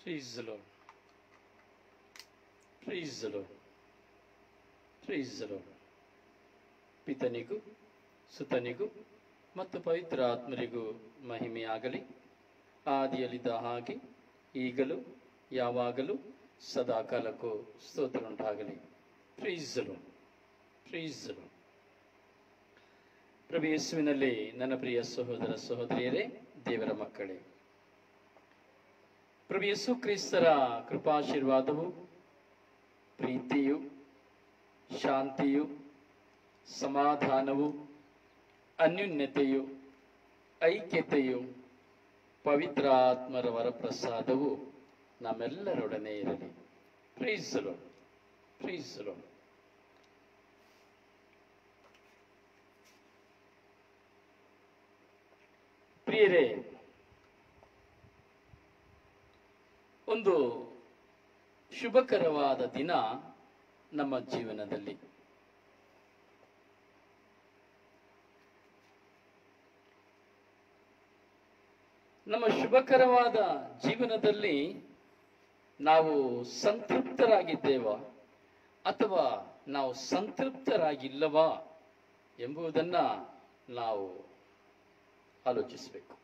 Praise the Lord. Praise the Lord. Praise the Lord. ಪಿತನಿಗೂ ಸುತನಿಗೂ ಮತ್ತು ಪವಿತ್ರ ಆತ್ಮರಿಗೂ ಮಹಿಮೆಯಾಗಲಿ ಆದಿಯಲ್ಲಿದ್ದ ಹಾಗೆ ಈಗಲೂ ಯಾವಾಗಲೂ ಸದಾಕಾಲಕ್ಕೂ ಸ್ತೋತ್ರ ಉಂಟಾಗಲಿ ಪ್ರೀಸಲು ಪ್ರೀಸಲು ಪ್ರಭು ಯೇಸುವಿನಲ್ಲಿ ನನ್ನ ಪ್ರಿಯ ಸಹೋದರ ಸಹೋದರಿಯರೇ ದೇವರ ಮಕ್ಕಳೇ ಪ್ರಭು ಯೇಸು ಕ್ರಿಸ್ತರ ಕೃಪಾಶೀರ್ವಾದವು ಪ್ರೀತಿಯು ಶಾಂತಿಯು ಸಮಾಧಾನವು ಅನ್ಯೋನ್ಯತೆಯು ಐಕ್ಯತೆಯು ಪವಿತ್ರ ಆತ್ಮರ ವರಪ್ರಸಾದವು ನಮ್ಮೆಲ್ಲರೊಡನೆ ಇರಲಿ ಪ್ರೀಸಲು ಪ್ರೀಸಲು ಪ್ರಿಯರೇ ಒಂದು ಶುಭಕರವಾದ ದಿನ ನಮ್ಮ ಜೀವನದಲ್ಲಿ ನಮ್ಮ ಶುಭಕರವಾದ ಜೀವನದಲ್ಲಿ ನಾವು ಸಂತೃಪ್ತರಾಗಿದ್ದೇವ ಅಥವಾ ನಾವು ಸಂತೃಪ್ತರಾಗಿಲ್ಲವಾ ಎಂಬುದನ್ನ ನಾವು ಆಲೋಚಿಸಬೇಕು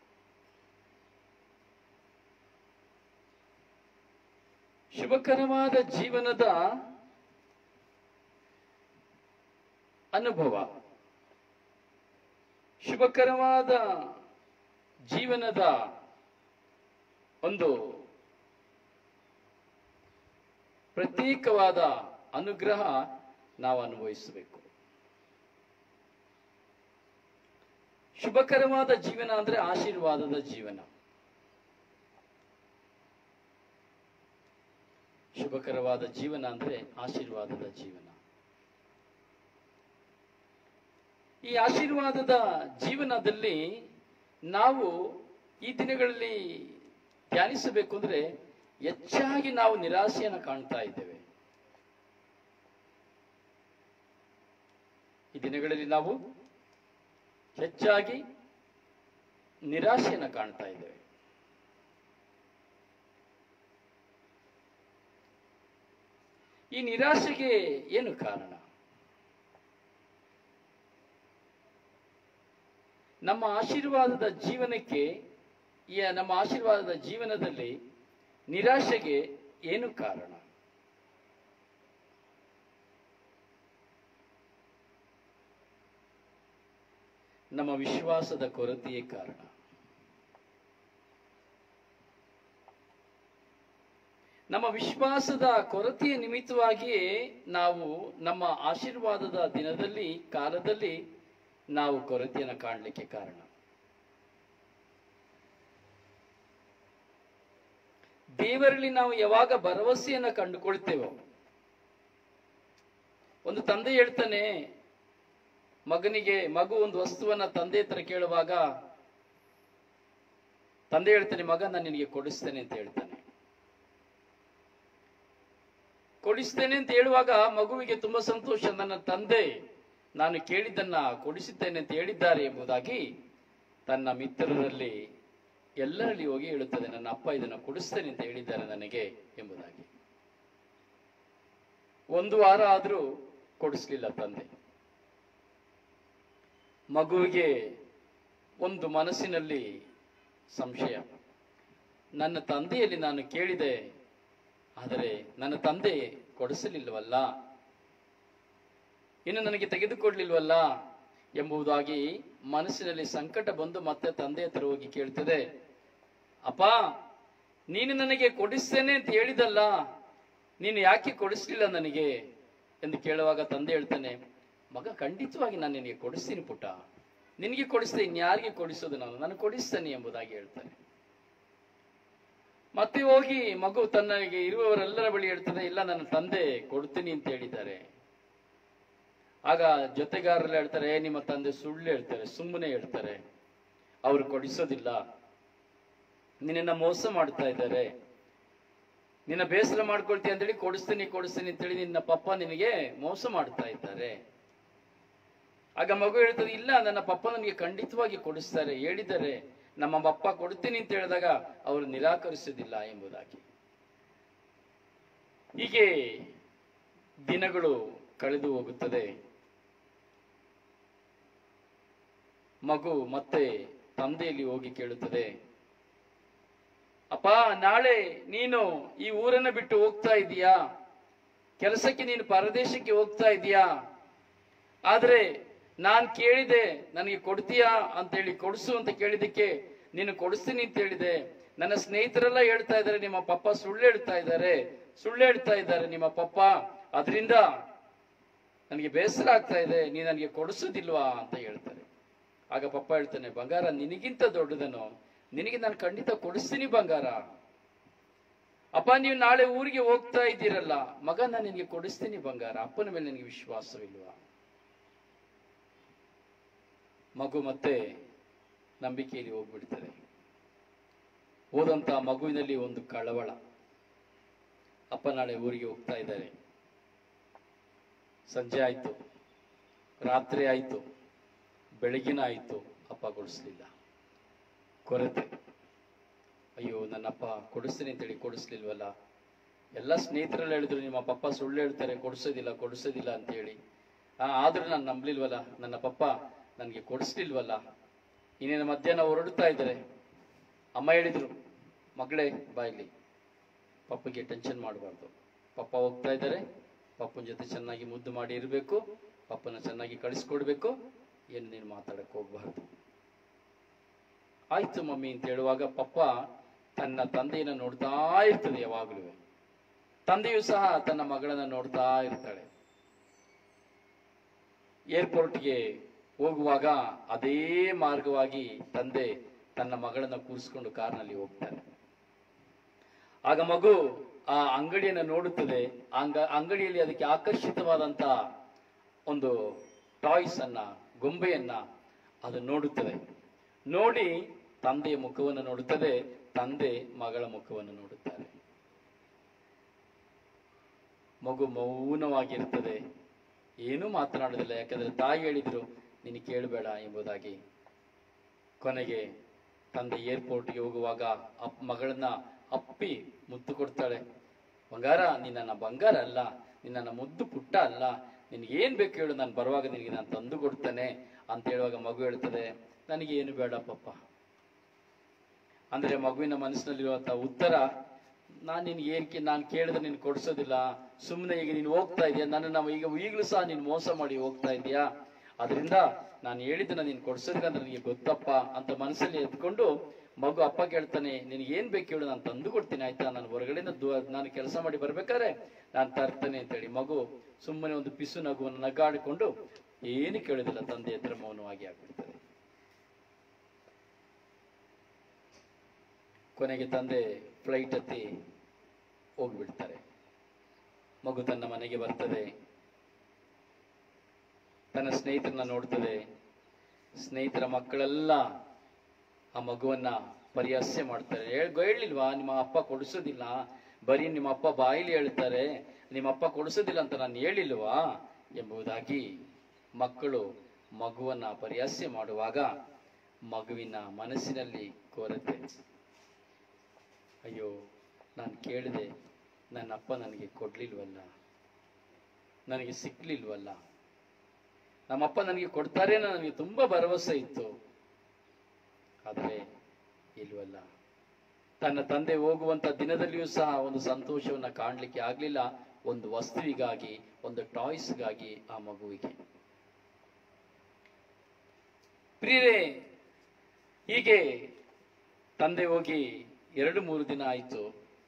ಶುಭಕರವಾದ ಜೀವನದ ಅನುಭವ ಶುಭಕರವಾದ ಜೀವನದ ಒಂದು ಪ್ರತ್ಯೇಕವಾದ ಅನುಗ್ರಹ ನಾವು ಅನುಭವಿಸಬೇಕು ಶುಭಕರವಾದ ಜೀವನ ಅಂದ್ರೆ ಆಶೀರ್ವಾದದ ಜೀವನ ಶುಭಕರವಾದ ಜೀವನ ಅಂದ್ರೆ ಆಶೀರ್ವಾದದ ಜೀವನ ಈ ಆಶೀರ್ವಾದದ ಜೀವನದಲ್ಲಿ ನಾವು ಈ ದಿನಗಳಲ್ಲಿ ಧ್ಯಾನಿಸಬೇಕು ಅಂದ್ರೆ ಹೆಚ್ಚಾಗಿ ನಾವು ನಿರಾಸೆಯನ್ನು ಕಾಣ್ತಾ ಇದ್ದೇವೆ ಈ ದಿನಗಳಲ್ಲಿ ನಾವು ಹೆಚ್ಚಾಗಿ ನಿರಾಶೆಯನ್ನು ಕಾಣ್ತಾ ಇದ್ದೇವೆ ಈ ನಿರಾಶೆಗೆ ಏನು ಕಾರಣ ನಮ್ಮ ಆಶೀರ್ವಾದದ ಜೀವನಕ್ಕೆ ಈ ನಮ್ಮ ಆಶೀರ್ವಾದದ ಜೀವನದಲ್ಲಿ ನಿರಾಶೆಗೆ ಏನು ಕಾರಣ ನಮ್ಮ ವಿಶ್ವಾಸದ ಕೊರತೆಯೇ ಕಾರಣ ನಮ್ಮ ವಿಶ್ವಾಸದ ಕೊರತೆಯ ನಿಮಿತ್ತವಾಗಿಯೇ ನಾವು ನಮ್ಮ ಆಶೀರ್ವಾದದ ದಿನದಲ್ಲಿ ಕಾಲದಲ್ಲಿ ನಾವು ಕೊರತೆಯನ್ನು ಕಾಣಲಿಕ್ಕೆ ಕಾರಣ ದೇವರಲ್ಲಿ ನಾವು ಯಾವಾಗ ಭರವಸೆಯನ್ನು ಕಂಡುಕೊಳ್ತೇವೋ ಒಂದು ತಂದೆ ಹೇಳ್ತಾನೆ ಮಗನಿಗೆ ಮಗು ಒಂದು ವಸ್ತುವನ್ನ ತಂದೆ ಹತ್ರ ಕೇಳುವಾಗ ತಂದೆ ಹೇಳ್ತಾನೆ ಮಗ ನಾನು ನಿನಗೆ ಕೊಡಿಸ್ತೇನೆ ಅಂತ ಹೇಳ್ತಾನೆ ಕೊಡಿಸ್ತೇನೆ ಅಂತ ಹೇಳುವಾಗ ಮಗುವಿಗೆ ತುಂಬಾ ಸಂತೋಷ ನನ್ನ ತಂದೆ ನಾನು ಕೇಳಿದ್ದನ್ನ ಕೊಡಿಸುತ್ತೇನೆ ಅಂತ ಹೇಳಿದ್ದಾರೆ ಎಂಬುದಾಗಿ ತನ್ನ ಮಿತ್ರರಲ್ಲಿ ಎಲ್ಲರಲ್ಲಿ ಹೋಗಿ ಹೇಳುತ್ತದೆ ನನ್ನ ಅಪ್ಪ ಇದನ್ನು ಕೊಡಿಸ್ತೇನೆ ಅಂತ ಹೇಳಿದ್ದಾರೆ ನನಗೆ ಎಂಬುದಾಗಿ ಒಂದು ವಾರ ಆದರೂ ಕೊಡಿಸ್ಲಿಲ್ಲ ತಂದೆ ಮಗುವಿಗೆ ಒಂದು ಮನಸ್ಸಿನಲ್ಲಿ ಸಂಶಯ ನನ್ನ ತಂದೆಯಲ್ಲಿ ನಾನು ಕೇಳಿದೆ ಆದರೆ ನನ್ನ ತಂದೆ ಕೊಡಿಸಲಿಲ್ಲವಲ್ಲ ಇನ್ನು ನನಗೆ ತೆಗೆದುಕೊಡ್ಲಿಲ್ವಲ್ಲ ಎಂಬುದಾಗಿ ಮನಸ್ಸಿನಲ್ಲಿ ಸಂಕಟ ಬಂದು ಮತ್ತೆ ತಂದೆ ಹತ್ರ ಹೋಗಿ ಕೇಳ್ತದೆ ಅಪ್ಪ ನೀನು ನನಗೆ ಕೊಡಿಸ್ತೇನೆ ಅಂತ ಹೇಳಿದಲ್ಲ ನೀನು ಯಾಕೆ ಕೊಡಿಸ್ಲಿಲ್ಲ ನನಗೆ ಎಂದು ಕೇಳುವಾಗ ತಂದೆ ಹೇಳ್ತಾನೆ ಮಗ ಖಂಡಿತವಾಗಿ ನಾನು ನಿನಗೆ ಕೊಡಿಸ್ತೀನಿ ಪುಟ್ಟ ನಿನಗೆ ಕೊಡಿಸ್ತೇನೆ ಇನ್ಯಾರಿಗೆ ಕೊಡಿಸೋದು ನಾನು ನಾನು ಕೊಡಿಸ್ತೇನೆ ಎಂಬುದಾಗಿ ಹೇಳ್ತಾನೆ ಮತ್ತೆ ಹೋಗಿ ಮಗು ತನ್ನಗೆ ಇರುವವರೆಲ್ಲರ ಬಳಿ ಹೇಳ್ತದೆ ಇಲ್ಲ ನನ್ನ ತಂದೆ ಕೊಡ್ತೀನಿ ಅಂತ ಹೇಳಿದ್ದಾರೆ ಆಗ ಜೊತೆಗಾರರೆಲ್ಲ ಹೇಳ್ತಾರೆ "ಏ, ನಿಮ್ಮ ತಂದೆ ಸುಳ್ಳು ಹೇಳ್ತಾರೆ ಸುಮ್ಮನೆ ಹೇಳ್ತಾರೆ ಅವ್ರು ಕೊಡಿಸೋದಿಲ್ಲ ನಿನ್ನ ಮೋಸ ಮಾಡ್ತಾ ಇದ್ದಾರೆ ನಿನ್ನ ಬೇಸರ ಮಾಡ್ಕೊಳ್ತೀಯ ಅಂತೇಳಿ ಕೊಡಿಸ್ತೀನಿ ಕೊಡಿಸ್ತೀನಿ ಅಂತೇಳಿ ನಿನ್ನ ಪಪ್ಪ ನಿನಗೆ ಮೋಸ ಮಾಡ್ತಾ ಇದ್ದಾರೆ ಆಗ ಮಗು ಹೇಳ್ತದೆ ಇಲ್ಲ ನನ್ನ ಪಪ್ಪ ನನಗೆ ಖಂಡಿತವಾಗಿ ಕೊಡಿಸ್ತಾರೆ ಹೇಳಿದ್ದಾರೆ ನಮ್ಮ ಪಪ್ಪ ಕೊಡ್ತೀನಿ ಅಂತ ಹೇಳಿದಾಗ ಅವರು ನಿರಾಕರಿಸುವುದಿಲ್ಲ ಎಂಬುದಾಗಿ ಹೀಗೆ ದಿನಗಳು ಕಳೆದು ಹೋಗುತ್ತದೆ ಮಗು ಮತ್ತೆ ತಂದೆಯಲ್ಲಿ ಹೋಗಿ ಕೇಳುತ್ತದೆ ಅಪ್ಪ ನಾಳೆ ನೀನು ಈ ಊರನ್ನ ಬಿಟ್ಟು ಹೋಗ್ತಾ ಇದೀಯಾ ಕೆಲಸಕ್ಕೆ ನೀನು ಪರದೇಶಕ್ಕೆ ಹೋಗ್ತಾ ಇದೀಯಾ ಆದ್ರೆ ನಾನ್ ಕೇಳಿದೆ ನನಗೆ ಕೊಡ್ತೀಯಾ ಅಂತೇಳಿ ಕೊಡಿಸು ಅಂತ ಕೇಳಿದಕ್ಕೆ ನೀನು ಕೊಡಿಸ್ತೀನಿ ಅಂತ ಹೇಳಿದೆ ನನ್ನ ಸ್ನೇಹಿತರೆಲ್ಲ ಹೇಳ್ತಾ ಇದ್ದಾರೆ ನಿಮ್ಮ ಪಪ್ಪ ಸುಳ್ಳು ಹೇಳ್ತಾ ಇದ್ದಾರೆ ಸುಳ್ಳು ಹೇಳ್ತಾ ಇದ್ದಾರೆ ನಿಮ್ಮ ಪಪ್ಪ ಅದರಿಂದ ನನಗೆ ಬೇಸರ ಆಗ್ತಾ ಇದೆ ನೀ ನನಗೆ ಕೊಡಿಸೋದಿಲ್ವಾ ಅಂತ ಹೇಳ್ತಾರೆ ಆಗ ಪಪ್ಪ ಹೇಳ್ತಾನೆ ಬಂಗಾರ ನಿನಗಿಂತ ದೊಡ್ಡದನು ನಿನಗೆ ನಾನು ಖಂಡಿತ ಕೊಡಿಸ್ತೀನಿ ಬಂಗಾರ ಅಪ್ಪ ನೀವು ನಾಳೆ ಊರಿಗೆ ಹೋಗ್ತಾ ಇದ್ದೀರಲ್ಲ ಮಗ ನಾನು ನಿನಗೆ ಕೊಡಿಸ್ತೀನಿ ಬಂಗಾರ ಅಪ್ಪನ ಮೇಲೆ ನಿನಗೆ ವಿಶ್ವಾಸವಿಲ್ವಾ ಮಗು ಮತ್ತೆ ನಂಬಿಕೆಯಲ್ಲಿ ಹೋಗ್ಬಿಡ್ತಾರೆ ಹೋದಂತ ಮಗುವಿನಲ್ಲಿ ಒಂದು ಕಳವಳ ಅಪ್ಪ ನಾಳೆ ಊರಿಗೆ ಹೋಗ್ತಾ ಇದ್ದಾರೆ ಸಂಜೆ ಆಯ್ತು ರಾತ್ರಿ ಆಯ್ತು ಬೆಳಗಿನ ಆಯ್ತು ಅಪ್ಪ ಕೊಡಿಸ್ಲಿಲ್ಲ ಕೊರತೆ ಅಯ್ಯೋ ನನ್ನಪ್ಪ ಕೊಡಿಸ್ತೀನಿ ಅಂತೇಳಿ ಕೊಡಿಸ್ಲಿಲ್ವಲ್ಲ ಎಲ್ಲ ಸ್ನೇಹಿತರೆಲ್ಲ ಹೇಳಿದ್ರು ನಿಮ್ಮ ಪಪ್ಪ ಸುಳ್ಳು ಹೇಳ್ತಾರೆ ಕೊಡಿಸೋದಿಲ್ಲ ಕೊಡಿಸೋದಿಲ್ಲ ಅಂತೇಳಿ ಆ ಆದ್ರೂ ನಾನು ನಂಬಲಿಲ್ವಲ್ಲ ನನ್ನ ಪಪ್ಪ ನನಗೆ ಕೊಡಿಸ್ಲಿಲ್ವಲ್ಲ ಇನ್ನೇನು ಮಧ್ಯಾಹ್ನ ಹೊರಡ್ತಾ ಇದ್ದಾರೆ ಅಮ್ಮ ಹೇಳಿದ್ರು ಮಗಳೇ ಬಾಯ್ಲಿ ಪಪ್ಪಗೆ ಟೆನ್ಷನ್ ಮಾಡಬಾರ್ದು ಪಪ್ಪ ಹೋಗ್ತಾ ಇದ್ದಾರೆ ಪಪ್ಪನ ಜೊತೆ ಚೆನ್ನಾಗಿ ಮುದ್ದು ಮಾಡಿ ಇರಬೇಕು ಪಪ್ಪನ ಚೆನ್ನಾಗಿ ಕಳಿಸ್ಕೊಡ್ಬೇಕು ಏನು ನೀನು ಮಾತಾಡಕ್ಕೆ ಹೋಗ್ಬಾರ್ದು ಆಯ್ತು ಮಮ್ಮಿ ಅಂತ ಹೇಳುವಾಗ ಪಪ್ಪ ತನ್ನ ತಂದೆಯನ್ನ ನೋಡ್ತಾ ಇರ್ತದೆ ಯಾವಾಗಲೂ ತಂದೆಯು ಸಹ ತನ್ನ ಮಗಳನ್ನ ನೋಡ್ತಾ ಇರ್ತಾಳೆ ಏರ್ಪೋರ್ಟ್ಗೆ ಹೋಗುವಾಗ ಅದೇ ಮಾರ್ಗವಾಗಿ ತಂದೆ ತನ್ನ ಮಗಳನ್ನ ಕೂರಿಸ್ಕೊಂಡು ಕಾರ್ನಲ್ಲಿ ಹೋಗ್ತಾನೆ ಆಗ ಮಗು ಆ ಅಂಗಡಿಯನ್ನು ನೋಡುತ್ತದೆ ಆ ಅಂಗ ಅಂಗಡಿಯಲ್ಲಿ ಅದಕ್ಕೆ ಆಕರ್ಷಿತವಾದಂತ ಒಂದು ಟಾಯ್ಸ್ ಅನ್ನ ಗೊಂಬೆಯನ್ನ ಅದು ನೋಡುತ್ತದೆ ನೋಡಿ ತಂದೆಯ ಮುಖವನ್ನು ನೋಡುತ್ತದೆ ತಂದೆ ಮಗಳ ಮುಖವನ್ನು ನೋಡುತ್ತಾರೆ ಮಗು ಮೌನವಾಗಿರ್ತದೆ ಏನೂ ಮಾತನಾಡುವುದಿಲ್ಲ ಯಾಕಂದ್ರೆ ತಾಯಿ ಹೇಳಿದ್ರು ನೀನು ಕೇಳಬೇಡ ಎಂಬುದಾಗಿ ಕೊನೆಗೆ ತಂದೆ ಏರ್ಪೋರ್ಟ್ಗೆ ಹೋಗುವಾಗ ಅಪ್ ಮಗಳನ್ನ ಅಪ್ಪಿ ಮುತ್ತು ಕೊಡ್ತಾಳೆ ಬಂಗಾರ ನೀ ನನ್ನ ಬಂಗಾರ ಅಲ್ಲ ನೀ ನನ್ನ ಮುದ್ದು ಪುಟ್ಟ ಅಲ್ಲ ನಿನಗೆ ಏನ್ ಬೇಕು ಹೇಳು ನಾನು ಬರುವಾಗ ನಿನಗೆ ನಾನು ತಂದು ಕೊಡ್ತೇನೆ ಅಂತ ಹೇಳುವಾಗ ಮಗು ಹೇಳ್ತದೆ ನನಗೆ ಏನು ಬೇಡ ಪಪ್ಪ ಅಂದ್ರೆ ಮಗುವಿನ ಮನಸ್ಸಿನಲ್ಲಿರುವಂತ ಉತ್ತರ ನಾನು ನಿನ್ಗೆ ಏನಕ್ಕೆ ನಾನು ಕೇಳಿದ್ರೆ ನೀನು ಕೊಡಿಸೋದಿಲ್ಲ ಸುಮ್ಮನೆ ಈಗ ನೀನು ಹೋಗ್ತಾ ಇದೆಯಾ ನನ್ನ ನಾವು ಈಗ ಈಗಲೂ ಸಹ ನೀನು ಮೋಸ ಮಾಡಿ ಹೋಗ್ತಾ ಇದೀಯಾ ಅದರಿಂದ ನಾನು ಹೇಳಿದ್ದನ್ನ ನೀನು ಕೊಡ್ಸೋದಿಲ್ಲ ಅಂದ್ರೆ ನನಗೆ ಗೊತ್ತಪ್ಪ ಅಂತ ಮನಸ್ಸಲ್ಲಿ ಎತ್ಕೊಂಡು ಮಗು ಅಪ್ಪ ಕೇಳ್ತಾನೆ ನಿನಗೆ ಏನ್ ಬೇಕು ಹೇಳು ನಾನು ತಂದು ಕೊಡ್ತೀನಿ ಆಯ್ತಾ ನಾನು ಹೊರಗಡೆಯಿಂದ ದೂ- ನಾನು ಕೆಲಸ ಮಾಡಿ ಬರ್ಬೇಕಾದ್ರೆ ನಾನು ತರ್ತೇನೆ ಅಂತೇಳಿ ಮಗು ಸುಮ್ಮನೆ ಒಂದು ಪಿಸು ನಗುವನ್ನು ನಗಾಡಿಕೊಂಡು ಏನು ಕೇಳೋದಿಲ್ಲ ತಂದೆ ಹತ್ರ ಮೌನವಾಗಿ ಆಗ್ಬಿಡ್ತದೆ ಕೊನೆಗೆ ತಂದೆ ಫ್ಲೈಟ್ ಹತ್ತಿ ಹೋಗ್ಬಿಡ್ತಾರೆ ಮಗು ತನ್ನ ಮನೆಗೆ ಬರ್ತದೆ ತನ್ನ ಸ್ನೇಹಿತರನ್ನ ನೋಡ್ತದೆ ಸ್ನೇಹಿತರ ಮಕ್ಕಳೆಲ್ಲ ಆ ಮಗುವನ್ನ ಪರಿಹಾಸ್ಯ ಮಾಡ್ತಾರೆ ಹೇಳ್ ಹೇಳಿಲ್ವಾ ನಿಮ್ಮ ಅಪ್ಪ ಕೊಡಿಸೋದಿಲ್ಲ ಬರೀ ನಿಮ್ಮ ಅಪ್ಪ ಬಾಯಿಲಿ ಹೇಳ್ತಾರೆ ನಿಮ್ಮ ಅಪ್ಪ ಕೊಡಿಸೋದಿಲ್ಲ ಅಂತ ನಾನು ಹೇಳಿಲ್ವಾ ಎಂಬುದಾಗಿ ಮಕ್ಕಳು ಮಗುವನ್ನ ಪರಿಹಾಸ್ಯ ಮಾಡುವಾಗ ಮಗುವಿನ ಮನಸ್ಸಿನಲ್ಲಿ ಕೊರತೆ ಅಯ್ಯೋ ನಾನು ಕೇಳಿದೆ ನನ್ನ ಅಪ್ಪ ನನಗೆ ಕೊಡ್ಲಿಲ್ವಲ್ಲ ನನಗೆ ಸಿಕ್ಲಿಲ್ವಲ್ಲ ನಮ್ಮಪ್ಪ ನನಗೆ ಕೊಡ್ತಾರೆ ಅನ್ನೋ ನನಗೆ ತುಂಬಾ ಭರವಸೆ ಇತ್ತು ಆದರೆ ಇಲ್ವಲ್ಲ ತನ್ನ ತಂದೆ ಹೋಗುವಂತ ದಿನದಲ್ಲಿಯೂ ಸಹ ಒಂದು ಸಂತೋಷವನ್ನ ಕಾಣಲಿಕ್ಕೆ ಆಗ್ಲಿಲ್ಲ ಒಂದು ವಸ್ತುವಿಗಾಗಿ ಒಂದು ಟಾಯ್ಸ್ಗಾಗಿ ಆ ಮಗುವಿಗೆ ಪ್ರಿಯರೇ ಹೀಗೆ ತಂದೆ ಹೋಗಿ ಎರಡು ಮೂರು ದಿನ ಆಯಿತು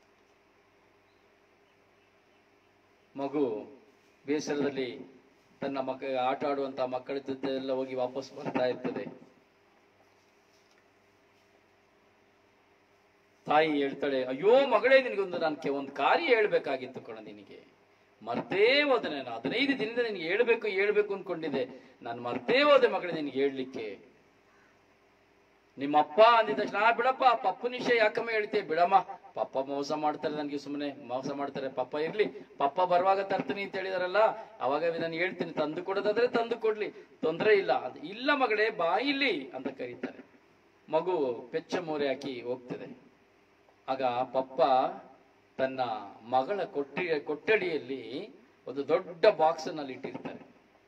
ಮಗು ಬೇಸರದಲ್ಲಿ ತನ್ನ ಮಕ್ಕ ಆಟ ಆಡುವಂತ ಮಕ್ಕಳ ಜೊತೆ ಎಲ್ಲ ಹೋಗಿ ವಾಪಸ್ ಬರ್ತಾ ಇರ್ತದೆ ತಾಯಿ ಹೇಳ್ತಾಳೆ ಅಯ್ಯೋ ಮಗಳೇ ನಿನಗೊಂದು ನಾನು ಕೆ- ಒಂದು ಕಾರ್ಯ ಹೇಳ್ಬೇಕಾಗಿತ್ತು ಕಣ ನಿನಗೆ ಮರ್ತೇ ಹೋದೆ ನಾನು ಹದಿನೈದು ದಿನದಿಂದ ನಿನಗೆ ಹೇಳ್ಬೇಕು ಹೇಳ್ಬೇಕು ಅನ್ಕೊಂಡಿದ್ದೆ ನಾನು ಮರ್ತೇ ಹೋದೆ ಮಗಳೇ ನಿನಗೆ ಹೇಳ್ಲಿಕ್ಕೆ ನಿಮ್ಮ ಅಪ್ಪ ಅಂದಿದ ತಕ್ಷಣ "ಆ, ಬಿಡಪ್ಪ ಪಪ್ಪನ ವಿಷಯ ಯಾಕಮ್ಮ ಹೇಳ್ತೀಯ ಬಿಡಮ್ಮ ಪಪ್ಪ ಮೋಸ ಮಾಡ್ತಾರೆ ನನಗೆ ಸುಮ್ಮನೆ ಮೋಸ ಮಾಡ್ತಾರೆ ಪಪ್ಪ ಇರ್ಲಿ ಪಪ್ಪ ಬರುವಾಗ ತರ್ತೀನಿ ಅಂತ ಹೇಳಿದಾರಲ್ಲ ಅವಾಗ ನಾನು ಹೇಳ್ತೀನಿ ತಂದು ಕೊಡೋದಾದ್ರೆ ತಂದು ಕೊಡ್ಲಿ ತೊಂದರೆ ಇಲ್ಲ ಅದು ಇಲ್ಲ ಮಗಳೇ ಬಾ ಇಲ್ಲಿ ಅಂತ ಕರೀತಾರೆ ಮಗು ಪೆಚ್ಚ ಮೋರೆ ಹಾಕಿ ಹೋಗ್ತದೆ ಆಗ ಪಪ್ಪ ತನ್ನ ಮಗಳ ಕೊಟ್ಟಿ ಕೊಠಡಿಯಲ್ಲಿ ಒಂದು ದೊಡ್ಡ ಬಾಕ್ಸ್ ನಲ್ಲಿ ಇಟ್ಟಿರ್ತಾರೆ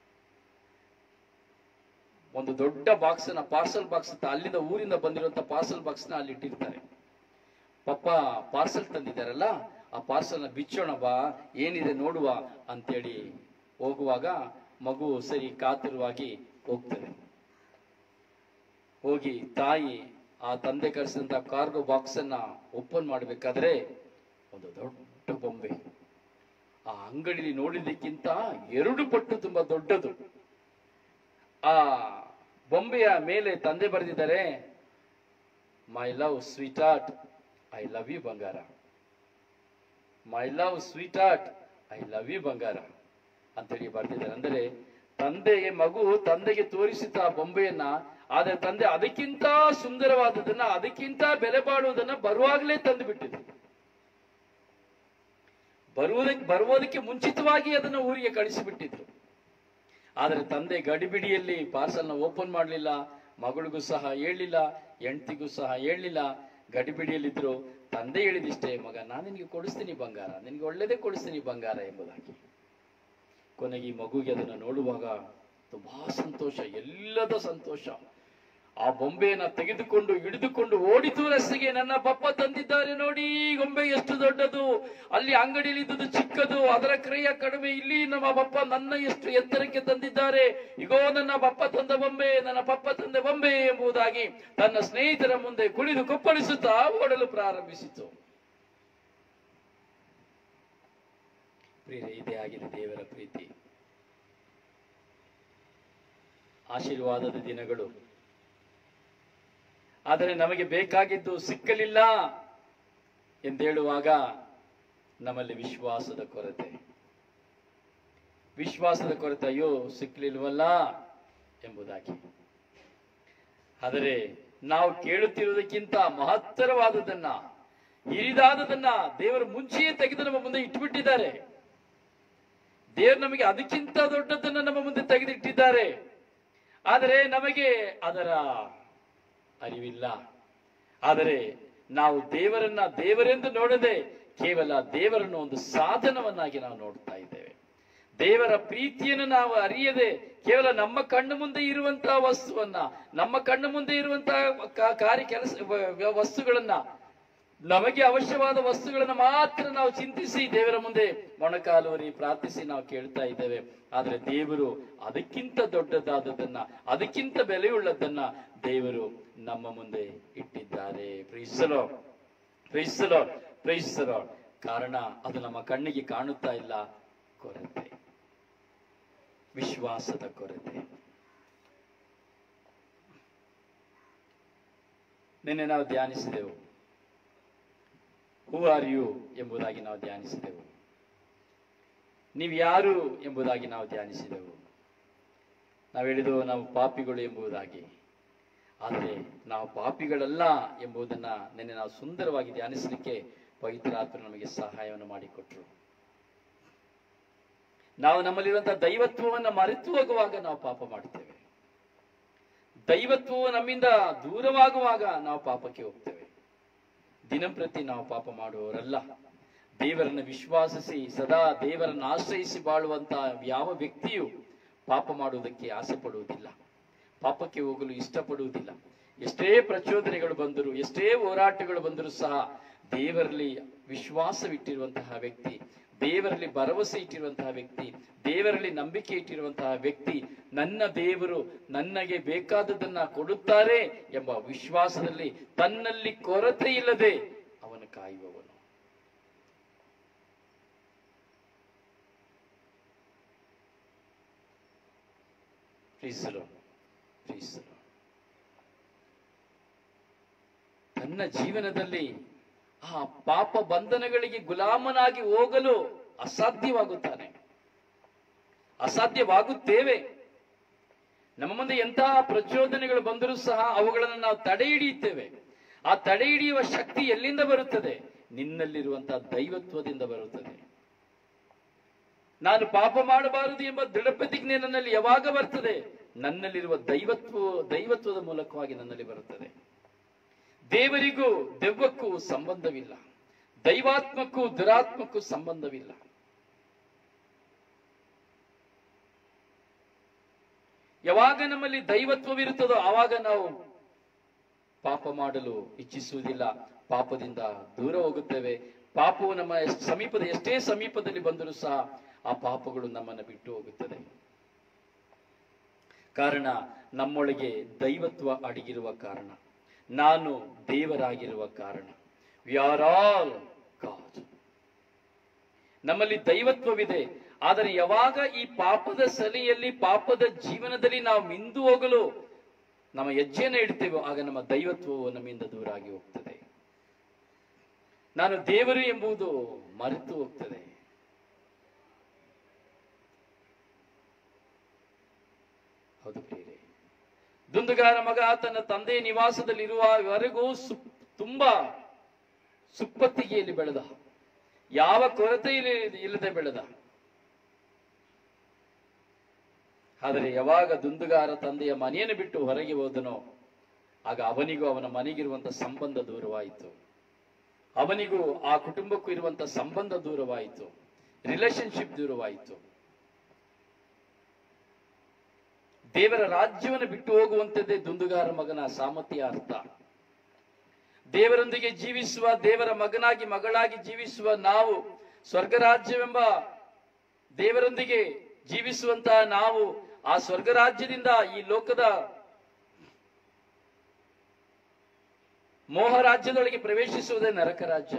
ಒಂದು ದೊಡ್ಡ ಬಾಕ್ಸ್ ನ ಪಾರ್ಸಲ್ ಬಾಕ್ಸ್ ಅಲ್ಲಿಂದ ಊರಿಂದ ಬಂದಿರುವಂತ ಪಾರ್ಸಲ್ ಬಾಕ್ಸ್ ನ ಅಲ್ಲಿ ಇಟ್ಟಿರ್ತಾರೆ ಪಪ್ಪ ಪಾರ್ಸಲ್ ತಂದಿದ್ದಾರಲ್ಲ ಆ ಪಾರ್ಸಲ್ ನ ಬಿಚ್ಚೋಣ ಬಾ ಏನಿದೆ ನೋಡುವ ಅಂತೇಳಿ ಹೋಗುವಾಗ ಮಗು ಸರಿ ಕಾತುರವಾಗಿ ಹೋಗ್ತದೆ ಹೋಗಿ ತಾಯಿ ಆ ತಂದೆ ಕಳಿಸಿದಂತ ಕಾರ್ಗೋ ಬಾಕ್ಸ್ ಅನ್ನ ಓಪನ್ ಮಾಡಬೇಕಾದ್ರೆ ಒಂದು ದೊಡ್ಡ ಬೊಂಬೆ ಆ ಅಂಗಡಿಲಿ ನೋಡಿದ್ದಕ್ಕಿಂತ ಎರಡು ಪಟ್ಟು ತುಂಬಾ ದೊಡ್ಡದು ಆ ಬೊಂಬೆಯ ಮೇಲೆ ತಂದೆ ಬರೆದಿದ್ದಾರೆ my love sweetheart I love you ಬಂಗಾರ my love sweetheart I love you ಬಂಗಾರ ಅಂತೇಳಿ ಬರೆದಿದ್ದಾರೆ ಅಂದರೆ ತಂದೆಗೆ ಮಗು ತಂದೆಗೆ ತೋರಿಸಿದ ಆ ಬೊಂಬೆಯನ್ನ ಆದ್ರೆ ತಂದೆ ಅದಕ್ಕಿಂತ ಸುಂದರವಾದದನ್ನ ಅದಕ್ಕಿಂತ ಬೆಲೆ ಬಾಳುವುದನ್ನ ಬರುವಾಗಲೇ ತಂದು ಬಿಟ್ಟಿದ್ರು ಬರುವುದಕ್ಕೆ ಬರುವುದಕ್ಕೆ ಮುಂಚಿತವಾಗಿ ಅದನ್ನ ಊರಿಗೆ ಕಳಿಸಿಬಿಟ್ಟಿದ್ರು ಆದರೆ ತಂದೆ ಗಡಿಬಿಡಿಯಲ್ಲಿ ಪಾರ್ಸಲ್ನ ಓಪನ್ ಮಾಡಲಿಲ್ಲ ಮಗಳಿಗೂ ಸಹ ಹೇಳಲಿಲ್ಲ ಹೆಂಡತಿಗೂ ಸಹ ಹೇಳಲಿಲ್ಲ ಗಡಿಬಿಡಿಯಲ್ಲಿದ್ರು ತಂದೆ ಹೇಳಿದಿಷ್ಟೇ ಮಗ ನಾನು ನಿನಗೆ ಕೊಡಿಸ್ತೀನಿ ಬಂಗಾರ ನಿನಗೆ ಒಳ್ಳೇದೇ ಕೊಡಿಸ್ತೀನಿ ಬಂಗಾರ ಎಂಬುದಾಗಿ ಕೊನೆಗೆ ಈ ಮಗುಗೆ ಅದನ್ನು ನೋಡುವಾಗ ತುಂಬಾ ಸಂತೋಷ ಎಲ್ಲದ ಸಂತೋಷ ಆ ಬೊಂಬೆಯನ್ನ ತೆಗೆದುಕೊಂಡು ಹಿಡಿದುಕೊಂಡು ಓಡಿತು ರಸ್ತೆಗೆ ನನ್ನ ಪಪ್ಪ ತಂದಿದ್ದಾರೆ ನೋಡಿ ಈ ಗೊಂಬೆ ಎಷ್ಟು ದೊಡ್ಡದು ಅಲ್ಲಿ ಅಂಗಡಿಯಲ್ಲಿ ಇದ್ದುದು ಚಿಕ್ಕದು ಅದರ ಕ್ರಯ ಕಡಿಮೆ ಇಲ್ಲಿ ನಮ್ಮ ಪಪ್ಪ ನನ್ನ ಎಷ್ಟು ಎತ್ತರಕ್ಕೆ ತಂದಿದ್ದಾರೆ ಇಗೋ ನನ್ನ ಪಪ್ಪ ತಂದ ಬೊಂಬೆ ನನ್ನ ಪಪ್ಪ ತಂದ ಬೊಂಬೆ ಎಂಬುದಾಗಿ ತನ್ನ ಸ್ನೇಹಿತರ ಮುಂದೆ ಕುಣಿದು ಕೊಪ್ಪಳಿಸುತ್ತಾ ಓಡಲು ಪ್ರಾರಂಭಿಸಿತು ಪ್ರಿಯರೇ ಇದೇ ಆಗಿದೆ ದೇವರ ಪ್ರೀತಿ ಆಶೀರ್ವಾದದ ದಿನಗಳು ಆದರೆ ನಮಗೆ ಬೇಕಾಗಿದ್ದು ಸಿಕ್ಕಲಿಲ್ಲ ಎಂದೇಳುವಾಗ ನಮ್ಮಲ್ಲಿ ವಿಶ್ವಾಸದ ಕೊರತೆ ವಿಶ್ವಾಸದ ಕೊರತೆ ಅಯ್ಯೋ ಸಿಕ್ಕಲಿಲ್ವಲ್ಲ ಎಂಬುದಾಗಿ ಆದರೆ ನಾವು ಕೇಳುತ್ತಿರುವುದಕ್ಕಿಂತ ಮಹತ್ತರವಾದದನ್ನ ಹಿರಿದಾದದನ್ನ ದೇವರು ಮುಂಚೆಯೇ ತೆಗೆದು ನಮ್ಮ ಮುಂದೆ ಇಟ್ಬಿಟ್ಟಿದ್ದಾರೆ ದೇವರು ನಮಗೆ ಅದಕ್ಕಿಂತ ದೊಡ್ಡದನ್ನ ನಮ್ಮ ಮುಂದೆ ತೆಗೆದಿಟ್ಟಿದ್ದಾರೆ ಆದರೆ ನಮಗೆ ಅದರ ಅರಿವಿಲ್ಲ ಆದರೆ ನಾವು ದೇವರನ್ನ ದೇವರೆಂದು ನೋಡದೆ ಕೇವಲ ದೇವರನ್ನು ಒಂದು ಸಾಧನವನ್ನಾಗಿ ನಾವು ನೋಡ್ತಾ ಇದ್ದೇವೆ ದೇವರ ಪ್ರೀತಿಯನ್ನು ನಾವು ಅರಿಯದೆ ಕೇವಲ ನಮ್ಮ ಕಣ್ಣು ಮುಂದೆ ಇರುವಂತಹ ವಸ್ತುವನ್ನ ನಮ್ಮ ಕಣ್ಣು ಮುಂದೆ ಇರುವಂತಹ ಕಾ- ಕಾರ್ಯ ಕೆಲಸ ವ- ವ- ವಸ್ತುಗಳನ್ನ ನಮಗೆ ಅವಶ್ಯವಾದ ವಸ್ತುಗಳನ್ನ ಮಾತ್ರ ನಾವು ಚಿಂತಿಸಿ ದೇವರ ಮುಂದೆ ಮೊಣಕಾಲೂರಿ ಪ್ರಾರ್ಥಿಸಿ ನಾವು ಕೇಳ್ತಾ ಇದ್ದೇವೆ ಆದ್ರೆ ದೇವರು ಅದಕ್ಕಿಂತ ದೊಡ್ಡದಾದದನ್ನ ಅದಕ್ಕಿಂತ ಬೆಲೆಯುಳ್ಳದನ್ನ ದೇವರು ನಮ್ಮ ಮುಂದೆ ಇಟ್ಟಿದ್ದಾರೆ ಪ್ರೀಸಲೋ ಪ್ರೀಸಲೋ ಪ್ರೀಸಲೋ ಕಾರಣ ಅದು ನಮ್ಮ ಕಣ್ಣಿಗೆ ಕಾಣುತ್ತಾ ಇಲ್ಲ ಕೊರತೆ ವಿಶ್ವಾಸದ ಕೊರತೆ ನಿನ್ನೆ ನಾವು ಧ್ಯಾನಿಸಿದೆವು ಹೂ ಆರ್ ಯು ಎಂಬುದಾಗಿ ನಾವು ಧ್ಯಾನಿಸಿದೆವು ನೀವು ಯಾರು ಎಂಬುದಾಗಿ ನಾವು ಧ್ಯಾನಿಸಿದೆವು ನಾವು ಹೇಳಿದೆವು ನಾವು ಪಾಪಿಗಳು ಎಂಬುದಾಗಿ ಆದರೆ ನಾವು ಪಾಪಿಗಳಲ್ಲ ಎಂಬುದನ್ನ ನಿನ್ನೆ ನಾವು ಸುಂದರವಾಗಿ ಧ್ಯಾನಿಸಲಿಕ್ಕೆ ಪವಿತ್ರಾತ್ಮ ನಮಗೆ ಸಹಾಯವನ್ನು ಮಾಡಿಕೊಟ್ರು ನಾವು ನಮ್ಮಲ್ಲಿರುವಂತಹ ದೈವತ್ವವನ್ನ ಮರೆತು ಹೋಗುವಾಗ ನಾವು ಪಾಪ ಮಾಡುತ್ತೇವೆ ದೈವತ್ವವು ನಮ್ಮಿಂದ ದೂರವಾಗುವಾಗ ನಾವು ಪಾಪಕ್ಕೆ ಹೋಗ್ತೇವೆ ದಿನಂಪ್ರತಿ ನಾವು ಪಾಪ ಮಾಡುವವರಲ್ಲ ದೇವರನ್ನು ವಿಶ್ವಾಸಿಸಿ ಸದಾ ದೇವರನ್ನು ಆಶ್ರಯಿಸಿ ಬಾಳುವಂತಹ ಯಾವ ವ್ಯಕ್ತಿಯು ಪಾಪ ಮಾಡುವುದಕ್ಕೆ ಆಸೆ ಪಡುವುದಿಲ್ಲ ಪಾಪಕ್ಕೆ ಹೋಗಲು ಇಷ್ಟಪಡುವುದಿಲ್ಲ ಎಷ್ಟೇ ಪ್ರಚೋದನೆಗಳು ಬಂದರೂ ಎಷ್ಟೇ ಹೋರಾಟಗಳು ಬಂದರೂ ಸಹ ದೇವರಲ್ಲಿ ವಿಶ್ವಾಸವಿಟ್ಟಿರುವಂತಹ ವ್ಯಕ್ತಿ ದೇವರಲ್ಲಿ ಭರವಸೆ ಇಟ್ಟಿರುವಂತಹ ವ್ಯಕ್ತಿ ದೇವರಲ್ಲಿ ನಂಬಿಕೆ ಇಟ್ಟಿರುವಂತಹ ವ್ಯಕ್ತಿ ನನ್ನ ದೇವರು ನನಗೆ ಬೇಕಾದದನ್ನ ಕೊಡುತ್ತಾರೆ ಎಂಬ ವಿಶ್ವಾಸದಲ್ಲಿ ತನ್ನಲ್ಲಿ ಕೊರತೆ ಇಲ್ಲದೆ ಅವನು ಕಾಯುವವನು ಪ್ರೀಸಲು ಪ್ರೀಸಲು ತನ್ನ ಜೀವನದಲ್ಲಿ ಆ ಪಾಪ ಬಂಧನಗಳಿಗೆ ಗುಲಾಮನಾಗಿ ಹೋಗಲು ಅಸಾಧ್ಯವಾಗುತ್ತಾನೆ ಅಸಾಧ್ಯವಾಗುತ್ತೇವೆ ನಮ್ಮ ಮುಂದೆ ಎಂತಹ ಪ್ರಚೋದನೆಗಳು ಬಂದರೂ ಸಹ ಅವುಗಳನ್ನು ನಾವು ತಡೆ ಹಿಡಿಯುತ್ತೇವೆ ಆ ತಡೆ ಹಿಡಿಯುವ ಶಕ್ತಿ ಎಲ್ಲಿಂದ ಬರುತ್ತದೆ ನಿನ್ನಲ್ಲಿರುವಂತಹ ದೈವತ್ವದಿಂದ ಬರುತ್ತದೆ ನಾನು ಪಾಪ ಮಾಡಬಾರದು ಎಂಬ ದೃಢ ಪ್ರತಿಜ್ಞೆ ನನ್ನಲ್ಲಿ ಯಾವಾಗ ಬರ್ತದೆ ನನ್ನಲ್ಲಿರುವ ದೈವತ್ವ ದೈವತ್ವದ ಮೂಲಕವಾಗಿ ನನ್ನಲ್ಲಿ ಬರುತ್ತದೆ ದೇವರಿಗೂ ದೆವ್ವಕ್ಕೂ ಸಂಬಂಧವಿಲ್ಲ ದೈವಾತ್ಮಕ್ಕೂ ದುರಾತ್ಮಕ್ಕೂ ಸಂಬಂಧವಿಲ್ಲ ಯಾವಾಗ ನಮ್ಮಲ್ಲಿ ದೈವತ್ವವಿರುತ್ತದೋ ಆವಾಗ ನಾವು ಪಾಪ ಮಾಡಲು ಇಚ್ಛಿಸುವುದಿಲ್ಲ ಪಾಪದಿಂದ ದೂರ ಹೋಗುತ್ತೇವೆ ಪಾಪವು ನಮ್ಮ ಎಷ್ಟ್ ಸಮೀಪದ ಎಷ್ಟೇ ಸಮೀಪದಲ್ಲಿ ಬಂದರೂ ಸಹ ಆ ಪಾಪಗಳು ನಮ್ಮನ್ನು ಬಿಟ್ಟು ಹೋಗುತ್ತದೆ ಕಾರಣ ನಮ್ಮೊಳಗೆ ದೈವತ್ವ ಅಡಗಿರುವ ಕಾರಣ ನಾನು ದೇವರಾಗಿರುವ ಕಾರಣ ವಿ ಆರ್ ಆಲ್ ಗಾಡ್ ನಮ್ಮಲ್ಲಿ ದೈವತ್ವವಿದೆ ಆದರೆ ಯಾವಾಗ ಈ ಪಾಪದ ಸಲಿಯಲ್ಲಿ ಪಾಪದ ಜೀವನದಲ್ಲಿ ನಾವು ಮಿಂದು ಹೋಗಲು ನಮ್ಮ ಹೆಜ್ಜೆಯನ್ನು ಇಡ್ತೇವೋ ಆಗ ನಮ್ಮ ದೈವತ್ವವು ನಮ್ಮಿಂದ ದೂರ ಆಗಿ ಹೋಗ್ತದೆ ನಾನು ದೇವರು ಎಂಬುದು ಮರೆತು ಹೋಗ್ತದೆ ಹೌದು ಪ್ರಿಯರೇ ದುಂದುಗಾರ ಮಗ ತನ್ನ ತಂದೆಯ ನಿವಾಸದಲ್ಲಿರುವವರೆಗೂ ಸು ತುಂಬಾ ಸುಪ್ಪತ್ತಿಗೆಯಲ್ಲಿ ಬೆಳೆದ ಯಾವ ಕೊರತೆ ಇಲ್ಲದೆ ಬೆಳೆದ ಆದರೆ ಯಾವಾಗ ದುಂದುಗಾರ ತಂದೆಯ ಮನೆಯನ್ನು ಬಿಟ್ಟು ಹೊರಗೆ ಹೋದನೋ ಆಗ ಅವನಿಗೂ ಅವನ ಮನೆಗಿರುವಂತ ಸಂಬಂಧ ದೂರವಾಯಿತು ಅವನಿಗೂ ಆ ಕುಟುಂಬಕ್ಕೂ ಇರುವಂತ ಸಂಬಂಧ ದೂರವಾಯಿತು ರಿಲೇಶನ್ಶಿಪ್ ದೂರವಾಯಿತು ದೇವರ ರಾಜ್ಯವನ್ನು ಬಿಟ್ಟು ಹೋಗುವಂತದ್ದೇ ದುಂದುಗಾರ ಮಗನ ಸಾಮರ್ಥ್ಯ ಅರ್ಥ ದೇವರೊಂದಿಗೆ ಜೀವಿಸುವ ದೇವರ ಮಗನಾಗಿ ಮಗಳಾಗಿ ಜೀವಿಸುವ ನಾವು ಸ್ವರ್ಗ ರಾಜ್ಯವೆಂಬ ದೇವರೊಂದಿಗೆ ಜೀವಿಸುವಂತಹ ನಾವು ಆ ಸ್ವರ್ಗ ರಾಜ್ಯದಿಂದ ಈ ಲೋಕದ ಮೋಹ ರಾಜ್ಯದೊಳಗೆ ಪ್ರವೇಶಿಸುವುದೇ ನರಕ ರಾಜ್ಯ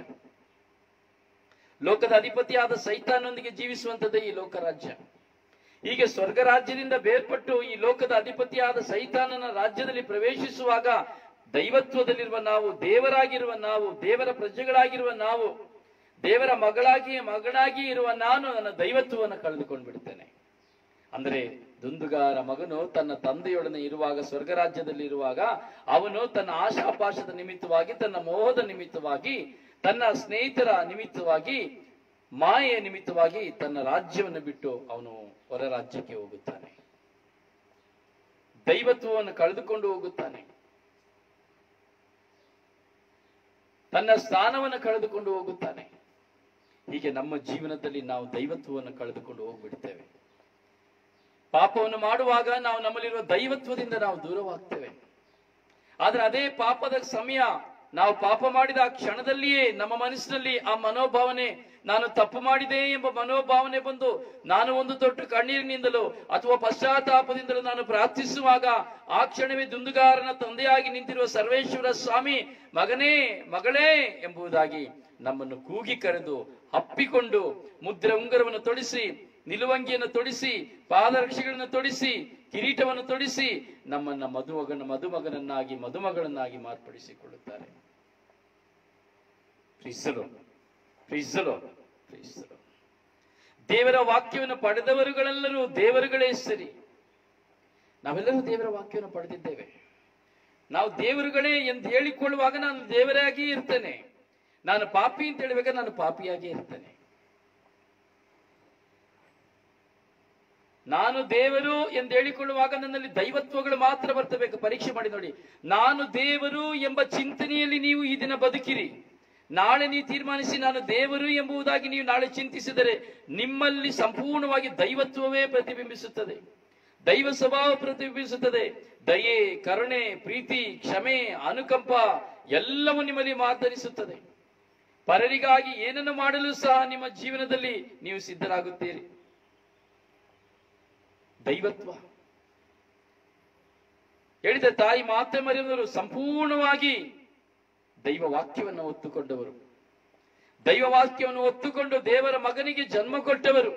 ಲೋಕದ ಅಧಿಪತಿಯಾದ ಸೈತಾನೊಂದಿಗೆ ಜೀವಿಸುವಂತದ್ದೇ ಈ ಲೋಕ ರಾಜ್ಯ ಹೀಗೆ ಸ್ವರ್ಗ ರಾಜ್ಯದಿಂದ ಬೇರ್ಪಟ್ಟು ಈ ಲೋಕದ ಅಧಿಪತಿಯಾದ ಸೈತಾನನ ರಾಜ್ಯದಲ್ಲಿ ಪ್ರವೇಶಿಸುವಾಗ ದೈವತ್ವದಲ್ಲಿರುವ ನಾವು ದೇವರಾಗಿರುವ ನಾವು ದೇವರ ಪ್ರಜೆಗಳಾಗಿರುವ ನಾವು ದೇವರ ಮಗಳಾಗಿ ಮಗನಾಗಿ ಇರುವ ನಾನು ನನ್ನ ದೈವತ್ವವನ್ನು ಕಳೆದುಕೊಂಡು ಬಿಡ್ತೇನೆ ಅಂದ್ರೆ ದುಂದುಗಾರ ಮಗನು ತನ್ನ ತಂದೆಯೊಡನೆ ಇರುವಾಗ ಸ್ವರ್ಗ ರಾಜ್ಯದಲ್ಲಿ ಇರುವಾಗ ಅವನು ತನ್ನ ಆಶಾಪಾಶದ ನಿಮಿತ್ತವಾಗಿ ತನ್ನ ಮೋಹದ ನಿಮಿತ್ತವಾಗಿ ತನ್ನ ಸ್ನೇಹಿತರ ನಿಮಿತ್ತವಾಗಿ ಮಾಯೆಯ ನಿಮಿತ್ತವಾಗಿ ತನ್ನ ರಾಜ್ಯವನ್ನು ಬಿಟ್ಟು ಅವನು ಹೊರ ರಾಜ್ಯಕ್ಕೆ ಹೋಗುತ್ತಾನೆ ದೈವತ್ವವನ್ನು ಕಳೆದುಕೊಂಡು ಹೋಗುತ್ತಾನೆ ತನ್ನ ಸ್ಥಾನವನ್ನು ಕಳೆದುಕೊಂಡು ಹೋಗುತ್ತಾನೆ ಹೀಗೆ ನಮ್ಮ ಜೀವನದಲ್ಲಿ ನಾವು ದೈವತ್ವವನ್ನು ಕಳೆದುಕೊಂಡು ಹೋಗ್ಬಿಡ್ತೇವೆ ಪಾಪವನ್ನು ಮಾಡುವಾಗ ನಾವು ನಮ್ಮಲ್ಲಿರುವ ದೈವತ್ವದಿಂದ ನಾವು ದೂರವಾಗ್ತೇವೆ ಆದ್ರೆ ಅದೇ ಪಾಪದ ಸಮಯ ನಾವು ಪಾಪ ಮಾಡಿದ ಆ ಕ್ಷಣದಲ್ಲಿಯೇ ನಮ್ಮ ಮನಸ್ಸಿನಲ್ಲಿ ಆ ಮನೋಭಾವನೆ ನಾನು ತಪ್ಪು ಮಾಡಿದೆ ಎಂಬ ಮನೋಭಾವನೆ ಬಂದು ನಾನು ಒಂದು ದೊಡ್ಡ ಕಣ್ಣೀರಿನಿಂದಲೋ ಅಥವಾ ಪಶ್ಚಾತ್ತಾಪದಿಂದಲೂ ನಾನು ಪ್ರಾರ್ಥಿಸುವಾಗ ಆ ಕ್ಷಣವೇ ದುಂದುಗಾರನ ತಂದೆಯಾಗಿ ನಿಂತಿರುವ ಸರ್ವೇಶ್ವರ ಸ್ವಾಮಿ ಮಗನೇ ಮಗಳೇ ಎಂಬುದಾಗಿ ನಮ್ಮನ್ನು ಕೂಗಿ ಕರೆದು ಅಪ್ಪಿಕೊಂಡು ಮುದ್ರೆ ಉಂಗರವನ್ನು ತೊಡಿಸಿ ನಿಲುವಂಗಿಯನ್ನು ತೊಡಿಸಿ ಪಾದರಕ್ಷೆಗಳನ್ನು ತೊಡಿಸಿ ಕಿರೀಟವನ್ನು ತೊಡಿಸಿ ನಮ್ಮನ್ನ ಮದುಮಗನ ಮದುಮಗನನ್ನಾಗಿ ಮದುಮಗಳನ್ನಾಗಿ ಮಾರ್ಪಡಿಸಿಕೊಳ್ಳುತ್ತಾರೆ ಪ್ರೀಸಲು ಪ್ರೀಸಲು ಪ್ರೀಸಲು ದೇವರ ವಾಕ್ಯವನ್ನು ಪಡೆದವರುಗಳೆಲ್ಲರೂ ದೇವರುಗಳೇ ಸರಿ ನಾವೆಲ್ಲರೂ ದೇವರ ವಾಕ್ಯವನ್ನು ಪಡೆದಿದ್ದೇವೆ ನಾವು ದೇವರುಗಳೇ ಎಂದು ಹೇಳಿಕೊಳ್ಳುವಾಗ ನಾನು ದೇವರಾಗಿ ಇರ್ತೇನೆ ನಾನು ಪಾಪಿ ಅಂತ ಹೇಳುವಾಗ ನಾನು ಪಾಪಿಯಾಗಿ ಇರ್ತೇನೆ ನಾನು ದೇವರು ಎಂದು ಹೇಳಿಕೊಳ್ಳುವಾಗ ನನ್ನಲ್ಲಿ ದೈವತ್ವಗಳು ಮಾತ್ರ ಬರ್ತಬೇಕು ಪರೀಕ್ಷೆ ಮಾಡಿ ನೋಡಿ ನಾನು ದೇವರು ಎಂಬ ಚಿಂತನೆಯಲ್ಲಿ ನೀವು ಈ ದಿನ ಬದುಕಿರಿ ನಾಳೆ ನೀವು ತೀರ್ಮಾನಿಸಿ ನಾನು ದೇವರು ಎಂಬುದಾಗಿ ನೀವು ನಾಳೆ ಚಿಂತಿಸಿದರೆ ನಿಮ್ಮಲ್ಲಿ ಸಂಪೂರ್ಣವಾಗಿ ದೈವತ್ವವೇ ಪ್ರತಿಬಿಂಬಿಸುತ್ತದೆ ದೈವ ಸ್ವಭಾವ ಪ್ರತಿಬಿಂಬಿಸುತ್ತದೆ ದಯೆ ಕರುಣೆ ಪ್ರೀತಿ ಕ್ಷಮೆ ಅನುಕಂಪ ಎಲ್ಲವೂ ನಿಮ್ಮಲ್ಲಿ ಮಾತರಿಸುತ್ತದೆ ಪರರಿಗಾಗಿ ಏನನ್ನು ಮಾಡಲು ಸಹ ನಿಮ್ಮ ಜೀವನದಲ್ಲಿ ನೀವು ಸಿದ್ಧರಾಗುತ್ತೀರಿ ದೈವತ್ವ ಹೇಳಿದ ತಾಯಿ ಮಾತೆ ಮರೆಯವರು ಸಂಪೂರ್ಣವಾಗಿ ದೈವ ವಾಕ್ಯವನ್ನು ಒತ್ತುಕೊಂಡವರು ದೈವ ವಾಕ್ಯವನ್ನು ಒತ್ತುಕೊಂಡು ದೇವರ ಮಗನಿಗೆ ಜನ್ಮ ಕೊಟ್ಟವರು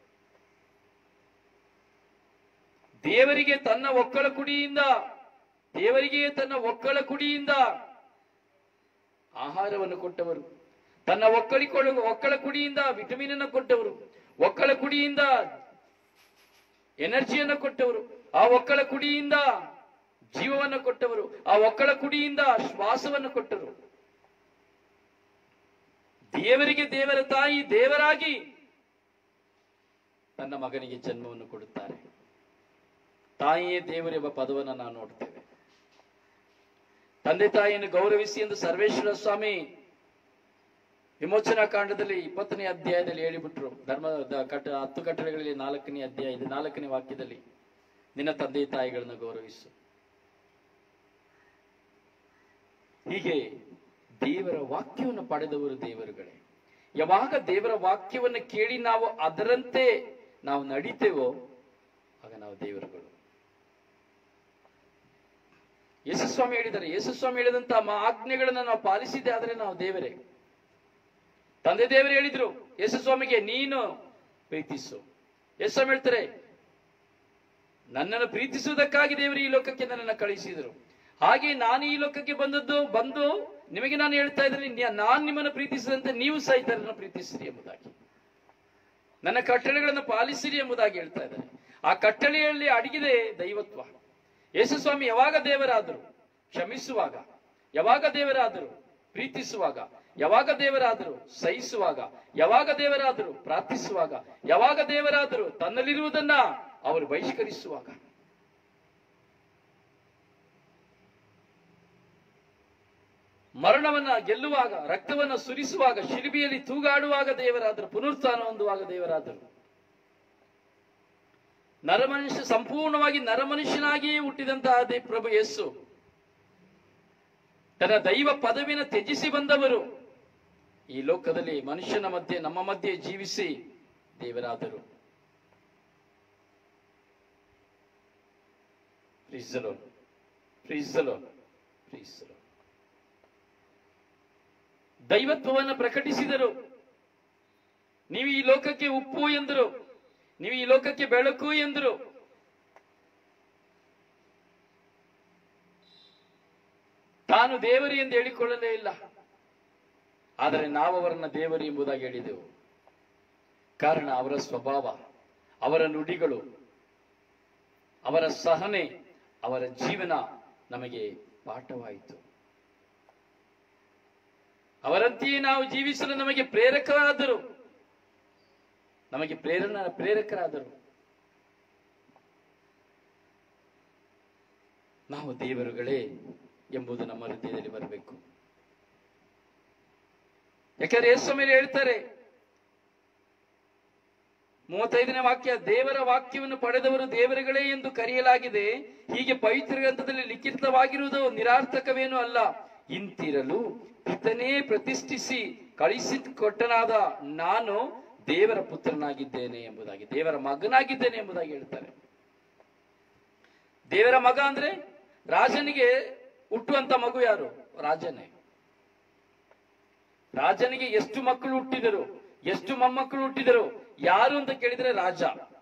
ದೇವರಿಗೆ ತನ್ನ ಒಕ್ಕಳ ಕುಡಿಯಿಂದ ದೇವರಿಗೆ ತನ್ನ ಒಕ್ಕಳ ಕುಡಿಯಿಂದ ಆಹಾರವನ್ನು ಕೊಟ್ಟವರು ತನ್ನ ಒಕ್ಕಳಿಕೊಳ್ಳ ಒಕ್ಕಳ ಕುಡಿಯಿಂದ ವಿಟಮಿನ್ ಅನ್ನು ಕೊಟ್ಟವರು ಒಕ್ಕಳ ಕುಡಿಯಿಂದ ಎನರ್ಜಿಯನ್ನು ಕೊಟ್ಟವರು ಆ ಒಕ್ಕಳ ಕುಡಿಯಿಂದ ಜೀವವನ್ನು ಕೊಟ್ಟವರು ಆ ಒಕ್ಕಳ ಕುಡಿಯಿಂದ ಶ್ವಾಸವನ್ನು ಕೊಟ್ಟರು ದೇವರಿಗೆ ದೇವರ ತಾಯಿ ದೇವರಾಗಿ ತನ್ನ ಮಗನಿಗೆ ಜನ್ಮವನ್ನು ಕೊಡುತ್ತಾರೆ ತಾಯಿಯೇ ದೇವರೆಂಬ ಪದವನ್ನು ನಾವು ನೋಡ್ತೇವೆ ತಂದೆ ತಾಯಿಯನ್ನು ಗೌರವಿಸಿ ಎಂದು ಸರ್ವೇಶ್ವರ ಸ್ವಾಮಿ ವಿಮೋಚನಾ ಕಾಂಡದಲ್ಲಿ ಇಪ್ಪತ್ತನೇ ಅಧ್ಯಾಯದಲ್ಲಿ ಹೇಳಿಬಿಟ್ರು ಧರ್ಮದ ಕಟ್ಟ ಹತ್ತು ಕಟ್ಟಳೆಗಳಲ್ಲಿ ನಾಲ್ಕನೇ ಅಧ್ಯಾಯ ಇದು ನಾಲ್ಕನೇ ವಾಕ್ಯದಲ್ಲಿ ನಿನ್ನ ತಂದೆ ತಾಯಿಗಳನ್ನ ಗೌರವಿಸು ಹೀಗೆ ದೇವರ ವಾಕ್ಯವನ್ನು ಪಡೆದವರು ದೇವರುಗಳೇ ಯಾವಾಗ ದೇವರ ವಾಕ್ಯವನ್ನು ಕೇಳಿ ನಾವು ಅದರಂತೆ ನಾವು ನಡೀತೇವೋ ಆಗ ನಾವು ದೇವರುಗಳು ಯೇಸುಸ್ವಾಮಿ ಹೇಳಿದ್ದಾರೆ ಯೇಸುಸ್ವಾಮಿ ಹೇಳಿದಂತ ಮ- ಆಜ್ಞೆಗಳನ್ನು ನಾವು ಪಾಲಿಸಿದ್ದೆ ಆದರೆ ನಾವು ದೇವರೇ ತಂದೆ ದೇವರು ಹೇಳಿದ್ರು ಯೇಸುಸ್ವಾಮಿಗೆ ನೀನು ಪ್ರೀತಿಸು ಯೇಸುಸ್ವಾಮಿ ಹೇಳ್ತಾರೆ ನನ್ನನ್ನು ಪ್ರೀತಿಸುವುದಕ್ಕಾಗಿ ದೇವರು ಈ ಲೋಕಕ್ಕೆ ನನ್ನನ್ನು ಕಳಿಸಿದರು ಹಾಗೆ ನಾನು ಈ ಲೋಕಕ್ಕೆ ಬಂದದ್ದು ಬಂದು ನಿಮಗೆ ನಾನು ಹೇಳ್ತಾ ಇದ್ದೀನಿ ನಾನು ನಿಮ್ಮನ್ನು ಪ್ರೀತಿಸಿದಂತೆ ನೀವು ಸಹ ಇತರರನ್ನು ಪ್ರೀತಿಸಿರಿ ಎಂಬುದಾಗಿ ನನ್ನ ಕಟ್ಟಳೆಗಳನ್ನು ಪಾಲಿಸಿರಿ ಎಂಬುದಾಗಿ ಹೇಳ್ತಾ ಇದ್ದಾರೆ ಆ ಕಟ್ಟಳೆಯಲ್ಲಿ ಅಡಗಿದೆ ದೈವತ್ವ ಯೇಸುಸ್ವಾಮಿ ಯಾವಾಗ ದೇವರಾದರು ಕ್ಷಮಿಸುವಾಗ ಯಾವಾಗ ದೇವರಾದರು ಪ್ರೀತಿಸುವಾಗ ಯಾವಾಗ ದೇವರಾದರು ಸಹಿಸುವಾಗ ಯಾವಾಗ ದೇವರಾದರು ಪ್ರಾರ್ಥಿಸುವಾಗ ಯಾವಾಗ ದೇವರಾದರು ತನ್ನಲ್ಲಿರುವುದನ್ನ ಅವರು ಬಹಿಷ್ಕರಿಸುವಾಗ ಮರಣವನ್ನ ಗೆಲ್ಲುವಾಗ ರಕ್ತವನ್ನ ಸುರಿಸುವಾಗ ಶಿಲ್ಬಿಯಲ್ಲಿ ತೂಗಾಡುವಾಗ ದೇವರಾದರು ಪುನರುತ್ಥಾನ ಹೊಂದುವಾಗ ದೇವರಾದರು ನರಮನುಷ್ಯ ಸಂಪೂರ್ಣವಾಗಿ ನರಮನುಷ್ಯನಾಗಿಯೇ ಹುಟ್ಟಿದಂತಹ ದೇ ಪ್ರಭು ಯೇಸು ತನ್ನ ದೈವ ಪದವಿನ ತ್ಯಜಿಸಿ ಬಂದವರು ಈ ಲೋಕದಲ್ಲಿ ಮನುಷ್ಯನ ಮಧ್ಯೆ ನಮ್ಮ ಮಧ್ಯೆ ಜೀವಿಸಿ ದೇವರಾದರು Praise the Lord. Praise the Lord. Praise the Lord. ದೈವತ್ವವನ್ನು ಪ್ರಕಟಿಸಿದರು ನೀವು ಈ ಲೋಕಕ್ಕೆ ಉಪ್ಪು ಎಂದರು ನೀವು ಈ ಲೋಕಕ್ಕೆ ಬೆಳಕು ಎಂದರು ತಾನು ದೇವರು ಎಂದು ಹೇಳಿಕೊಳ್ಳಲೇ ಇಲ್ಲ ಆದರೆ ನಾವು ಅವರನ್ನ ದೇವರು ಎಂಬುದಾಗಿ ಹೇಳಿದೆವು ಕಾರಣ ಅವರ ಸ್ವಭಾವ ಅವರ ನುಡಿಗಳು ಅವರ ಸಹನೆ ಅವರ ಜೀವನ ನಮಗೆ ಪಾಠವಾಯಿತು ಅವರಂತೆಯೇ ನಾವು ಜೀವಿಸಲು ನಮಗೆ ಪ್ರೇರಕರಾದರು ನಮಗೆ ಪ್ರೇರಣ ಪ್ರೇರಕರಾದರು ನಾವು ದೇವರುಗಳೇ ಎಂಬುದು ನಮ್ಮ ಹೃದಯದಲ್ಲಿ ಬರಬೇಕು ಯಾಕಂದ್ರೆ ಯೇಸು ಮೇಲೆ ಹೇಳ್ತಾರೆ ಮೂವತ್ತೈದನೇ ವಾಕ್ಯ ದೇವರ ವಾಕ್ಯವನ್ನು ಪಡೆದವರು ದೇವರುಗಳೇ ಎಂದು ಕರೆಯಲಾಗಿದೆ ಹೀಗೆ ಪವಿತ್ರ ಗ್ರಂಥದಲ್ಲಿ ಲಿಖಿತವಾಗಿರುವುದು ನಿರಾರ್ಥಕವೇನೂ ಅಲ್ಲ ಇಂತಿರಲು ಪಿತನೇ ಪ್ರತಿಷ್ಠಿಸಿ ಕಳಿಸಿ ಕೊಟ್ಟನಾದ ನಾನು ದೇವರ ಪುತ್ರನಾಗಿದ್ದೇನೆ ಎಂಬುದಾಗಿ ದೇವರ ಮಗನಾಗಿದ್ದೇನೆ ಎಂಬುದಾಗಿ ಹೇಳ್ತಾರೆ ದೇವರ ಮಗ ಅಂದ್ರೆ ರಾಜನಿಗೆ ಹುಟ್ಟುವಂತ ಮಗು ಯಾರು ರಾಜನೇ ರಾಜನಿಗೆ ಎಷ್ಟು ಮಕ್ಕಳು ಹುಟ್ಟಿದರು ಎಷ್ಟು ಮೊಮ್ಮಕ್ಕಳು ಹುಟ್ಟಿದರು ಯಾರು ಅಂತ ಕೇಳಿದ್ರೆ ರಾಜ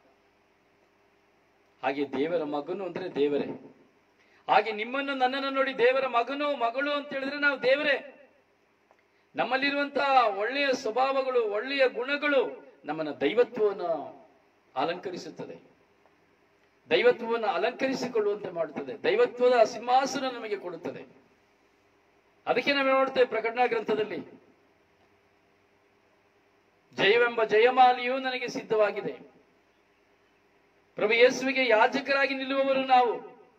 ಹಾಗೆ ದೇವರ ಮಗನು ಅಂದ್ರೆ ದೇವರೇ ಹಾಗೆ ನಿಮ್ಮನ್ನು ನನ್ನನ್ನು ನೋಡಿ ದೇವರ ಮಗನು ಮಗಳು ಅಂತ ಹೇಳಿದ್ರೆ ನಾವು ದೇವರೇ ನಮ್ಮಲ್ಲಿರುವಂತಹ ಒಳ್ಳೆಯ ಸ್ವಭಾವಗಳು ಒಳ್ಳೆಯ ಗುಣಗಳು ನಮ್ಮನ್ನ ದೈವತ್ವವನ್ನು ಅಲಂಕರಿಸುತ್ತದೆ ದೈವತ್ವವನ್ನು ಅಲಂಕರಿಸಿಕೊಳ್ಳುವಂತೆ ಮಾಡುತ್ತದೆ ದೈವತ್ವದ ಸಿಂಹಾಸನ ನಮಗೆ ಕೊಡುತ್ತದೆ ಅದಕ್ಕೆ ನಾವು ನೋಡ್ತೇವೆ ಪ್ರಕಟಣಾ ಗ್ರಂಥದಲ್ಲಿ ಜಯವೆಂಬ ಜಯಮಾಲಿಯು ನನಗೆ ಸಿದ್ಧವಾಗಿದೆ ಪ್ರಭು ಯೇಸುವಿಗೆ ಯಾಜಕರಾಗಿ ನಿಲ್ಲುವವರು ನಾವು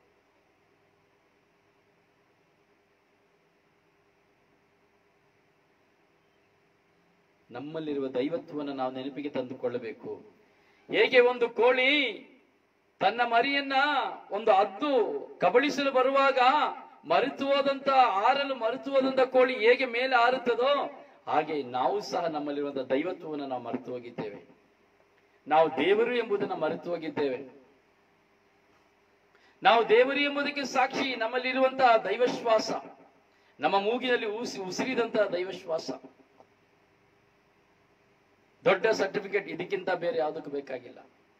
ನಮ್ಮಲ್ಲಿರುವ ದೈವತ್ವವನ್ನು ನಾವು ನೆನಪಿಗೆ ತಂದುಕೊಳ್ಳಬೇಕು ಹೇಗೆ ಒಂದು ಕೋಳಿ ತನ್ನ ಮರಿಯನ್ನ ಒಂದು ಹದ್ದು ಕಬಳಿಸಲು ಬರುವಾಗ ಮರೆತು ಹೋದಂತ ಆರಲು ಮರೆತು ಹೋದಂತ ಕೋಳಿ ಹೇಗೆ ಮೇಲೆ ಹಾರುತ್ತದೋ ಹಾಗೆ ನಾವು ಸಹ ನಮ್ಮಲ್ಲಿರುವಂತಹ ದೈವತ್ವವನ್ನು ನಾವು ಮರೆತು ಹೋಗಿದ್ದೇವೆ ನಾವು ದೇವರು ಎಂಬುದನ್ನು ಮರೆತು ಹೋಗಿದ್ದೇವೆ ನಾವು ದೇವರು ಎಂಬುದಕ್ಕೆ ಸಾಕ್ಷಿ ನಮ್ಮಲ್ಲಿರುವಂತಹ ದೈವಶ್ವಾಸ ನಮ್ಮ ಮೂಗಿನಲ್ಲಿ ಉಸಿ ಉಸಿರಿದಂತಹ ದೈವಶ್ವಾಸ ದೊಡ್ಡ ಸರ್ಟಿಫಿಕೇಟ್ ಇದಕ್ಕಿಂತ ಬೇರೆ ಯಾವುದಕ್ಕೂ ಬೇಕಾಗಿಲ್ಲ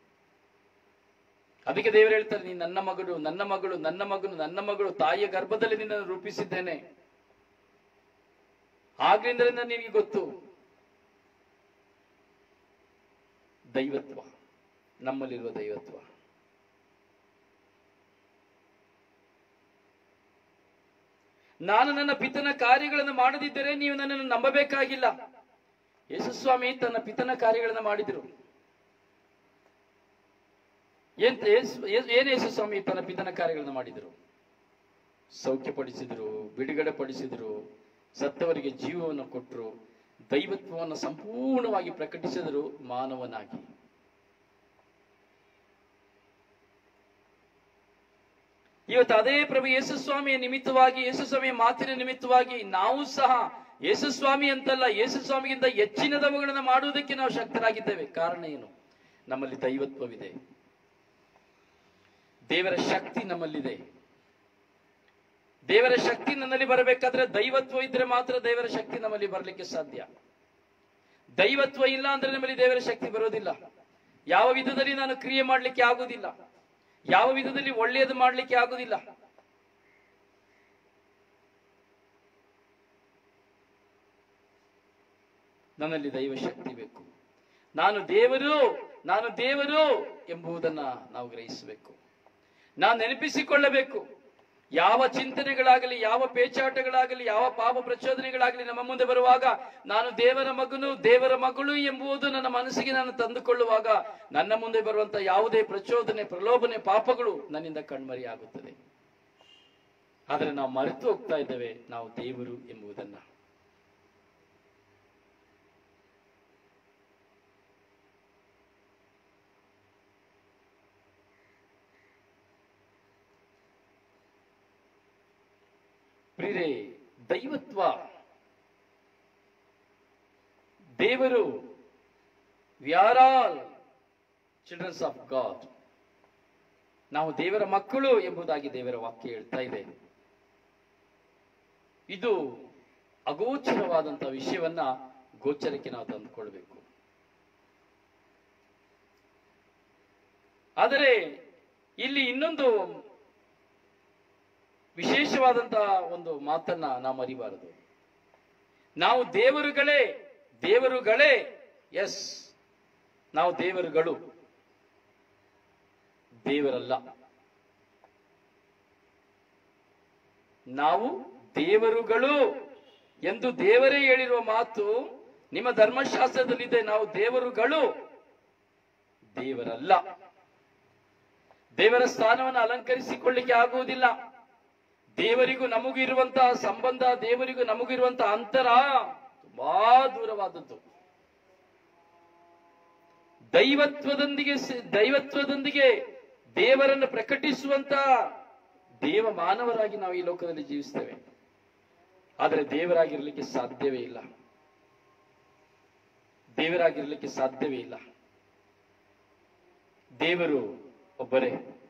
ಅದಕ್ಕೆ ದೇವರು ಹೇಳ್ತಾರೆ ನೀನು ನನ್ನ ಮಗಳು ನನ್ನ ಮಗಳು ನನ್ನ ಮಗನು ನನ್ನ ಮಗಳು ತಾಯಿಯ ಗರ್ಭದಲ್ಲಿ ನಿನ್ನನ್ನು ರೂಪಿಸಿದ್ದೇನೆ ಆಗ್ಲಿಂದಲೇ ನಿನಗೆ ಗೊತ್ತು ದೈವತ್ವ ನಮ್ಮಲ್ಲಿರುವ ದೈವತ್ವ ನಾನು ನನ್ನ ಪಿತನ ಕಾರ್ಯಗಳನ್ನು ಮಾಡದಿದ್ದರೆ ನೀವು ನನ್ನನ್ನು ನಂಬಬೇಕಾಗಿಲ್ಲ ಯೇಸುಸ್ವಾಮಿ ತನ್ನ ಪಿತನ ಕಾರ್ಯಗಳನ್ನು ಮಾಡಿದರು ಏನ್ ಏಸು- ಏ- ಏನ್ ಯೇಸುಸ್ವಾಮಿ ತನ್ನ ಪಿತನ ಕಾರ್ಯಗಳನ್ನು ಮಾಡಿದರು ಸೌಖ್ಯಪಡಿಸಿದ್ರು ಬಿಡುಗಡೆ ಪಡಿಸಿದ್ರು ಸತ್ತವರಿಗೆ ಜೀವವನ್ನು ಕೊಟ್ಟರು ದೈವತ್ವವನ್ನು ಸಂಪೂರ್ಣವಾಗಿ ಪ್ರಕಟಿಸಿದರು ಮಾನವನಾಗಿ ಇವತ್ತು ಅದೇ ಪ್ರಭು ಯೇಸುಸ್ವಾಮಿಯ ನಿಮಿತ್ತವಾಗಿ ಯೇಸುಸ್ವಾಮಿಯ ಮಾತಿನ ನಿಮಿತ್ತವಾಗಿ ನಾವು ಸಹ ಯೇಸುಸ್ವಾಮಿ ಅಂತಲ್ಲ ಯೇಸುಸ್ವಾಮಿಗಿಂತ ಹೆಚ್ಚಿನದವುಗಳನ್ನು ಮಾಡುವುದಕ್ಕೆ ನಾವು ಶಕ್ತರಾಗಿದ್ದೇವೆ ಕಾರಣ ಏನು ನಮ್ಮಲ್ಲಿ ದೈವತ್ವವಿದೆ ದೇವರ ಶಕ್ತಿ ನಮ್ಮಲ್ಲಿದೆ ದೇವರ ಶಕ್ತಿ ನನ್ನಲ್ಲಿ ಬರಬೇಕಾದ್ರೆ ದೈವತ್ವ ಇದ್ರೆ ಮಾತ್ರ ದೇವರ ಶಕ್ತಿ ನಮ್ಮಲ್ಲಿ ಬರಲಿಕ್ಕೆ ಸಾಧ್ಯ ದೈವತ್ವ ಇಲ್ಲ ಅಂದ್ರೆ ನಮ್ಮಲ್ಲಿ ದೇವರ ಶಕ್ತಿ ಬರೋದಿಲ್ಲ ಯಾವ ವಿಧದಲ್ಲಿ ನಾನು ಕ್ರಿಯೆ ಮಾಡಲಿಕ್ಕೆ ಆಗುವುದಿಲ್ಲ ಯಾವ ವಿಧದಲ್ಲಿ ಒಳ್ಳೆಯದು ಮಾಡಲಿಕ್ಕೆ ಆಗುವುದಿಲ್ಲ ನನ್ನಲ್ಲಿ ದೈವ ಶಕ್ತಿ ಬೇಕು ನಾನು ದೇವರು ನಾನು ದೇವರು ಎಂಬುದನ್ನ ನಾವು ಗ್ರಹಿಸಬೇಕು ನಾವು ನೆನಪಿಸಿಕೊಳ್ಳಬೇಕು ಯಾವ ಚಿಂತನೆಗಳಾಗಲಿ ಯಾವ ಪೇಚಾಟಗಳಾಗಲಿ ಯಾವ ಪಾಪ ಪ್ರಚೋದನೆಗಳಾಗಲಿ ನಮ್ಮ ಮುಂದೆ ಬರುವಾಗ ನಾನು ದೇವರ ಮಗನು ದೇವರ ಮಗಳು ಎಂಬುದು ನನ್ನ ಮನಸ್ಸಿಗೆ ನಾನು ತಂದುಕೊಳ್ಳುವಾಗ ನನ್ನ ಮುಂದೆ ಬರುವಂತ ಯಾವುದೇ ಪ್ರಚೋದನೆ ಪ್ರಲೋಭನೆ ಪಾಪಗಳು ನನ್ನಿಂದ ಕಣ್ಮರಿಯಾಗುತ್ತದೆ ಆದರೆ ನಾವು ಮರೆತು ಹೋಗ್ತಾ ಇದ್ದೇವೆ ನಾವು ದೇವರು ಎಂಬುದನ್ನ ಪ್ರಿಯರೇ ದೈವತ್ವ ದೇವರು we are all childrens of God ನಾವು ದೇವರ ಮಕ್ಕಳು ಎಂಬುದಾಗಿ ದೇವರ ವಾಕ್ಯ ಹೇಳ್ತಾ ಇದೆ ಇದು ಅಗೋಚರವಾದಂತಹ ವಿಷಯವನ್ನ ಗೋಚರಕ್ಕೆ ನಾವು ತಂದುಕೊಳ್ಬೇಕು ಆದರೆ ಇಲ್ಲಿ ಇನ್ನೊಂದು ವಿಶೇಷವಾದಂತಹ ಒಂದು ಮಾತನ್ನ ನಾವು ಮರಿಬಾರದು ನಾವು ದೇವರುಗಳೇ ದೇವರುಗಳೇ ಎಸ್ ನಾವು ದೇವರುಗಳು ದೇವರಲ್ಲ ನಾವು ದೇವರುಗಳು ಎಂದು ದೇವರೇ ಹೇಳಿರುವ ಮಾತು ನಿಮ್ಮ ಧರ್ಮಶಾಸ್ತ್ರದಲ್ಲಿದೆ ನಾವು ದೇವರುಗಳು ದೇವರಲ್ಲ ದೇವರ ಸ್ಥಾನವನ್ನು ಅಲಂಕರಿಸಿಕೊಳ್ಳಿಕ್ಕೆ ಆಗುವುದಿಲ್ಲ ದೇವರಿಗೂ ನಮಗೂ ಇರುವಂತಹ ಸಂಬಂಧ ದೇವರಿಗೂ ನಮಗೂ ಇರುವಂತಹ ಅಂತರ ತುಂಬಾ ದೂರವಾದದ್ದು ದೈವತ್ವದೊಂದಿಗೆ ಸ- ದೈವತ್ವದೊಂದಿಗೆ ದೇವರನ್ನು ಪ್ರಕಟಿಸುವಂತ ದೇವ ಮಾನವರಾಗಿ ನಾವು ಈ ಲೋಕದಲ್ಲಿ ಜೀವಿಸ್ತೇವೆ ಆದರೆ ದೇವರಾಗಿರ್ಲಿಕ್ಕೆ ಸಾಧ್ಯವೇ ಇಲ್ಲ ದೇವರಾಗಿರ್ಲಿಕ್ಕೆ ಸಾಧ್ಯವೇ ಇಲ್ಲ ದೇವರು ಒಬ್ಬರೇ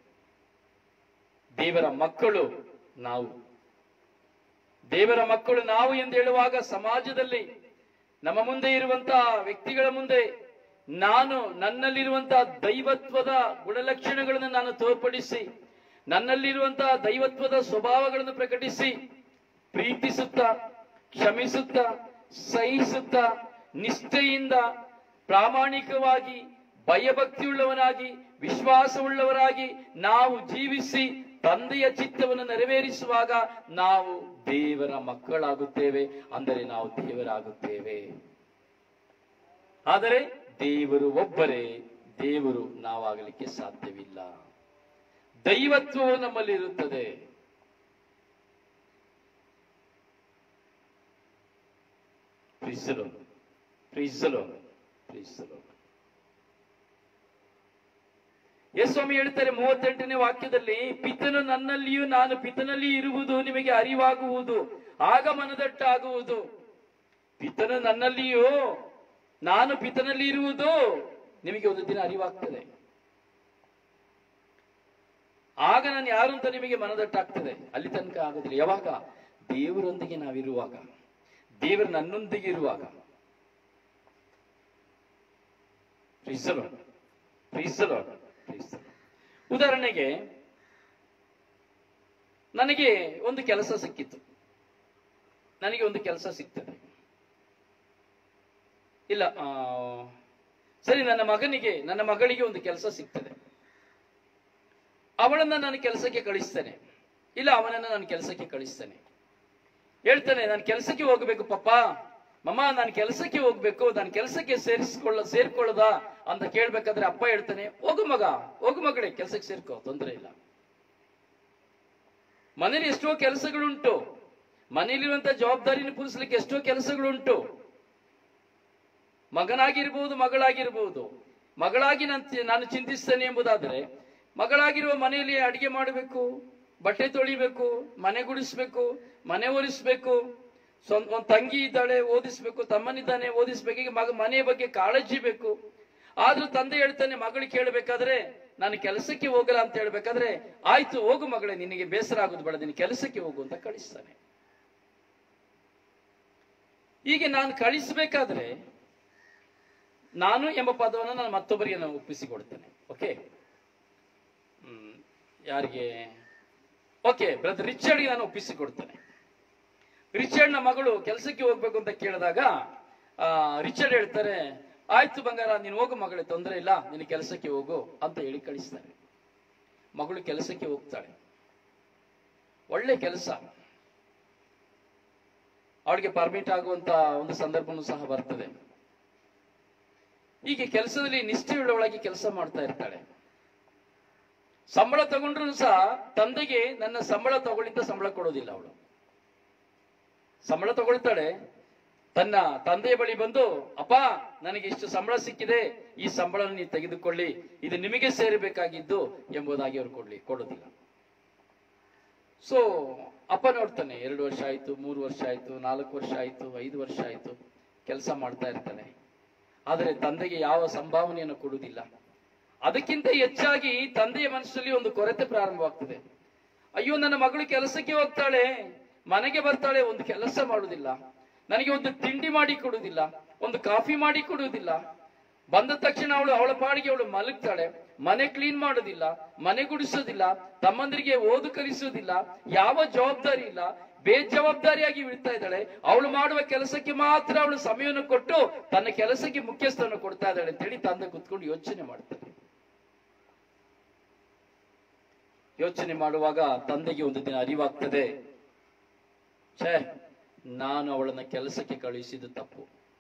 ದೇವರ ಮಕ್ಕಳು ನಾವು ದೇವರ ಮಕ್ಕಳು ನಾವು ಎಂದು ಹೇಳುವಾಗ ಸಮಾಜದಲ್ಲಿ ನಮ್ಮ ಮುಂದೆ ಇರುವಂತಹ ವ್ಯಕ್ತಿಗಳ ಮುಂದೆ ನಾನು ನನ್ನಲ್ಲಿರುವಂತಹ ದೈವತ್ವದ ಗುಣಲಕ್ಷಣಗಳನ್ನು ನಾನು ತೋರ್ಪಡಿಸಿ ನನ್ನಲ್ಲಿರುವಂತಹ ದೈವತ್ವದ ಸ್ವಭಾವಗಳನ್ನು ಪ್ರಕಟಿಸಿ ಪ್ರೀತಿಸುತ್ತಾ ಕ್ಷಮಿಸುತ್ತಾ ಸಹಿಸುತ್ತಾ ನಿಷ್ಠೆಯಿಂದ ಪ್ರಾಮಾಣಿಕವಾಗಿ ಭಯಭಕ್ತಿಯುಳ್ಳವನಾಗಿ ವಿಶ್ವಾಸವುಳ್ಳವರಾಗಿ ನಾವು ಜೀವಿಸಿ ತಂದೆಯ ಚಿತ್ತವನ್ನು ನೆರವೇರಿಸುವಾಗ ನಾವು ದೇವರ ಮಕ್ಕಳಾಗುತ್ತೇವೆ ಅಂದರೆ ನಾವು ದೇವರಾಗುತ್ತೇವೆ ಆದರೆ ದೇವರು ಒಬ್ಬರೇ ದೇವರು ನಾವಾಗಲಿಕ್ಕೆ ಸಾಧ್ಯವಿಲ್ಲ ದೈವತ್ವವು ನಮ್ಮಲ್ಲಿ ಇರುತ್ತದೆ ಪ್ರೀಸಲು ಪ್ರೀಸಲು ಪ್ರೀಸಲು ಯೇಸು ಸ್ವಾಮಿ ಹೇಳ್ತಾರೆ ಮೂವತ್ತೆಂಟನೇ ವಾಕ್ಯದಲ್ಲಿ ಪಿತನು ನನ್ನಲ್ಲಿಯೂ ನಾನು ಪಿತನಲ್ಲಿ ಇರುವುದು ನಿಮಗೆ ಅರಿವಾಗುವುದು ಆಗ ಮನದಟ್ಟಾಗುವುದು ಪಿತನು ನನ್ನಲ್ಲಿಯೂ ನಾನು ಪಿತನಲ್ಲಿ ಇರುವುದು ನಿಮಗೆ ಒಂದು ದಿನ ಅರಿವಾಗ್ತದೆ ಆಗ ನಾನು ಯಾರು ಅಂತ ನಿಮಗೆ ಮನದಟ್ಟಾಗ್ತದೆ ಅಲ್ಲಿ ತನಕ ಆಗೋದಿಲ್ಲ ಯಾವಾಗ ದೇವರೊಂದಿಗೆ ನಾವಿರುವಾಗ ದೇವರು ನನ್ನೊಂದಿಗೆ ಇರುವಾಗ ಪ್ರೀಸಲು ಪ್ರೀಸಲು ಪ್ರೀಸಲು ಉದಾಹರಣೆಗೆ ನನಗೆ ಒಂದು ಕೆಲಸ ಸಿಕ್ಕಿತ್ತು ನನಗೆ ಒಂದು ಕೆಲಸ ಸಿಗ್ತದೆ ಇಲ್ಲ ಆ, ಸರಿ ನನ್ನ ಮಗನಿಗೆ ನನ್ನ ಮಗಳಿಗೆ ಒಂದು ಕೆಲಸ ಸಿಗ್ತದೆ ಅವಳನ್ನ ನಾನು ಕೆಲಸಕ್ಕೆ ಕಳಿಸ್ತೇನೆ ಇಲ್ಲ ಅವನನ್ನ ನಾನು ಕೆಲಸಕ್ಕೆ ಕಳಿಸ್ತೇನೆ ಹೇಳ್ತಾನೆ ನಾನು ಕೆಲಸಕ್ಕೆ ಹೋಗ್ಬೇಕು ಪಪ್ಪ ಮಮ್ಮ ನಾನು ಕೆಲಸಕ್ಕೆ ಹೋಗ್ಬೇಕು ನಾನು ಕೆಲಸಕ್ಕೆ ಸೇರಿಸ್ಕೊಳ್ಳ ಸೇರ್ಕೊಳ್ಳದ ಅಂತ ಕೇಳ್ಬೇಕಾದ್ರೆ ಅಪ್ಪ ಹೇಳ್ತಾನೆ ಹೋಗು ಮಗ ಹೋಗು ಮಗಳೇ ಕೆಲಸಕ್ಕೆ ಸೇರ್ಕೋ ತೊಂದರೆ ಇಲ್ಲ ಮನೇಲಿ ಎಷ್ಟೋ ಕೆಲಸಗಳುಂಟು ಮನೆಯಲ್ಲಿರುವಂತ ಜವಾಬ್ದಾರಿನ ಪೂರಿಸ್ಲಿಕ್ಕೆ ಎಷ್ಟೋ ಕೆಲಸಗಳುಂಟು ಮಗನಾಗಿರ್ಬೋದು ಮಗಳಾಗಿರ್ಬೋದು ಮಗಳಾಗಿ ನಾನು ಚಿ- ನಾನು ಚಿಂತಿಸ್ತೇನೆ ಎಂಬುದಾದರೆ ಮಗಳಾಗಿರುವ ಮನೆಯಲ್ಲಿ ಅಡಿಗೆ ಮಾಡಬೇಕು ಬಟ್ಟೆ ತೊಳಿಬೇಕು ಮನೆ ಗುಡಿಸ್ಬೇಕು ಮನೆ ಒರೆಸ್ಬೇಕು ಸ್ವಂತ ಒಂದು ತಂಗಿ ಇದ್ದಾಳೆ ಓದಿಸ್ಬೇಕು ತಮ್ಮನಿದ್ದಾನೆ ಓದಿಸ್ಬೇಕು ಈಗ ಮಗ ಮನೆಯ ಬಗ್ಗೆ ಕಾಳಜಿ ಬೇಕು ಆದ್ರೂ ತಂದೆ ಹೇಳ್ತಾನೆ ಮಗಳು ಕೇಳಬೇಕಾದ್ರೆ ನಾನು ಕೆಲಸಕ್ಕೆ ಹೋಗಲ್ಲ ಅಂತ ಹೇಳ್ಬೇಕಾದ್ರೆ ಆಯ್ತು ಹೋಗು ಮಗಳೇ ನಿನಗೆ ಬೇಸರ ಆಗೋದು ಬೇಡ ನೀನು ಕೆಲಸಕ್ಕೆ ಹೋಗು ಅಂತ ಕಳಿಸ್ತಾನೆ ಹೀಗೆ ನಾನು ಕಳಿಸ್ಬೇಕಾದ್ರೆ ನಾನು ಎಂಬ ಪದವನ್ನು ನಾನು ಮತ್ತೊಬ್ಬರಿಗೆ ನಾನು ಒಪ್ಪಿಸಿಕೊಡ್ತೇನೆ ಓಕೆ ಹ್ಮ್ ಯಾರಿಗೆ ಓಕೆ ಬ್ರದರ್ ರಿಚರ್ಡ್ಗೆ ನಾನು ಒಪ್ಪಿಸಿಕೊಡ್ತೇನೆ ರಿಚರ್ಡ್ನ ಮಗಳು ಕೆಲಸಕ್ಕೆ ಹೋಗ್ಬೇಕು ಅಂತ ಕೇಳಿದಾಗ ಆ, ರಿಚರ್ಡ್ ಹೇಳ್ತಾರೆ ಆಯ್ತು ಬಂಗಾರ ನೀನು ಹೋಗು ಮಗಳೇ ತೊಂದರೆ ಇಲ್ಲ ನಿನ್ನ ಕೆಲಸಕ್ಕೆ ಹೋಗು ಅಂತ ಹೇಳಿ ಕಳಿಸ್ತಾರೆ ಮಗಳು ಕೆಲಸಕ್ಕೆ ಹೋಗ್ತಾಳೆ ಒಳ್ಳೆ ಕೆಲಸ ಅವಳಿಗೆ ಪರ್ಮಿಟ್ ಆಗುವಂತ ಒಂದು ಸಂದರ್ಭನೂ ಸಹ ಬರ್ತದೆ ಹೀಗೆ ಕೆಲಸದಲ್ಲಿ ನಿಷ್ಠೆಯುಳ್ಳವಳಾಗಿ ಕೆಲಸ ಮಾಡ್ತಾ ಇರ್ತಾಳೆ ಸಂಬಳ ತಗೊಂಡ್ರು ಸಹ ತಂದೆಗೆ ನನ್ನ ಸಂಬಳ ತಗೊಳ್ಳಿಂದ ಸಂಬಳ ಕೊಡೋದಿಲ್ಲ ಅವಳು ಸಂಬಳ ತಗೊಳ್ತಾಳೆ ತನ್ನ ತಂದೆಯ ಬಳಿ ಬಂದು ಅಪ್ಪ ನನಗೆ ಇಷ್ಟು ಸಂಬಳ ಸಿಕ್ಕಿದೆ ಈ ಸಂಬಳ ನೀವು ತೆಗೆದುಕೊಳ್ಳಿ ಇದು ನಿಮಗೆ ಸೇರಬೇಕಾಗಿದ್ದು ಎಂಬುದಾಗಿ ಅವರು ಕೊಡ್ಲಿ ಕೊಡೋದಿಲ್ಲ ಸೊ ಅಪ್ಪ ನೋಡ್ತಾನೆ ಎರಡು ವರ್ಷ ಆಯ್ತು ಮೂರು ವರ್ಷ ಆಯ್ತು ನಾಲ್ಕು ವರ್ಷ ಆಯ್ತು ಐದು ವರ್ಷ ಆಯ್ತು ಕೆಲಸ ಮಾಡ್ತಾ ಇರ್ತಾನೆ ಆದರೆ ತಂದೆಗೆ ಯಾವ ಸಂಭಾವನೆಯನ್ನು ಕೊಡುವುದಿಲ್ಲ ಅದಕ್ಕಿಂತ ಹೆಚ್ಚಾಗಿ ತಂದೆಯ ಮನಸ್ಸಲ್ಲಿ ಒಂದು ಕೊರತೆ ಪ್ರಾರಂಭವಾಗ್ತದೆ ಅಯ್ಯೋ ನನ್ನ ಮಗಳು ಕೆಲಸಕ್ಕೆ ಹೋಗ್ತಾಳೆ ಮನೆಗೆ ಬರ್ತಾಳೆ ಒಂದು ಕೆಲಸ ಮಾಡುವುದಿಲ್ಲ ನನಗೆ ಒಂದು ತಿಂಡಿ ಮಾಡಿ ಕೊಡುವುದಿಲ್ಲ ಒಂದು ಕಾಫಿ ಮಾಡಿ ಕೊಡುವುದಿಲ್ಲ ಬಂದ ತಕ್ಷಣ ಅವಳು ಅವಳ ಪಾಡಿಗೆ ಅವಳು ಮಲಗ್ತಾಳೆ ಮನೆ ಕ್ಲೀನ್ ಮಾಡೋದಿಲ್ಲ ಮನೆ ಗುಡಿಸೋದಿಲ್ಲ ತಮ್ಮಂದಿರಿಗೆ ಓದು ಕಲಿಸೋದಿಲ್ಲ ಯಾವ ಜವಾಬ್ದಾರಿ ಇಲ್ಲ ಬೇಜವಾಬ್ದಾರಿಯಾಗಿ ಬಿಡ್ತಾ ಇದ್ದಾಳೆ ಅವಳು ಮಾಡುವ ಕೆಲಸಕ್ಕೆ ಮಾತ್ರ ಅವಳು ಸಮಯವನ್ನು ಕೊಟ್ಟು ತನ್ನ ಕೆಲಸಕ್ಕೆ ಮುಖ್ಯಸ್ಥವನ್ನು ಕೊಡ್ತಾ ಇದ್ದಾಳೆ ಅಂತೇಳಿ ತಂದೆ ಕುತ್ಕೊಂಡು ಯೋಚನೆ ಮಾಡ್ತಾನೆ ಯೋಚನೆ ಮಾಡುವಾಗ ತಂದೆಗೆ ಒಂದು ದಿನ ಅರಿವಾಗ್ತದೆ ಛೇ ನಾನು ಅವಳನ್ನ ಕೆಲಸಕ್ಕೆ ಕಳುಹಿಸಿದ್ದು ತಪ್ಪು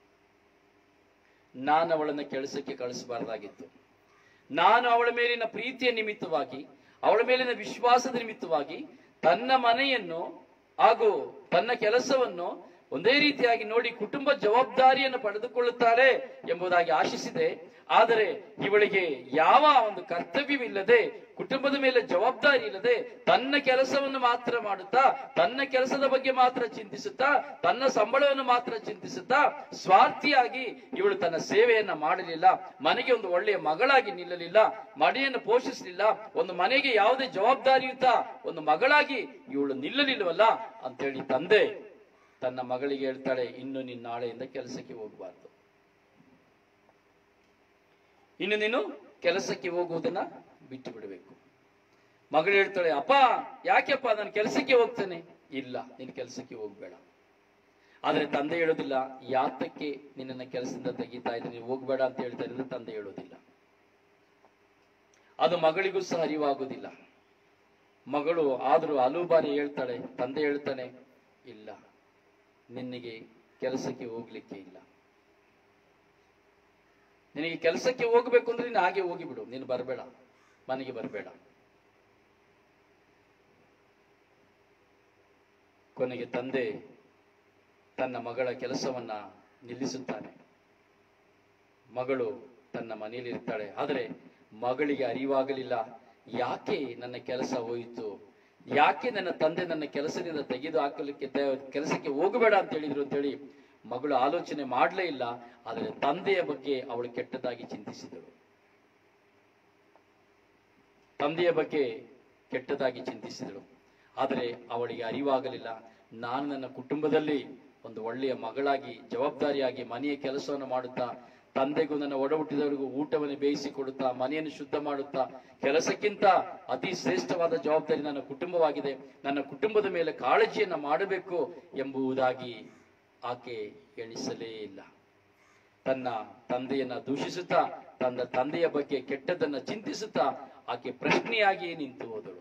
ನಾನು ಅವಳನ್ನ ಕೆಲಸಕ್ಕೆ ಕಳಿಸಬಾರ್ದಾಗಿತ್ತು ನಾನು ಅವಳ ಮೇಲಿನ ಪ್ರೀತಿಯ ನಿಮಿತ್ತವಾಗಿ ಅವಳ ಮೇಲಿನ ವಿಶ್ವಾಸದ ನಿಮಿತ್ತವಾಗಿ ತನ್ನ ಮನೆಯನ್ನು ಹಾಗೂ ತನ್ನ ಕೆಲಸವನ್ನು ಒಂದೇ ರೀತಿಯಾಗಿ ನೋಡಿ ಕುಟುಂಬ ಜವಾಬ್ದಾರಿಯನ್ನು ಪಡೆದುಕೊಳ್ಳುತ್ತಾಳೆ ಎಂಬುದಾಗಿ ಆಶಿಸಿದೆ ಆದರೆ ಇವಳಿಗೆ ಯಾವ ಒಂದು ಕರ್ತವ್ಯವಿಲ್ಲದೆ ಕುಟುಂಬದ ಮೇಲೆ ಜವಾಬ್ದಾರಿ ಇಲ್ಲದೆ ತನ್ನ ಕೆಲಸವನ್ನು ಮಾತ್ರ ಮಾಡುತ್ತಾ ತನ್ನ ಕೆಲಸದ ಬಗ್ಗೆ ಮಾತ್ರ ಚಿಂತಿಸುತ್ತಾ ತನ್ನ ಸಂಬಳವನ್ನು ಮಾತ್ರ ಚಿಂತಿಸುತ್ತಾ ಸ್ವಾರ್ಥಿಯಾಗಿ ಇವಳು ತನ್ನ ಸೇವೆಯನ್ನ ಮಾಡಲಿಲ್ಲ ಮನೆಗೆ ಒಂದು ಒಳ್ಳೆಯ ಮಗಳಾಗಿ ನಿಲ್ಲಲಿಲ್ಲ ಮನೆಯನ್ನು ಪೋಷಿಸಲಿಲ್ಲ ಒಂದು ಮನೆಗೆ ಯಾವುದೇ ಜವಾಬ್ದಾರಿಯುತ ಒಂದು ಮಗಳಾಗಿ ಇವಳು ನಿಲ್ಲಲಿಲ್ಲವಲ್ಲ ಅಂತೇಳಿ ತಂದೆ ತನ್ನ ಮಗಳಿಗೆ ಹೇಳ್ತಾಳೆ ಇನ್ನು ನೀನು ನಾಳೆಯಿಂದ ಕೆಲಸಕ್ಕೆ ಹೋಗಬಾರ್ದು ಇನ್ನು ನೀನು ಕೆಲಸಕ್ಕೆ ಹೋಗುವುದನ್ನ ಬಿಟ್ಟು ಬಿಡಬೇಕು ಮಗಳು ಹೇಳ್ತಾಳೆ ಅಪ್ಪ ಯಾಕೆಪ್ಪ ನಾನು ಕೆಲಸಕ್ಕೆ ಹೋಗ್ತೇನೆ ಇಲ್ಲ ನೀನು ಕೆಲಸಕ್ಕೆ ಹೋಗ್ಬೇಡ ಆದ್ರೆ ತಂದೆ ಹೇಳೋದಿಲ್ಲ ಯಾತಕ್ಕೆ ನಿನ್ನನ್ನ ಕೆಲಸದಿಂದ ತೆಗಿತಾ ಇದ್ದೆ ನೀವು ಹೋಗ್ಬೇಡ ಅಂತ ಹೇಳ್ತಾ ಇದ್ರೆ ತಂದೆ ಹೇಳೋದಿಲ್ಲ ಅದು ಮಗಳಿಗೂ ಸಹ ಅರಿವಾಗುವುದಿಲ್ಲ ಮಗಳು ಆದರೂ ಹಲವು ಬಾರಿ ಹೇಳ್ತಾಳೆ ತಂದೆ ಹೇಳ್ತಾನೆ ಇಲ್ಲ ನಿನಗೆ ಕೆಲಸಕ್ಕೆ ಹೋಗ್ಲಿಕ್ಕೆ ಇಲ್ಲ ನಿನಗೆ ಕೆಲಸಕ್ಕೆ ಹೋಗ್ಬೇಕು ಅಂದ್ರೆ ನೀನು ಹಾಗೆ ಹೋಗಿಬಿಡು ನೀನು ಬರಬೇಡ ಮನೆಗೆ ಬರಬೇಡ ಕೊನೆಗೆ ತಂದೆ ತನ್ನ ಮಗಳ ಕೆಲಸವನ್ನ ನಿಲ್ಲಿಸುತ್ತಾನೆ ಮಗಳು ತನ್ನ ಮನೆಯಲ್ಲಿ ಇರ್ತಾಳೆ ಆದರೆ ಮಗಳಿಗೆ ಅರಿವಾಗಲಿಲ್ಲ ಯಾಕೆ ನನ್ನ ಕೆಲಸ ಹೋಯಿತು ಯಾಕೆ ನನ್ನ ತಂದೆ ನನ್ನ ಕೆಲಸದಿಂದ ತೆಗೆದು ಹಾಕಲಿಕ್ಕೆ ತೆ- ಕೆಲಸಕ್ಕೆ ಹೋಗಬೇಡ ಅಂತ ಹೇಳಿದ್ರು ಅಂತೇಳಿ ಮಗಳು ಆಲೋಚನೆ ಮಾಡಲೇ ಇಲ್ಲ ಆದರೆ ತಂದೆಯ ಬಗ್ಗೆ ಅವಳು ಕೆಟ್ಟದಾಗಿ ಚಿಂತಿಸಿದಳು ತಂದೆಯ ಬಗ್ಗೆ ಕೆಟ್ಟದಾಗಿ ಚಿಂತಿಸಿದಳು ಆದರೆ ಅವಳಿಗೆ ಅರಿವಾಗಲಿಲ್ಲ ನಾನು ನನ್ನ ಕುಟುಂಬದಲ್ಲಿ ಒಂದು ಒಳ್ಳೆಯ ಮಗಳಾಗಿ ಜವಾಬ್ದಾರಿಯಾಗಿ ಮನೆಯ ಕೆಲಸವನ್ನು ಮಾಡುತ್ತಾ ತಂದೆಗೂ ನನ್ನ ಒಡ ಹುಟ್ಟಿದವರಿಗೂ ಊಟವನ್ನು ಬೇಯಿಸಿ ಕೊಡುತ್ತಾ ಮನೆಯನ್ನು ಶುದ್ಧ ಮಾಡುತ್ತಾ ಕೆಲಸಕ್ಕಿಂತ ಅತಿ ಶ್ರೇಷ್ಠವಾದ ಜವಾಬ್ದಾರಿ ನನ್ನ ಕುಟುಂಬವಾಗಿದೆ ನನ್ನ ಕುಟುಂಬದ ಮೇಲೆ ಕಾಳಜಿಯನ್ನ ಮಾಡಬೇಕು ಎಂಬುದಾಗಿ ಆಕೆ ಎಣಿಸಲೇ ಇಲ್ಲ ತನ್ನ ತಂದೆಯನ್ನ ದೂಷಿಸುತ್ತಾ ತನ್ನ ತಂದೆಯ ಬಗ್ಗೆ ಕೆಟ್ಟದನ್ನ ಚಿಂತಿಸುತ್ತಾ ಆಕೆ ಪ್ರಶ್ನೆಯಾಗಿಯೇ ನಿಂತು ಹೋದಳು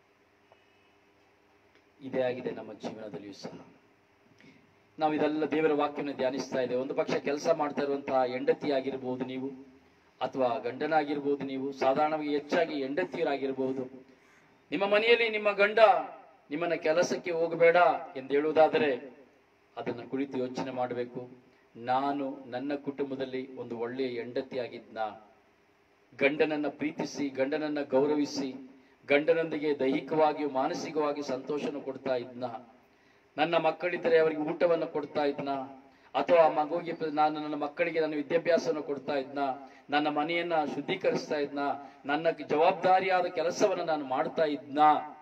ಇದೇ ಆಗಿದೆ ನಮ್ಮ ಜೀವನದಲ್ಲಿಯೂ ಸಹ ನಾವು ಇದೆಲ್ಲ ದೇವರ ವಾಕ್ಯವನ್ನು ಧ್ಯಾನಿಸ್ತಾ ಇದ್ದೇವೆ ಒಂದು ಪಕ್ಷ ಕೆಲಸ ಮಾಡ್ತಾ ಇರುವಂತಹ ಹೆಂಡತಿ ಆಗಿರ್ಬೋದು ನೀವು ಅಥವಾ ಗಂಡನಾಗಿರ್ಬೋದು ನೀವು ಸಾಧಾರಣವಾಗಿ ಹೆಚ್ಚಾಗಿ ಹೆಂಡತಿಯರಾಗಿರ್ಬಹುದು ನಿಮ್ಮ ಮನೆಯಲ್ಲಿ ನಿಮ್ಮ ಗಂಡ ನಿಮ್ಮನ್ನ ಕೆಲಸಕ್ಕೆ ಹೋಗಬೇಡ ಎಂದು ಹೇಳುವುದಾದರೆ ಅದನ್ನು ಕುಳಿತು ಯೋಚನೆ ಮಾಡಬೇಕು ನಾನು ನನ್ನ ಕುಟುಂಬದಲ್ಲಿ ಒಂದು ಒಳ್ಳೆಯ ಹೆಂಡತಿಯಾಗಿದ್ನ ಗಂಡನನ್ನ ಪ್ರೀತಿಸಿ ಗಂಡನನ್ನ ಗೌರವಿಸಿ ಗಂಡನೊಂದಿಗೆ ದೈಹಿಕವಾಗಿಯೂ ಮಾನಸಿಕವಾಗಿ ಸಂತೋಷನ ಕೊಡ್ತಾ ಇದ್ನ ನನ್ನ ಮಕ್ಕಳಿದ್ದರೆ ಅವರಿಗೆ ಊಟವನ್ನು ಕೊಡ್ತಾ ಇದ್ನ ಅಥವಾ ಆ ಮಗುವಿಗೆ ಪ- ನಾನು ನನ್ನ ಮಕ್ಕಳಿಗೆ ನನ್ನ ವಿದ್ಯಾಭ್ಯಾಸವನ್ನು ಕೊಡ್ತಾ ಇದ್ನ ನನ್ನ ಮನೆಯನ್ನ ಶುದ್ಧೀಕರಿಸ್ತಾ ಇದ್ನ ನನ್ನ ಜವಾಬ್ದಾರಿಯಾದ ಕೆಲಸವನ್ನು ನಾನು ಮಾಡ್ತಾ ಇದ್ನ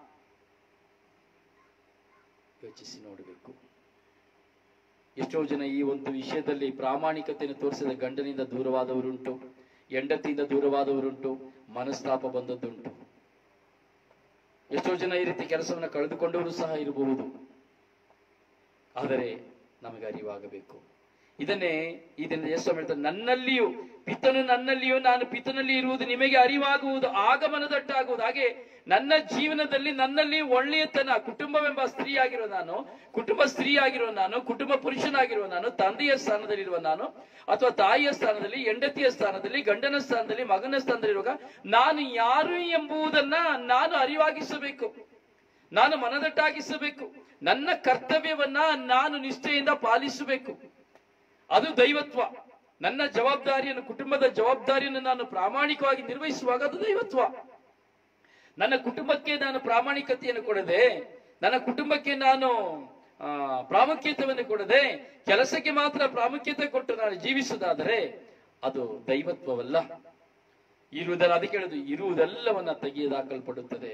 ಯೋಚಿಸಿ ನೋಡಬೇಕು ಎಷ್ಟೋ ಜನ ಈ ಒಂದು ವಿಷಯದಲ್ಲಿ ಪ್ರಾಮಾಣಿಕತೆಯನ್ನು ತೋರಿಸಿದ ಗಂಡನಿಂದ ದೂರವಾದವರುಂಟು ಹೆಂಡತಿಯಿಂದ ದೂರವಾದವರುಂಟು ಮನಸ್ತಾಪ ಬಂದದ್ದುಂಟು ಎಷ್ಟೋ ಜನ ಈ ರೀತಿ ಕೆಲಸವನ್ನು ಕಳೆದುಕೊಂಡವರು ಸಹ ಇರಬಹುದು ಆದರೆ ನಮಗೆ ಅರಿವಾಗಬೇಕು ಇದನ್ನೇ ಇದನ್ನು ಯೇಸು ಹೇಳ್ತಾರೆ ನನ್ನಲ್ಲಿಯೂ ಪಿತನು ನನ್ನಲ್ಲಿಯೂ ನಾನು ಪಿತನಲ್ಲಿ ಇರುವುದು ನಿಮಗೆ ಅರಿವಾಗುವುದು ಆಗಮನದಟ್ಟಾಗುವುದು ಹಾಗೆ ನನ್ನ ಜೀವನದಲ್ಲಿ ನನ್ನಲ್ಲಿ ಒಳ್ಳೆಯತನ ಕುಟುಂಬವೆಂಬ ಸ್ತ್ರೀಯಾಗಿರೋ ನಾನು ಕುಟುಂಬ ಸ್ತ್ರೀಯಾಗಿರೋ ನಾನು ಕುಟುಂಬ ಪುರುಷನಾಗಿರುವ ನಾನು ತಂದೆಯ ಸ್ಥಾನದಲ್ಲಿರುವ ನಾನು ಅಥವಾ ತಾಯಿಯ ಸ್ಥಾನದಲ್ಲಿ ಹೆಂಡತಿಯ ಸ್ಥಾನದಲ್ಲಿ ಗಂಡನ ಸ್ಥಾನದಲ್ಲಿ ಮಗನ ಸ್ಥಾನದಲ್ಲಿರುವಾಗ ನಾನು ಯಾರು ಎಂಬುದನ್ನ ನಾನು ಅರಿವಾಗಿಸಬೇಕು ನಾನು ಮನದಟ್ಟಾಗಿಸಬೇಕು ನನ್ನ ಕರ್ತವ್ಯವನ್ನ ನಾನು ನಿಷ್ಠೆಯಿಂದ ಪಾಲಿಸಬೇಕು ಅದು ದೈವತ್ವ ನನ್ನ ಜವಾಬ್ದಾರಿಯನ್ನು ಕುಟುಂಬದ ಜವಾಬ್ದಾರಿಯನ್ನು ನಾನು ಪ್ರಾಮಾಣಿಕವಾಗಿ ನಿರ್ವಹಿಸುವಾಗ ಅದು ದೈವತ್ವ ನನ್ನ ಕುಟುಂಬಕ್ಕೆ ನಾನು ಪ್ರಾಮಾಣಿಕತೆಯನ್ನು ಕೊಡದೆ ನನ್ನ ಕುಟುಂಬಕ್ಕೆ ನಾನು ಆ, ಪ್ರಾಮುಖ್ಯತೆಯನ್ನು ಕೊಡದೆ ಕೆಲಸಕ್ಕೆ ಮಾತ್ರ ಪ್ರಾಮುಖ್ಯತೆ ಕೊಟ್ಟು ನಾನು ಜೀವಿಸುವುದಾದರೆ ಅದು ದೈವತ್ವವಲ್ಲ ಇರುವುದಲ್ಲ ಅದಕ್ಕೆ ಹೇಳುದು ಇರುವುದೆಲ್ಲವನ್ನ ತೆಗೆಯದಾಕಲ್ಪಡುತ್ತದೆ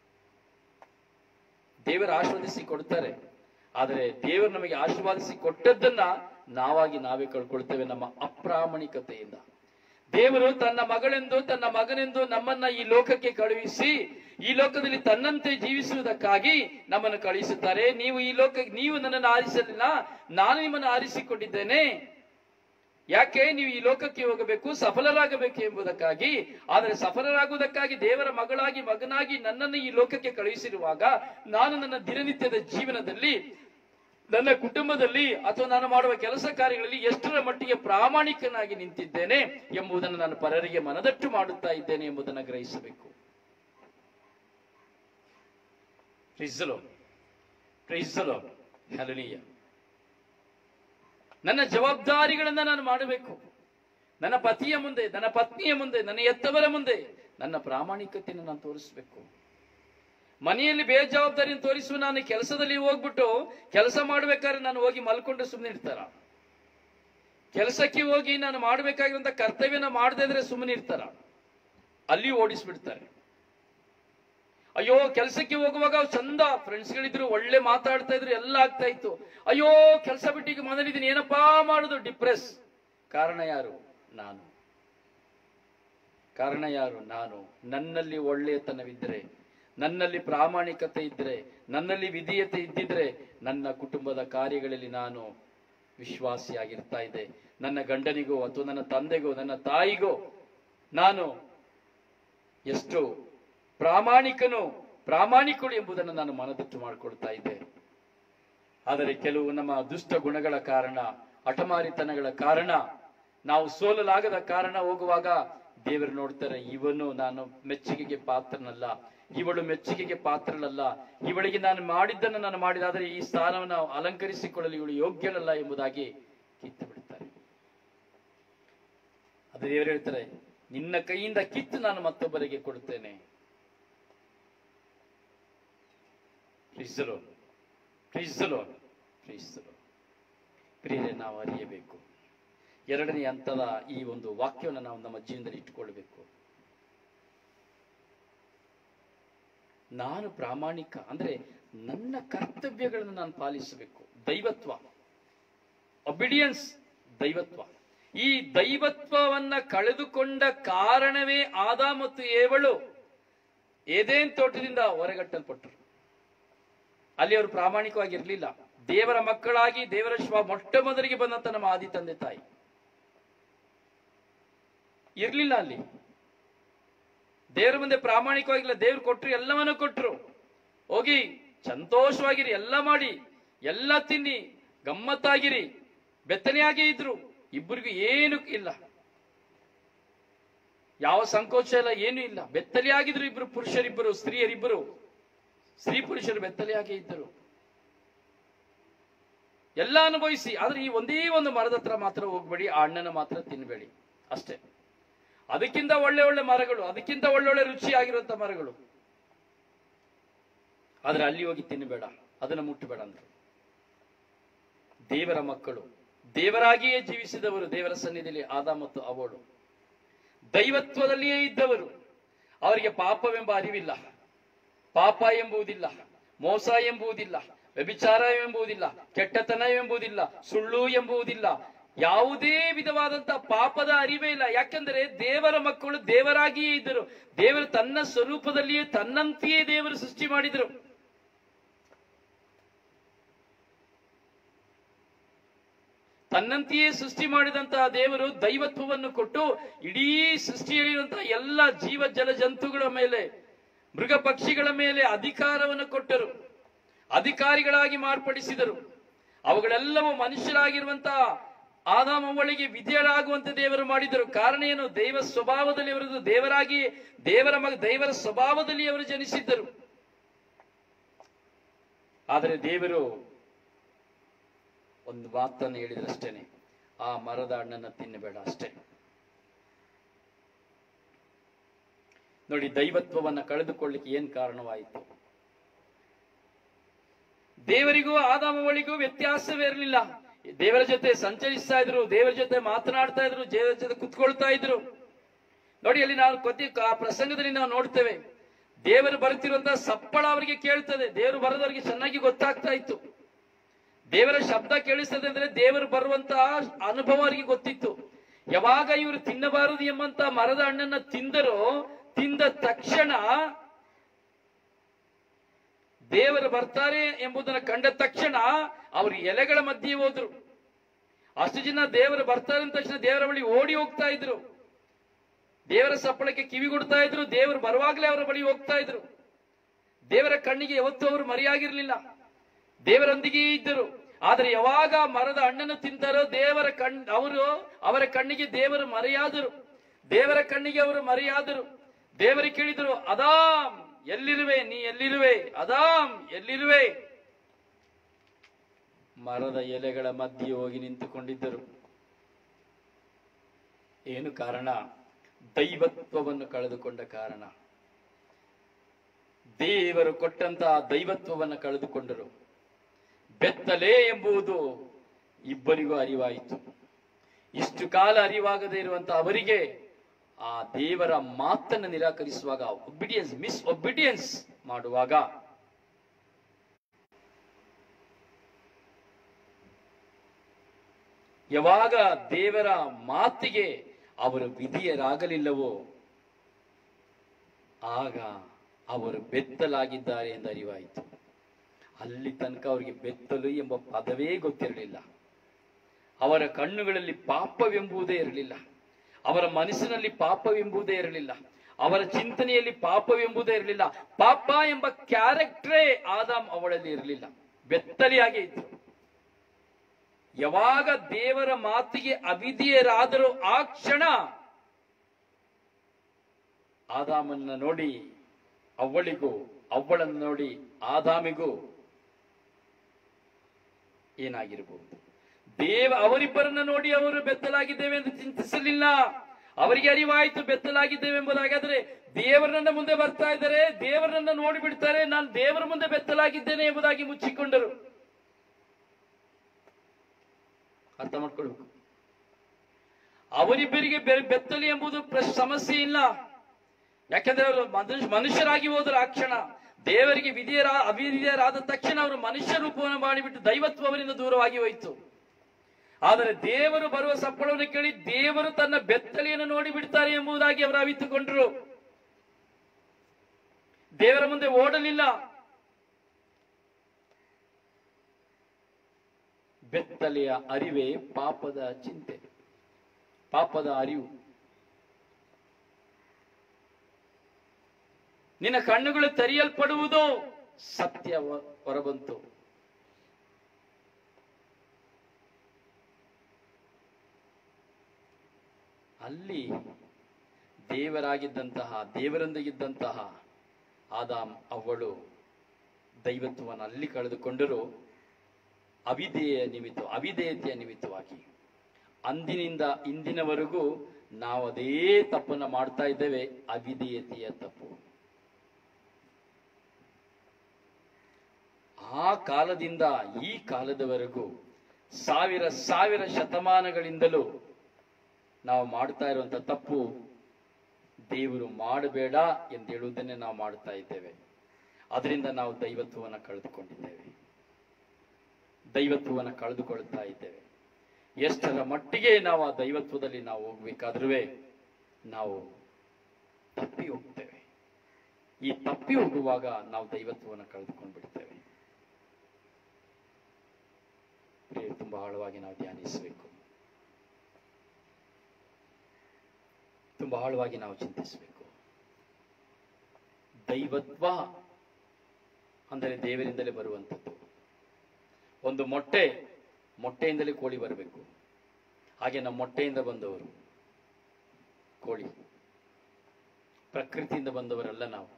ದೇವರು ಆಶೀರ್ವದಿಸಿ ಕೊಡ್ತಾರೆ ಆದರೆ ದೇವರು ನಮಗೆ ಆಶೀರ್ವಾದಿಸಿ ಕೊಟ್ಟದ್ದನ್ನ ನಾವಾಗಿ ನಾವೇ ಕಳ್ಕೊಳ್ತೇವೆ ನಮ್ಮ ಅಪ್ರಾಮಾಣಿಕತೆಯಿಂದ ದೇವರು ತನ್ನ ಮಗಳೆಂದು ತನ್ನ ಮಗನೆಂದು ನಮ್ಮನ್ನ ಈ ಲೋಕಕ್ಕೆ ಕಳುಹಿಸಿ ಈ ಲೋಕದಲ್ಲಿ ತನ್ನಂತೆ ಜೀವಿಸುವುದಕ್ಕಾಗಿ ನಮ್ಮನ್ನು ಕಳುಹಿಸುತ್ತಾರೆ ನೀವು ಈ ಲೋಕ ನೀವು ನನ್ನನ್ನು ಆರಿಸಲಿಲ್ಲ ನಾನು ನಿಮ್ಮನ್ನು ಆರಿಸಿಕೊಂಡಿದ್ದೇನೆ ಯಾಕೆ ನೀವು ಈ ಲೋಕಕ್ಕೆ ಹೋಗಬೇಕು ಸಫಲರಾಗಬೇಕು ಎಂಬುದಕ್ಕಾಗಿ ಆದರೆ ಸಫಲರಾಗುವುದಕ್ಕಾಗಿ ದೇವರ ಮಗಳಾಗಿ ಮಗನಾಗಿ ನನ್ನನ್ನು ಈ ಲೋಕಕ್ಕೆ ಕಳುಹಿಸಿರುವಾಗ ನಾನು ನನ್ನ ದಿನನಿತ್ಯದ ಜೀವನದಲ್ಲಿ ನನ್ನ ಕುಟುಂಬದಲ್ಲಿ ಅಥವಾ ನಾನು ಮಾಡುವ ಕೆಲಸ ಕಾರ್ಯಗಳಲ್ಲಿ ಎಷ್ಟರ ಮಟ್ಟಿಗೆ ಪ್ರಾಮಾಣಿಕನಾಗಿ ನಿಂತಿದ್ದೇನೆ ಎಂಬುದನ್ನು ನಾನು ಪರರಿಗೆ ಮನದಟ್ಟು ಮಾಡುತ್ತಾ ಇದ್ದೇನೆ ಎಂಬುದನ್ನು ಗ್ರಹಿಸಬೇಕು ಪ್ರಿಸಲೋ ಪ್ರಿಸಲೋ ಹಲನೀಯ ನನ್ನ ಜವಾಬ್ದಾರಿಗಳನ್ನ ನಾನು ಮಾಡಬೇಕು ನನ್ನ ಪತಿಯ ಮುಂದೆ ನನ್ನ ಪತ್ನಿಯ ಮುಂದೆ ನನ್ನ ಎತ್ತವರ ಮುಂದೆ ನನ್ನ ಪ್ರಾಮಾಣಿಕತೆಯನ್ನು ನಾನು ತೋರಿಸಬೇಕು ಮನೆಯಲ್ಲಿ ಬೇಜವಾಬ್ದಾರಿಯನ್ನು ತೋರಿಸುವ ನಾನು ಕೆಲಸದಲ್ಲಿ ಹೋಗ್ಬಿಟ್ಟು ಕೆಲಸ ಮಾಡ್ಬೇಕಾದ್ರೆ ನಾನು ಹೋಗಿ ಮಲ್ಕೊಂಡು ಸುಮ್ಮನೆ ಇರ್ತಾರ ಕೆಲಸಕ್ಕೆ ಹೋಗಿ ನಾನು ಮಾಡಬೇಕಾಗಿರುವಂತ ಕರ್ತವ್ಯನ ಮಾಡದೇ ಇದ್ರೆ ಸುಮ್ಮನೆ ಇರ್ತಾರ ಅಲ್ಲಿ ಓಡಿಸ್ಬಿಡ್ತಾರೆ ಅಯ್ಯೋ ಕೆಲಸಕ್ಕೆ ಹೋಗುವಾಗ ಚಂದ ಫ್ರೆಂಡ್ಸ್ಗಳಿದ್ರು ಒಳ್ಳೆ ಮಾತಾಡ್ತಾ ಇದ್ರು ಎಲ್ಲ ಆಗ್ತಾ ಇತ್ತು ಅಯ್ಯೋ ಕೆಲಸ ಬಿಟ್ಟು ಈಗ ಮನೇಲಿದ್ದೀನಿ ಏನಪ್ಪಾ ಮಾಡುದು ಡಿಪ್ರೆಸ್ ಕಾರಣ ಯಾರು ನಾನು ಕಾರಣ ಯಾರು ನಾನು ನನ್ನಲ್ಲಿ ಒಳ್ಳೆಯತನವಿದ್ದರೆ ನನ್ನಲ್ಲಿ ಪ್ರಾಮಾಣಿಕತೆ ಇದ್ದರೆ ನನ್ನಲ್ಲಿ ವಿಧೇಯತೆ ಇದ್ದಿದ್ರೆ ನನ್ನ ಕುಟುಂಬದ ಕಾರ್ಯಗಳಲ್ಲಿ ನಾನು ವಿಶ್ವಾಸಿಯಾಗಿರ್ತಾ ಇದ್ದೆ ನನ್ನ ಗಂಡನಿಗೋ ಅಥವಾ ನನ್ನ ತಂದೆಗೋ ನನ್ನ ತಾಯಿಗೋ ನಾನು ಎಷ್ಟು ಪ್ರಾಮಾಣಿಕನು ಪ್ರಾಮಾಣಿಕಳು ಎಂಬುದನ್ನು ನಾನು ಮನದಟ್ಟು ಮಾಡಿಕೊಳ್ತಾ ಇದ್ದೆ ಆದರೆ ಕೆಲವು ನಮ್ಮ ದುಷ್ಟ ಗುಣಗಳ ಕಾರಣ ಹಠಮಾರಿತನಗಳ ಕಾರಣ ನಾವು ಸೋಲಲಾಗದ ಕಾರಣ ಹೋಗುವಾಗ ದೇವರು ನೋಡ್ತಾರೆ ಇವನು ನಾನು ಮೆಚ್ಚುಗೆಗೆ ಪಾತ್ರನಲ್ಲ ಇವಳು ಮೆಚ್ಚುಗೆಗೆ ಪಾತ್ರಳಲ್ಲ ಇವಳಿಗೆ ನಾನು ಮಾಡಿದ್ದನ್ನು ನಾನು ಮಾಡಿದಾದರೆ ಈ ಸ್ಥಾನವನ್ನು ಅಲಂಕರಿಸಿಕೊಳ್ಳಲು ಇವಳು ಯೋಗ್ಯಳಲ್ಲ ಎಂಬುದಾಗಿ ಕಿತ್ತು ಬಿಡ್ತಾರೆ ಅದು ದೇವರು ಹೇಳ್ತಾರೆ ನಿನ್ನ ಕೈಯಿಂದ ಕಿತ್ತು ನಾನು ಮತ್ತೊಬ್ಬರಿಗೆ ಕೊಡುತ್ತೇನೆ ಪ್ರೀಸಲೋ ಪ್ರೀಸಲೋ ಪ್ರೀಸಲೋ ಪ್ರಿಯರೇ ನಾವು ಅರಿಯಬೇಕು ಎರಡನೇ ಹಂತದ ಈ ಒಂದು ವಾಕ್ಯವನ್ನು ನಾವು ನಮ್ಮ ಜೀವನದಲ್ಲಿ ಇಟ್ಟುಕೊಳ್ಬೇಕು ನಾನು ಪ್ರಾಮಾಣಿಕ ಅಂದ್ರೆ ನನ್ನ ಕರ್ತವ್ಯಗಳನ್ನು ನಾನು ಪಾಲಿಸಬೇಕು ದೈವತ್ವ ಒಬಿಡಿಯನ್ಸ್ ದೈವತ್ವ ಈ ದೈವತ್ವವನ್ನ ಕಳೆದುಕೊಂಡ ಕಾರಣವೇ ಆದ ಮತ್ತು ಏವಳು ಏದೇನ್ ತೋಟದಿಂದ ಹೊರಗಟ್ಟಲ್ಪಟ್ಟರು ಅಲ್ಲಿ ಅವರು ಪ್ರಾಮಾಣಿಕವಾಗಿರ್ಲಿಲ್ಲ ದೇವರ ಮಕ್ಕಳಾಗಿ ದೇವರ ಶ್ವ ಮೊಟ್ಟ ಮೊದಲಿಗೆ ಬಂದಂತ ನಮ್ಮ ಆದಿ ತಂದೆ ತಾಯಿ ಇರ್ಲಿಲ್ಲ ಅಲ್ಲಿ ದೇವರ ಮುಂದೆ ಪ್ರಾಮಾಣಿಕವಾಗಿಲ್ಲ ದೇವ್ರು ಕೊಟ್ರು ಎಲ್ಲವನ್ನೂ ಕೊಟ್ರು ಹೋಗಿ ಸಂತೋಷವಾಗಿರಿ ಎಲ್ಲ ಮಾಡಿ ಎಲ್ಲ ತಿನ್ನಿ ಗಮ್ಮತ್ತಾಗಿರಿ ಬೆತ್ತನೆಯಾಗಿ ಇದ್ರು ಇಬ್ಬರಿಗೂ ಏನು ಇಲ್ಲ ಯಾವ ಸಂಕೋಚ ಇಲ್ಲ ಏನೂ ಇಲ್ಲ ಬೆತ್ತಲೆಯಾಗಿದ್ರು ಇಬ್ರು ಪುರುಷರಿಬ್ಬರು ಸ್ತ್ರೀಯರಿಬ್ಬರು ಸ್ತ್ರೀ ಪುರುಷರು ಬೆತ್ತಲೆಯಾಗಿ ಇದ್ದರು ಎಲ್ಲ ಅನುಭವಿಸಿ ಆದ್ರೆ ಈ ಒಂದೇ ಒಂದು ಮರದ ಹತ್ರ ಮಾತ್ರ ಹೋಗ್ಬೇಡಿ ಆ ಹಣ್ಣನ್ನು ಮಾತ್ರ ತಿನ್ಬೇಡಿ ಅಷ್ಟೇ ಅದಕ್ಕಿಂತ ಒಳ್ಳೆ ಒಳ್ಳೆ ಮರಗಳು ಅದಕ್ಕಿಂತ ಒಳ್ಳೊಳ್ಳೆ ರುಚಿಯಾಗಿರುವಂತ ಮರಗಳು ಆದ್ರೆ ಅಲ್ಲಿ ಹೋಗಿ ತಿನ್ನಬೇಡ ಅದನ್ನು ಮುಟ್ಟಬೇಡ ಅಂದ್ರು ದೇವರ ಮಕ್ಕಳು ದೇವರಾಗಿಯೇ ಜೀವಿಸಿದವರು ದೇವರ ಸನ್ನಿಧಿಯಲ್ಲಿ ಆದ ಮತ್ತು ಅವಳು ದೈವತ್ವದಲ್ಲಿಯೇ ಇದ್ದವರು ಅವರಿಗೆ ಪಾಪವೆಂಬ ಅರಿವಿಲ್ಲ ಪಾಪ ಎಂಬುವುದಿಲ್ಲ ಮೋಸ ಎಂಬುವುದಿಲ್ಲ ವ್ಯಭಿಚಾರ ಎಂಬುವುದಿಲ್ಲ ಕೆಟ್ಟತನ ಎಂಬುವುದಿಲ್ಲ ಸುಳ್ಳು ಎಂಬುವುದಿಲ್ಲ ಯಾವುದೇ ವಿಧವಾದಂತ ಪಾಪದ ಅರಿವೇ ಇಲ್ಲ ಯಾಕೆಂದರೆ ದೇವರ ಮಕ್ಕಳು ದೇವರಾಗಿಯೇ ಇದ್ದರು ದೇವರು ತನ್ನ ಸ್ವರೂಪದಲ್ಲಿಯೇ ತನ್ನಂತೆಯೇ ದೇವರು ಸೃಷ್ಟಿ ಮಾಡಿದರು ತನ್ನಂತೆಯೇ ಸೃಷ್ಟಿ ಮಾಡಿದಂತಹ ದೇವರು ದೈವತ್ವವನ್ನು ಕೊಟ್ಟು ಇಡೀ ಸೃಷ್ಟಿಯಲ್ಲಿರುವಂತಹ ಎಲ್ಲ ಜೀವ ಜಲ ಜಂತುಗಳ ಮೇಲೆ ಮೃಗ ಪಕ್ಷಿಗಳ ಮೇಲೆ ಅಧಿಕಾರವನ್ನು ಕೊಟ್ಟರು ಅಧಿಕಾರಿಗಳಾಗಿ ಮಾರ್ಪಡಿಸಿದರು ಅವುಗಳೆಲ್ಲವೂ ಮನುಷ್ಯರಾಗಿರುವಂತಹ ಆದಾಮವಳಿಗೆ ವಿಧೇಯರಾಗುವಂತೆ ದೇವರು ಮಾಡಿದರು ಕಾರಣ ಏನು ದೈವ ಸ್ವಭಾವದಲ್ಲಿ ಅವರದು ದೇವರಾಗಿ ದೇವರ ಮಗ ದೇವರ ಸ್ವಭಾವದಲ್ಲಿ ಅವರು ಜನಿಸಿದ್ದರು ಆದರೆ ದೇವರು ಒಂದು ಮಾತನ್ನು ಹೇಳಿದ್ರಷ್ಟೇನೆ ಆ ಮರದ ಹಣ್ಣನ್ನ ತಿನ್ನಬೇಡ ಅಷ್ಟೇ ನೋಡಿ ದೈವತ್ವವನ್ನ ಕಳೆದುಕೊಳ್ಳಿಕ್ಕೆ ಏನ್ ಕಾರಣವಾಯಿತು ದೇವರಿಗೂ ಆದಾಮವಳಿಗೂ ವ್ಯತ್ಯಾಸವೇ ಇರಲಿಲ್ಲ ದೇವರ ಜೊತೆ ಸಂಚರಿಸ್ತಾ ಇದ್ರು ದೇವರ ಜೊತೆ ಮಾತನಾಡ್ತಾ ಇದ್ರು ದೇವರ ಜೊತೆ ಕುತ್ಕೊಳ್ತಾ ಇದ್ರು ನೋಡಿ ಅಲ್ಲಿ ನಾವು ಕೊದ್ದಿ ಆ ಪ್ರಸಂಗದಲ್ಲಿ ನಾವು ನೋಡ್ತೇವೆ ದೇವರು ಬರುತ್ತಿರುವಂತಹ ಸಪ್ಪಳ ಅವರಿಗೆ ಕೇಳ್ತದೆ ದೇವರು ಬರೋದವರಿಗೆ ಚೆನ್ನಾಗಿ ಗೊತ್ತಾಗ್ತಾ ಇತ್ತು ದೇವರ ಶಬ್ದ ಕೇಳಿಸ್ತದೆ ಅಂದ್ರೆ ದೇವರು ಬರುವಂತಹ ಅನುಭವ ಅವರಿಗೆ ಗೊತ್ತಿತ್ತು ಯಾವಾಗ ಇವರು ತಿನ್ನಬಾರದು ಎಂಬಂತ ಮರದ ಹಣ್ಣನ್ನ ತಿಂದರೋ ತಿಂದ ತಕ್ಷಣ ದೇವರು ಬರ್ತಾರೆ ಎಂಬುದನ್ನು ಕಂಡ ತಕ್ಷಣ ಅವರು ಎಲೆಗಳ ಮಧ್ಯೆ ಹೋದ್ರು ಅಷ್ಟು ಜನ ದೇವರು ಬರ್ತಾರೆ ಅಂದ ತಕ್ಷಣ ದೇವರ ಬಳಿ ಓಡಿ ಹೋಗ್ತಾ ಇದ್ರು ದೇವರ ಸಪ್ಪಳಕ್ಕೆ ಕಿವಿ ಕೊಡ್ತಾ ಇದ್ರು ದೇವರು ಬರುವಾಗಲೇ ಅವರ ಬಳಿ ಹೋಗ್ತಾ ಇದ್ರು ದೇವರ ಕಣ್ಣಿಗೆ ಯಾವತ್ತೂ ಅವರು ಮರೆಯಾಗಿರ್ಲಿಲ್ಲ ದೇವರೊಂದಿಗೆ ಇದ್ದರು ಆದರೆ ಯಾವಾಗ ಮರದ ಹಣ್ಣನ್ನು ತಿಂತಾರೋ ದೇವರ ಕಣ್ ಅವರು ಅವರ ಕಣ್ಣಿಗೆ ದೇವರು ಮರೆಯಾದರು ದೇವರ ಕಣ್ಣಿಗೆ ಅವರು ಮರೆಯಾದರು ದೇವರಿಗೆ ಕೇಳಿದರು ಅದಾಮ್ ಎಲ್ಲಿರುವೆ ನೀ ಎಲ್ಲಿರುವೆ ಅದಾಮ್ ಎಲ್ಲಿರುವೆ ಮರದ ಎಲೆಗಳ ಮಧ್ಯೆ ಹೋಗಿ ನಿಂತುಕೊಂಡಿದ್ದರು ಏನು ಕಾರಣ ದೈವತ್ವವನ್ನು ಕಳೆದುಕೊಂಡ ಕಾರಣ ದೇವರು ಕೊಟ್ಟಂತಹ ದೈವತ್ವವನ್ನು ಕಳೆದುಕೊಂಡರು ಬೆತ್ತಲೆ ಎಂಬುದು ಇಬ್ಬರಿಗೂ ಅರಿವಾಯಿತು ಇಷ್ಟು ಕಾಲ ಅರಿವಾಗದೇ ಇರುವಂತಹ ಅವರಿಗೆ ಆ ದೇವರ ಮಾತನ್ನು ನಿರಾಕರಿಸುವಾಗ ಒಬಿಡಿಯನ್ಸ್ ಮಿಸ್ ಒಬಿಡಿಯನ್ಸ್ ಮಾಡುವಾಗ ಯಾವಾಗ ದೇವರ ಮಾತಿಗೆ ಅವರು ವಿಧಿಯರಾಗಲಿಲ್ಲವೋ ಆಗ ಅವರು ಬೆತ್ತಲಾಗಿದ್ದಾರೆ ಎಂದು ಅರಿವಾಯಿತು ಅಲ್ಲಿ ತನಕ ಅವರಿಗೆ ಬೆತ್ತಲು ಎಂಬ ಪದವೇ ಗೊತ್ತಿರಲಿಲ್ಲ ಅವರ ಕಣ್ಣುಗಳಲ್ಲಿ ಪಾಪವೆಂಬುದೇ ಇರಲಿಲ್ಲ ಅವರ ಮನಸ್ಸಿನಲ್ಲಿ ಪಾಪವೆಂಬುದೇ ಇರಲಿಲ್ಲ ಅವರ ಚಿಂತನೆಯಲ್ಲಿ ಪಾಪವೆಂಬುದೇ ಇರಲಿಲ್ಲ ಪಾಪ ಎಂಬ ಕ್ಯಾರೆಕ್ಟರೇ ಆದಾಮ್ ಅವಳಲ್ಲಿ ಇರಲಿಲ್ಲ ಬೆತ್ತಲಿಯಾಗಿ ಇದ್ರು ಯಾವಾಗ ದೇವರ ಮಾತಿಗೆ ಅವಿಧಿಯರಾದರೂ ಆ ಕ್ಷಣ ಆದಾಮನ್ನ ನೋಡಿ ಅವಳಿಗೂ ಅವಳನ್ನು ನೋಡಿ ಆದಾಮಿಗೂ ಏನಾಗಿರಬಹುದು ದೇವ ಅವರಿಬ್ಬರನ್ನ ನೋಡಿ ಅವರು ಬೆತ್ತಲಾಗಿದ್ದೇವೆ ಎಂದು ಚಿಂತಿಸಲಿಲ್ಲ ಅವರಿಗೆ ಅರಿವಾಯಿತು ಬೆತ್ತಲಾಗಿದ್ದೇವೆ ಎಂಬುದಾಗಾದ್ರೆ ದೇವರನ್ನ ಮುಂದೆ ಬರ್ತಾ ಇದ್ದಾರೆ ದೇವರನ್ನ ನೋಡಿ ಬಿಡ್ತಾರೆ ನಾನು ದೇವರ ಮುಂದೆ ಬೆತ್ತಲಾಗಿದ್ದೇನೆ ಎಂಬುದಾಗಿ ಮುಚ್ಚಿಕೊಂಡರು ಅರ್ಥ ಮಾಡ್ಕೊಳ್ಬೇಕು ಅವರಿಬ್ಬರಿಗೆ ಬೆ- ಬೆತ್ತಲಿ ಎಂಬುದು ಪ್ರಶ್- ಸಮಸ್ಯೆ ಇಲ್ಲ ಯಾಕಂದ್ರೆ ಅವರು ಮನುಷ್ಯ ಮನುಷ್ಯರಾಗಿ ಹೋದ್ರು ಆ ಕ್ಷಣ ದೇವರಿಗೆ ವಿಧಿಯರ ಅವಿಧಿಯರಾದ ತಕ್ಷಣ ಅವರು ಮನುಷ್ಯ ರೂಪವನ್ನು ಮಾಡಿಬಿಟ್ಟು ದೈವತ್ವ ಅವರಿಂದ ದೂರವಾಗಿ ಹೋಯಿತು ಆದರೆ ದೇವರು ಬರುವ ಸಪ್ಪಳವನ್ನು ಕೇಳಿ ದೇವರು ತನ್ನ ಬೆತ್ತಲೆಯನ್ನು ನೋಡಿ ಬಿಡ್ತಾರೆ ಎಂಬುದಾಗಿ ಅವರು ಅವಿತುಕೊಂಡರು ದೇವರ ಮುಂದೆ ಓಡಲಿಲ್ಲ ಬೆತ್ತಲೆಯ ಅರಿವೇ ಪಾಪದ ಚಿಂತೆ ಪಾಪದ ಅರಿವು ನಿನ್ನ ಕಣ್ಣುಗಳು ತೆರೆಯಲ್ಪಡುವುದು ಸತ್ಯ ಹೊ- ಹೊರಬಂತು ಅಲ್ಲಿ ದೇವರಾಗಿದ್ದಂತಹ ದೇವರೊಂದಿಗಿದ್ದಂತಹ ಆದಾಮ್ ಅವಳು ದೈವತ್ವವನ್ನು ಅಲ್ಲಿ ಕಳೆದುಕೊಂಡರು ಅವಿಧೇಯ ನಿಮಿತ್ತ ಅವಿಧೇಯತೆಯ ನಿಮಿತ್ತವಾಗಿ ಅಂದಿನಿಂದ ಇಂದಿನವರೆಗೂ ನಾವು ಅದೇ ತಪ್ಪನ್ನ ಮಾಡ್ತಾ ಇದ್ದೇವೆ ಅವಿಧೇಯತೆಯ ತಪ್ಪು ಆ ಕಾಲದಿಂದ ಈ ಕಾಲದವರೆಗೂ ಸಾವಿರ ಸಾವಿರ ಶತಮಾನಗಳಿಂದಲೂ ನಾವು ಮಾಡ್ತಾ ಇರುವಂತ ತಪ್ಪು ದೇವರು ಮಾಡಬೇಡ ಎಂದು ಹೇಳುವುದನ್ನೇ ನಾವು ಮಾಡ್ತಾ ಇದ್ದೇವೆ ಅದರಿಂದ ನಾವು ದೈವತ್ವವನ್ನು ಕಳೆದುಕೊಂಡಿದ್ದೇವೆ ದೈವತ್ವವನ್ನು ಕಳೆದುಕೊಳ್ತಾ ಇದ್ದೇವೆ ಎಷ್ಟರ ಮಟ್ಟಿಗೆ ನಾವು ಆ ದೈವತ್ವದಲ್ಲಿ ನಾವು ಹೋಗ್ಬೇಕಾದ್ರೂ ನಾವು ತಪ್ಪಿ ಹೋಗ್ತೇವೆ ಈ ತಪ್ಪಿ ಹೋಗುವಾಗ ನಾವು ದೈವತ್ವವನ್ನು ಕಳೆದುಕೊಂಡು ಬಿಡ್ತೇವೆ ಪ್ರಿಯ ತುಂಬಾ ಆಳವಾಗಿ ನಾವು ಧ್ಯಾನಿಸಬೇಕು ತುಂಬಾ ಆಳವಾಗಿ ನಾವು ಚಿಂತಿಸಬೇಕು ದೈವತ್ವ ಅಂದರೆ ದೇವರಿಂದಲೇ ಬರುವಂಥದ್ದು ಒಂದು ಮೊಟ್ಟೆ ಮೊಟ್ಟೆಯಿಂದಲೇ ಕೋಳಿ ಬರಬೇಕು ಹಾಗೆ ನಮ್ಮ ಮೊಟ್ಟೆಯಿಂದ ಬಂದವರು ಕೋಳಿ ಪ್ರಕೃತಿಯಿಂದ ಬಂದವರಲ್ಲ ನಾವು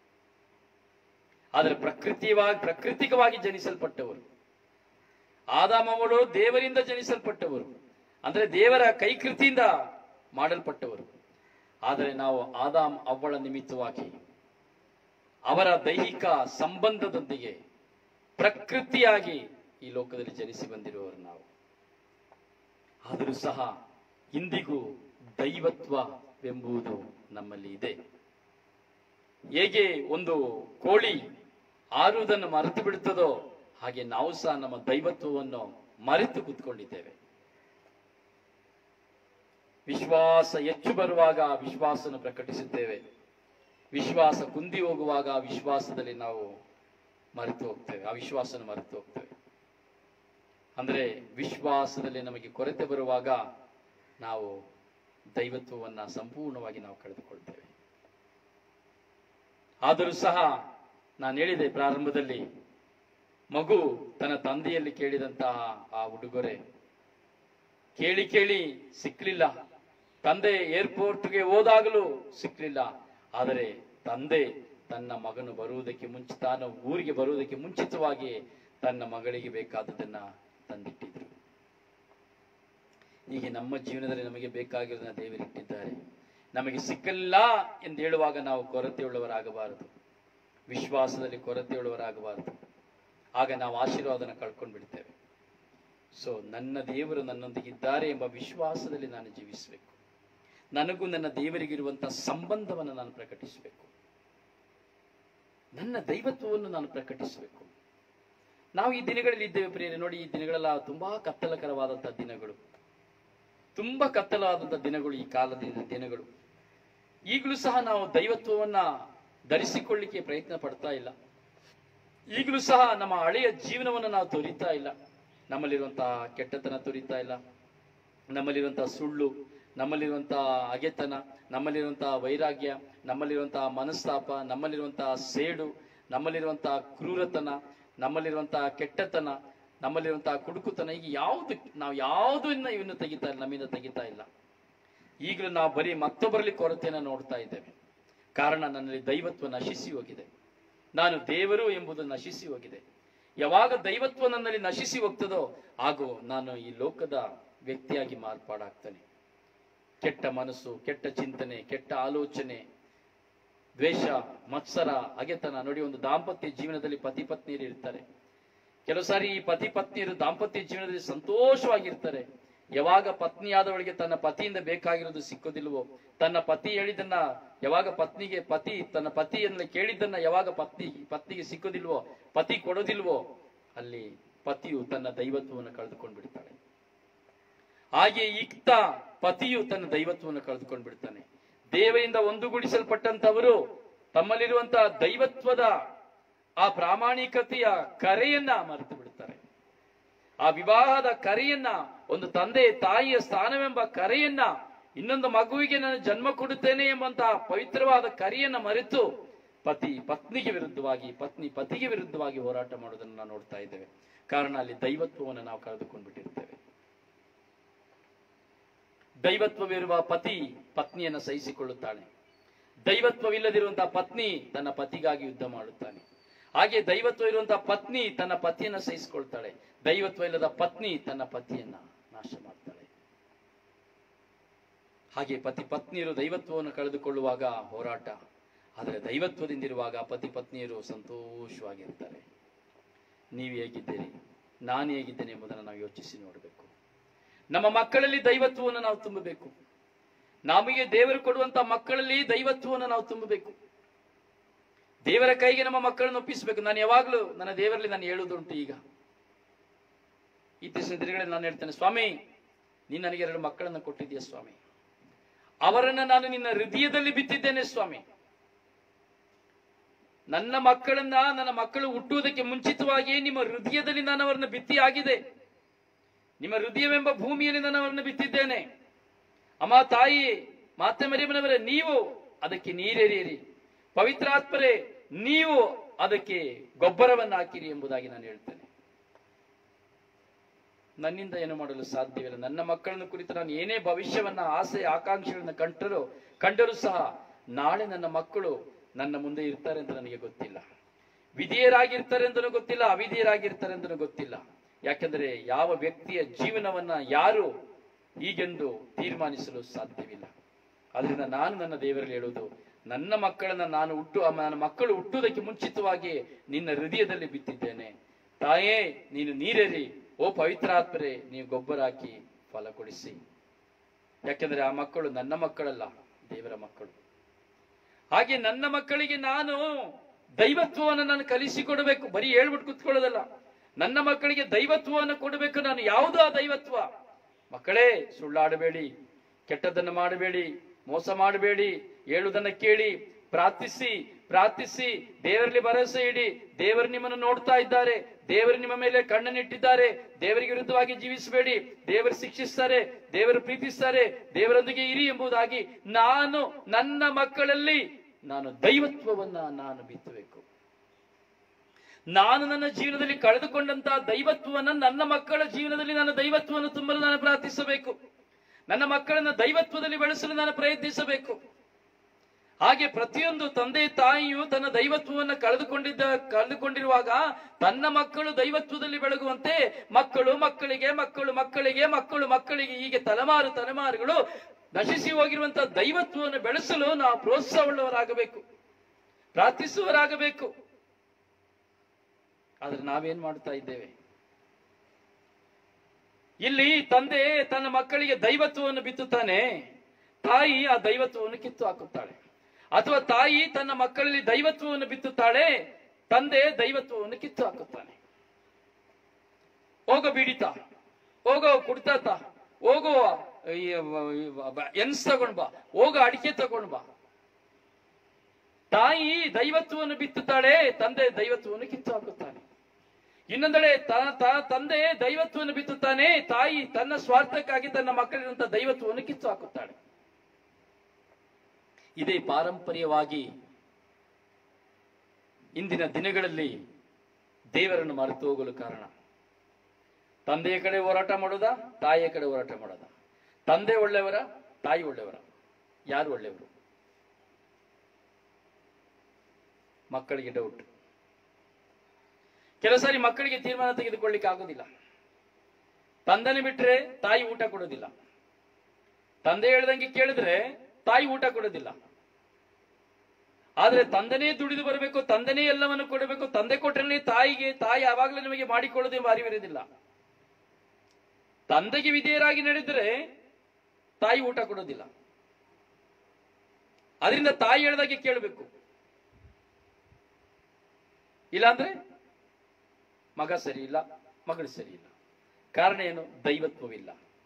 ಆದರೆ ಪ್ರಕೃತಿವಾಗಿ ಪ್ರಕೃತಿಕವಾಗಿ ಜನಿಸಲ್ಪಟ್ಟವರು ಆದಾಮಗಳು ದೇವರಿಂದ ಜನಿಸಲ್ಪಟ್ಟವರು ಅಂದ್ರೆ ದೇವರ ಕೈಕೃತಿಯಿಂದ ಮಾಡಲ್ಪಟ್ಟವರು ಆದರೆ ನಾವು ಆದಾಮ್ ಅವಳ ನಿಮಿತ್ತವಾಗಿ ಅವರ ದೈಹಿಕ ಸಂಬಂಧದೊಂದಿಗೆ ಪ್ರಕೃತಿಯಾಗಿ ಈ ಲೋಕದಲ್ಲಿ ಜನಿಸಿ ಬಂದಿರುವವರು ನಾವು ಆದರೂ ಸಹ ಇಂದಿಗೂ ದೈವತ್ವವೆಂಬುದು ನಮ್ಮಲ್ಲಿ ಇದೆ ಹೇಗೆ ಒಂದು ಕೋಳಿ ಆರುವುದನ್ನು ಮರೆತು ಬಿಡುತ್ತದೋ ಹಾಗೆ ನಾವು ಸಹ ನಮ್ಮ ದೈವತ್ವವನ್ನು ಮರೆತು ಕೂತ್ಕೊಂಡಿದ್ದೇವೆ ವಿಶ್ವಾಸ ಹೆಚ್ಚು ಬರುವಾಗ ಆ ವಿಶ್ವಾಸನ ಪ್ರಕಟಿಸುತ್ತೇವೆ ವಿಶ್ವಾಸ ಕುಂದಿ ಹೋಗುವಾಗ ಆ ವಿಶ್ವಾಸದಲ್ಲಿ ನಾವು ಮರೆತು ಹೋಗ್ತೇವೆ ಆ ವಿಶ್ವಾಸನ ಮರೆತು ಹೋಗ್ತೇವೆ ಅಂದ್ರೆ ವಿಶ್ವಾಸದಲ್ಲಿ ನಮಗೆ ಕೊರತೆ ಬರುವಾಗ ನಾವು ದೈವತ್ವವನ್ನ ಸಂಪೂರ್ಣವಾಗಿ ನಾವು ಕಳೆದುಕೊಳ್ತೇವೆ ಆದರೂ ಸಹ ನಾನು ಹೇಳಿದೆ ಪ್ರಾರಂಭದಲ್ಲಿ ಮಗು ತನ್ನ ತಂದೆಯಲ್ಲಿ ಕೇಳಿದಂತಹ ಆ ಉಡುಗೊರೆ ಕೇಳಿ ಕೇಳಿ ಸಿಕ್ಕಲಿಲ್ಲ ತಂದೆ ಏರ್ಪೋರ್ಟ್ಗೆ ಹೋದಾಗಲೂ ಸಿಕ್ಕಲಿಲ್ಲ ಆದರೆ ತಂದೆ ತನ್ನ ಮಗನು ಬರುವುದಕ್ಕೆ ಮುಂಚೆ ತಾನು ಊರಿಗೆ ಬರುವುದಕ್ಕೆ ಮುಂಚಿತವಾಗಿ ತನ್ನ ಮಗಳಿಗೆ ಬೇಕಾದದನ್ನ ತಂದಿಟ್ಟಿದ್ರು ಹೀಗೆ ನಮ್ಮ ಜೀವನದಲ್ಲಿ ನಮಗೆ ಬೇಕಾಗಿರೋದನ್ನ ದೇವರಿಟ್ಟಿದ್ದಾರೆ ನಮಗೆ ಸಿಕ್ಕಲ್ಲ ಎಂದು ಹೇಳುವಾಗ ನಾವು ಕೊರತೆಯುಳ್ಳವರಾಗಬಾರದು ವಿಶ್ವಾಸದಲ್ಲಿ ಕೊರತೆಯುಳ್ಳವರಾಗಬಾರದು ಆಗ ನಾವು ಆಶೀರ್ವಾದನ ಕಳ್ಕೊಂಡು ಬಿಡ್ತೇವೆ ಸೊ ನನ್ನ ದೇವರು ನನ್ನೊಂದಿಗಿದ್ದಾರೆ ಎಂಬ ವಿಶ್ವಾಸದಲ್ಲಿ ನಾನು ಜೀವಿಸಬೇಕು ನನಗೂ ನನ್ನ ದೇವರಿಗಿರುವಂತಹ ಸಂಬಂಧವನ್ನು ನಾನು ಪ್ರಕಟಿಸಬೇಕು ನನ್ನ ದೈವತ್ವವನ್ನು ನಾನು ಪ್ರಕಟಿಸಬೇಕು ನಾವು ಈ ದಿನಗಳಲ್ಲಿ ಇದ್ದೇವೆ ಪ್ರಿಯರೇ ನೋಡಿ ಈ ದಿನಗಳೆಲ್ಲ ತುಂಬಾ ಕತ್ತಲಕರವಾದಂತಹ ದಿನಗಳು ತುಂಬಾ ಕತ್ತಲಾದಂತಹ ದಿನಗಳು ಈ ಕಾಲದ ದಿನಗಳು ಈಗಲೂ ಸಹ ನಾವು ದೈವತ್ವವನ್ನ ಧರಿಸಿಕೊಳ್ಳಿಕ್ಕೆ ಪ್ರಯತ್ನ ಪಡ್ತಾ ಇಲ್ಲ ಈಗಲೂ ಸಹ ನಮ್ಮ ಹಳೆಯ ಜೀವನವನ್ನು ನಾವು ತೊರಿತಾ ಇಲ್ಲ ನಮ್ಮಲ್ಲಿರುವಂತಹ ಕೆಟ್ಟತನ ತೊರಿತಾ ಇಲ್ಲ ನಮ್ಮಲ್ಲಿರುವಂತಹ ಸುಳ್ಳು ನಮ್ಮಲ್ಲಿರುವಂತಹ ಅಗೆತನ ನಮ್ಮಲ್ಲಿರುವಂತಹ ವೈರಾಗ್ಯ ನಮ್ಮಲ್ಲಿರುವಂತಹ ಮನಸ್ತಾಪ ನಮ್ಮಲ್ಲಿರುವಂತಹ ಸೇಡು ನಮ್ಮಲ್ಲಿರುವಂತಹ ಕ್ರೂರತನ ನಮ್ಮಲ್ಲಿರುವಂತಹ ಕೆಟ್ಟತನ ನಮ್ಮಲ್ಲಿರುವಂತಹ ಕುಡುಕುತನ ಈಗ ಯಾವುದು ನಾವು ಯಾವುದನ್ನ ಇವನ್ನು ತೆಗಿತಾ ಇಲ್ಲ ನಮ್ಮಿಂದ ತೆಗಿತಾ ಇಲ್ಲ ಈಗಲೂ ನಾವು ಬರೀ ಮತ್ತೊಬ್ಬರಲ್ಲಿ ಕೊರತೆಯನ್ನು ನೋಡ್ತಾ ಇದ್ದೇವೆ ಕಾರಣ ನನ್ನಲ್ಲಿ ದೈವತ್ವ ನಶಿಸಿ ಹೋಗಿದೆ ನಾನು ದೇವರು ಎಂಬುದು ನಶಿಸಿ ಹೋಗಿದೆ ಯಾವಾಗ ದೈವತ್ವ ನನ್ನಲ್ಲಿ ನಶಿಸಿ ಹೋಗ್ತದೋ ಆಗೋ ನಾನು ಈ ಲೋಕದ ವ್ಯಕ್ತಿಯಾಗಿ ಮಾರ್ಪಾಡಾಗ್ತಾನೆ ಕೆಟ್ಟ ಮನಸ್ಸು ಕೆಟ್ಟ ಚಿಂತನೆ ಕೆಟ್ಟ ಆಲೋಚನೆ ದ್ವೇಷ ಮತ್ಸರ ಅಗೆತನ ನೋಡಿ ಒಂದು ದಾಂಪತ್ಯ ಜೀವನದಲ್ಲಿ ಪತಿ ಪತ್ನಿಯರು ಇರ್ತಾರೆ ಕೆಲವು ಸಾರಿ ಈ ಪತಿ ಪತ್ನಿಯರು ದಾಂಪತ್ಯ ಜೀವನದಲ್ಲಿ ಸಂತೋಷವಾಗಿರ್ತಾರೆ ಯಾವಾಗ ಪತ್ನಿಯಾದವಳಿಗೆ ತನ್ನ ಪತಿಯಿಂದ ಬೇಕಾಗಿರೋದು ಸಿಕ್ಕೋದಿಲ್ವೋ ತನ್ನ ಪತಿ ಹೇಳಿದನ್ನ ಯಾವಾಗ ಪತ್ನಿಗೆ ಪತಿ ತನ್ನ ಪತಿಯನ್ನು ಕೇಳಿದ್ದನ್ನ ಯಾವಾಗ ಪತ್ನಿ ಪತ್ನಿಗೆ ಸಿಕ್ಕೋದಿಲ್ವೋ ಪತಿ ಕೊಡೋದಿಲ್ವೋ ಅಲ್ಲಿ ಪತಿಯು ತನ್ನ ದೈವತ್ವವನ್ನು ಕಳೆದುಕೊಂಡು ಬಿಡ್ತಾಳೆ ಹಾಗೆ ಇಕ್ತ ಪತಿಯು ತನ್ನ ದೈವತ್ವವನ್ನು ಕಳೆದುಕೊಂಡು ಬಿಡ್ತಾನೆ ದೇವರಿಂದ ಒಂದುಗೂಡಿಸಲ್ಪಟ್ಟಂತವರು ತಮ್ಮಲ್ಲಿರುವಂತಹ ದೈವತ್ವದ ಆ ಪ್ರಾಮಾಣಿಕತೆಯ ಕರೆಯನ್ನ ಮರೆತು ಬಿಡ್ತಾರೆ ಆ ವಿವಾಹದ ಕರೆಯನ್ನ ಒಂದು ತಂದೆ ತಾಯಿಯ ಸ್ಥಾನವೆಂಬ ಕರೆಯನ್ನ ಇನ್ನೊಂದು ಮಗುವಿಗೆ ನಾನು ಜನ್ಮ ಕೊಡುತ್ತೇನೆ ಎಂಬಂತಹ ಪವಿತ್ರವಾದ ಕರೆಯನ್ನ ಮರೆತು ಪತಿ ಪತ್ನಿಗೆ ವಿರುದ್ಧವಾಗಿ ಪತ್ನಿ ಪತಿಗೆ ವಿರುದ್ಧವಾಗಿ ಹೋರಾಟ ಮಾಡೋದನ್ನು ನಾವು ನೋಡ್ತಾ ಇದ್ದೇವೆ ಕಾರಣ ಅಲ್ಲಿ ದೈವತ್ವವನ್ನು ನಾವು ಕಳೆದುಕೊಂಡು ಬಿಟ್ಟಿರ್ತೇವೆ ದೈವತ್ವವಿರುವ ಪತಿ ಪತ್ನಿಯನ್ನು ಸಹಿಸಿಕೊಳ್ಳುತ್ತಾನೆ ದೈವತ್ವವಿಲ್ಲದಿರುವಂತಹ ಪತ್ನಿ ತನ್ನ ಪತಿಗಾಗಿ ಯುದ್ಧ ಮಾಡುತ್ತಾನೆ ಹಾಗೆ ದೈವತ್ವ ಇರುವಂತಹ ಪತ್ನಿ ತನ್ನ ಪತಿಯನ್ನ ಸಹಿಸಿಕೊಳ್ತಾಳೆ ದೈವತ್ವ ಇಲ್ಲದ ಪತ್ನಿ ತನ್ನ ಪತಿಯನ್ನ ನಾಶ ಮಾಡ್ತಾಳೆ ಹಾಗೆ ಪತಿ ಪತ್ನಿಯರು ದೈವತ್ವವನ್ನು ಕಳೆದುಕೊಳ್ಳುವಾಗ ಹೋರಾಟ ಆದರೆ ದೈವತ್ವದಿಂದಿರುವಾಗ ಪತಿ ಪತ್ನಿಯರು ಸಂತೋಷವಾಗಿರ್ತಾರೆ ನೀವು ಹೇಗಿದ್ದೀರಿ ನಾನು ಹೇಗಿದ್ದೇನೆ ಎಂಬುದನ್ನು ನಾವು ಯೋಚಿಸಿ ನೋಡಬೇಕು ನಮ್ಮ ಮಕ್ಕಳಲ್ಲಿ ದೈವತ್ವವನ್ನು ನಾವು ತುಂಬಬೇಕು ನಮಗೆ ದೇವರು ಕೊಡುವಂತ ಮಕ್ಕಳಲ್ಲಿ ದೈವತ್ವವನ್ನು ನಾವು ತುಂಬಬೇಕು ದೇವರ ಕೈಗೆ ನಮ್ಮ ಮಕ್ಕಳನ್ನು ಒಪ್ಪಿಸಬೇಕು ನಾನು ಯಾವಾಗಲೂ ನನ್ನ ದೇವರಲ್ಲಿ ನಾನು ಹೇಳುವುದುಂಟು ಈಗ ಇತ್ತೀಚಿನ ದಿನಗಳಲ್ಲಿ ನಾನು ಹೇಳ್ತೇನೆ ಸ್ವಾಮಿ ನೀನು ನನಗೆ ಎರಡು ಮಕ್ಕಳನ್ನು ಕೊಟ್ಟಿದ್ದೀಯ ಸ್ವಾಮಿ ಅವರನ್ನ ನಾನು ನಿನ್ನ ಹೃದಯದಲ್ಲಿ ಬಿತ್ತಿದ್ದೇನೆ ಸ್ವಾಮಿ ನನ್ನ ಮಕ್ಕಳನ್ನ ನನ್ನ ಮಕ್ಕಳು ಹುಟ್ಟುವುದಕ್ಕೆ ಮುಂಚಿತವಾಗಿಯೇ ನಿಮ್ಮ ಹೃದಯದಲ್ಲಿ ನಾನು ಅವರನ್ನು ಬಿತ್ತಿ ಆಗಿದೆ ನಿಮ್ಮ ಹೃದಯವೆಂಬ ಭೂಮಿಯಲ್ಲಿ ನಾನು ಅವರನ್ನು ಬಿತ್ತಿದ್ದೇನೆ ಅಮ್ಮ ತಾಯಿ ಮಾತೆ ಮರಿಯಮ್ಮನವರೇ ನೀವು ಅದಕ್ಕೆ ನೀರೆರಿಯಿರಿ ಪವಿತ್ರಾತ್ಮರೇ ನೀವು ಅದಕ್ಕೆ ಗೊಬ್ಬರವನ್ನು ಹಾಕಿರಿ ಎಂಬುದಾಗಿ ನಾನು ಹೇಳ್ತೇನೆ ನನ್ನಿಂದ ಏನು ಮಾಡಲು ಸಾಧ್ಯವಿಲ್ಲ ನನ್ನ ಮಕ್ಕಳನ್ನು ಕುರಿತು ನಾನು ಏನೇ ಭವಿಷ್ಯವನ್ನ ಆಸೆ ಆಕಾಂಕ್ಷೆಗಳನ್ನ ಕಂಡರೂ ಕಂಡರೂ ಸಹ ನಾಳೆ ನನ್ನ ಮಕ್ಕಳು ನನ್ನ ಮುಂದೆ ಇರ್ತಾರೆ ಅಂತ ನನಗೆ ಗೊತ್ತಿಲ್ಲ ವಿಧಿಯರಾಗಿರ್ತಾರೆ ಅಂತಲೂ ಗೊತ್ತಿಲ್ಲ ಅವಿಧಿಯರಾಗಿರ್ತಾರೆ ಅಂತಲೂ ಗೊತ್ತಿಲ್ಲ ಯಾಕೆಂದರೆ ಯಾವ ವ್ಯಕ್ತಿಯ ಜೀವನವನ್ನ ಯಾರು ಹೀಗೆಂದು ತೀರ್ಮಾನಿಸಲು ಸಾಧ್ಯವಿಲ್ಲ ಅದರಿಂದ ನಾನು ನನ್ನ ದೇವರಲ್ಲಿ ಹೇಳುವುದು ನನ್ನ ಮಕ್ಕಳನ್ನ ನಾನು ಹುಟ್ಟು ಆ ನನ್ನ ಮಕ್ಕಳು ಹುಟ್ಟುವುದಕ್ಕೆ ಮುಂಚಿತವಾಗಿ ನಿನ್ನ ಹೃದಯದಲ್ಲಿ ಬಿತ್ತಿದ್ದೇನೆ ತಾಯೇ ನೀನು ನೀರೇರಿ ಓ ಪವಿತ್ರಾತ್ಮರೇ ನೀವು ಗೊಬ್ಬರ ಹಾಕಿ ಫಲ ಕೊಡಿಸಿ ಯಾಕೆಂದ್ರೆ ಆ ಮಕ್ಕಳು ನನ್ನ ಮಕ್ಕಳಲ್ಲ ದೇವರ ಮಕ್ಕಳು ಹಾಗೆ ನನ್ನ ಮಕ್ಕಳಿಗೆ ನಾನು ದೈವತ್ವವನ್ನು ನಾನು ಕಲಿಸಿಕೊಡಬೇಕು ಬರೀ ಹೇಳ್ಬಿಟ್ಟು ಕುತ್ಕೊಳ್ಳೋದಲ್ಲ ನನ್ನ ಮಕ್ಕಳಿಗೆ ದೈವತ್ವವನ್ನು ಕೊಡಬೇಕು ನಾನು ಯಾವುದೋ ಆ ದೈವತ್ವ ಮಕ್ಕಳೇ ಸುಳ್ಳಾಡಬೇಡಿ ಕೆಟ್ಟದ್ದನ್ನು ಮಾಡಬೇಡಿ ಮೋಸ ಮಾಡಬೇಡಿ ಹೇಳುವುದನ್ನ ಕೇಳಿ ಪ್ರಾರ್ಥಿಸಿ ಪ್ರಾರ್ಥಿಸಿ ದೇವರಲ್ಲಿ ಭರವಸೆ ಇಡಿ ದೇವರು ನಿಮ್ಮನ್ನು ನೋಡ್ತಾ ಇದ್ದಾರೆ ದೇವರು ನಿಮ್ಮ ಮೇಲೆ ಕಣ್ಣನ್ನಿಟ್ಟಿದ್ದಾರೆ ದೇವರಿಗೆ ವಿರುದ್ಧವಾಗಿ ಜೀವಿಸಬೇಡಿ ದೇವರು ಶಿಕ್ಷಿಸ್ತಾರೆ ದೇವರು ಪ್ರೀತಿಸ್ತಾರೆ ದೇವರೊಂದಿಗೆ ಇರಿ ಎಂಬುದಾಗಿ ನಾನು ನನ್ನ ಮಕ್ಕಳಲ್ಲಿ ನಾನು ದೈವತ್ವವನ್ನ ನಾನು ಬಿತ್ತಬೇಕು ನಾನು ನನ್ನ ಜೀವನದಲ್ಲಿ ಕಳೆದುಕೊಂಡಂತಹ ದೈವತ್ವವನ್ನ ನನ್ನ ಮಕ್ಕಳ ಜೀವನದಲ್ಲಿ ನಾನು ದೈವತ್ವವನ್ನು ತುಂಬಲು ನಾನು ಪ್ರಾರ್ಥಿಸಬೇಕು ನನ್ನ ಮಕ್ಕಳನ್ನ ದೈವತ್ವದಲ್ಲಿ ಬೆಳೆಸಲು ನಾನು ಪ್ರಯತ್ನಿಸಬೇಕು ಹಾಗೆ ಪ್ರತಿಯೊಂದು ತಂದೆ ತಾಯಿಯು ತನ್ನ ದೈವತ್ವವನ್ನು ಕಳೆದುಕೊಂಡಿದ್ದ ಕಳೆದುಕೊಂಡಿರುವಾಗ ತನ್ನ ಮಕ್ಕಳು ದೈವತ್ವದಲ್ಲಿ ಬೆಳಗುವಂತೆ ಮಕ್ಕಳು ಮಕ್ಕಳಿಗೆ ಮಕ್ಕಳು ಮಕ್ಕಳಿಗೆ ಮಕ್ಕಳು ಮಕ್ಕಳಿಗೆ ಹೀಗೆ ತಲೆಮಾರು ತಲೆಮಾರುಗಳು ನಶಿಸಿ ಹೋಗಿರುವಂತಹ ದೈವತ್ವವನ್ನು ಬೆಳೆಸಲು ನಾವು ಪ್ರೋತ್ಸಾಹವುಳ್ಳವರಾಗಬೇಕು ಪ್ರಾರ್ಥಿಸುವರಾಗಬೇಕು ಆದ್ರೆ ನಾವೇನ್ ಮಾಡ್ತಾ ಇದ್ದೇವೆ ಇಲ್ಲಿ ತಂದೆ ತನ್ನ ಮಕ್ಕಳಿಗೆ ದೈವತ್ವವನ್ನು ಬಿತ್ತುತ್ತಾನೆ ತಾಯಿ ಆ ದೈವತ್ವವನ್ನು ಕಿತ್ತು ಹಾಕುತ್ತಾಳೆ ಅಥವಾ ತಾಯಿ ತನ್ನ ಮಕ್ಕಳಲ್ಲಿ ದೈವತ್ವವನ್ನು ಬಿತ್ತುತ್ತಾಳೆ ತಂದೆ ದೈವತ್ವವನ್ನು ಕಿತ್ತು ಹಾಕುತ್ತಾನೆ ಹೋಗೋ ಬೀಡಿತ ಹೋಗೋ ಕುಡ್ತಾತ ಹೋಗೋ ಈ ಬ- ಎನ್ಸ್ ತಗೊಂಡ್ ಬಾ ಹೋಗೋ ಅಡಿಕೆ ತಗೊಂಡ್ ಬಾ ತಾಯಿ ದೈವತ್ವವನ್ನು ಬಿತ್ತುತ್ತಾಳೆ ತಂದೆ ದೈವತ್ವವನ್ನು ಕಿತ್ತು ಹಾಕುತ್ತಾನೆ ಇನ್ನೊಂದೆಡೆ ತ- ತ- ತಂದೆ ದೈವತ್ವವನ್ನು ಬಿತ್ತುತ್ತಾನೆ ತಾಯಿ ತನ್ನ ಸ್ವಾರ್ಥಕ್ಕಾಗಿ ತನ್ನ ಮಕ್ಕಳಿರುವಂತಹ ದೈವತ್ವವನ್ನು ಕಿತ್ತು ಹಾಕುತ್ತಾಳೆ ಇದೇ ಪಾರಂಪರ್ಯವಾಗಿ ಇಂದಿನ ದಿನಗಳಲ್ಲಿ ದೇವರನ್ನು ಮರೆತು ಹೋಗಲು ಕಾರಣ ತಂದೆಯ ಕಡೆ ಹೋರಾಟ ಮಾಡೋದ ತಾಯಿಯ ಕಡೆ ಹೋರಾಟ ಮಾಡೋದ ತಂದೆ ಒಳ್ಳೆಯವರ ತಾಯಿ ಒಳ್ಳೆಯವರ ಯಾರು ಒಳ್ಳೆಯವರು ಮಕ್ಕಳಿಗೆ ಡೌಟ್ ಕೆಲವು ಸಾರಿ ಮಕ್ಕಳಿಗೆ ತೀರ್ಮಾನ ತೆಗೆದುಕೊಳ್ಳಿಕ್ಕೆ ಆಗೋದಿಲ್ಲ ತಂದೆನ ಬಿಟ್ರೆ ತಾಯಿ ಊಟ ಕೊಡೋದಿಲ್ಲ ತಂದೆ ಹೇಳ್ದಂಗೆ ಕೇಳಿದ್ರೆ ತಾಯಿ ಊಟ ಕೊಡೋದಿಲ್ಲ ಆದ್ರೆ ತಂದೆನೇ ದುಡಿದು ಬರಬೇಕು ತಂದೆನೇ ಎಲ್ಲವನ್ನು ಕೊಡಬೇಕು ತಂದೆ ಕೊಟ್ಟರೆ ತಾಯಿಗೆ ತಾಯಿ ಯಾವಾಗಲೂ ನಿಮಗೆ ಮಾಡಿಕೊಳ್ಳೋದೇ ಅರಿವಿರೋದಿಲ್ಲ ತಂದೆಗೆ ವಿಧೇಯರಾಗಿ ನಡೆದರೆ ತಾಯಿ ಊಟ ಕೊಡೋದಿಲ್ಲ ಅದರಿಂದ ತಾಯಿ ಹೇಳ್ದಾಗೆ ಕೇಳಬೇಕು ಇಲ್ಲಾಂದ್ರೆ ಮಗ ಸರಿ ಇಲ್ಲ ಮಗಳು ಸರಿ ಇಲ್ಲ ಕಾರಣ ಏನು ದೈವತ್ವವಿಲ್ಲ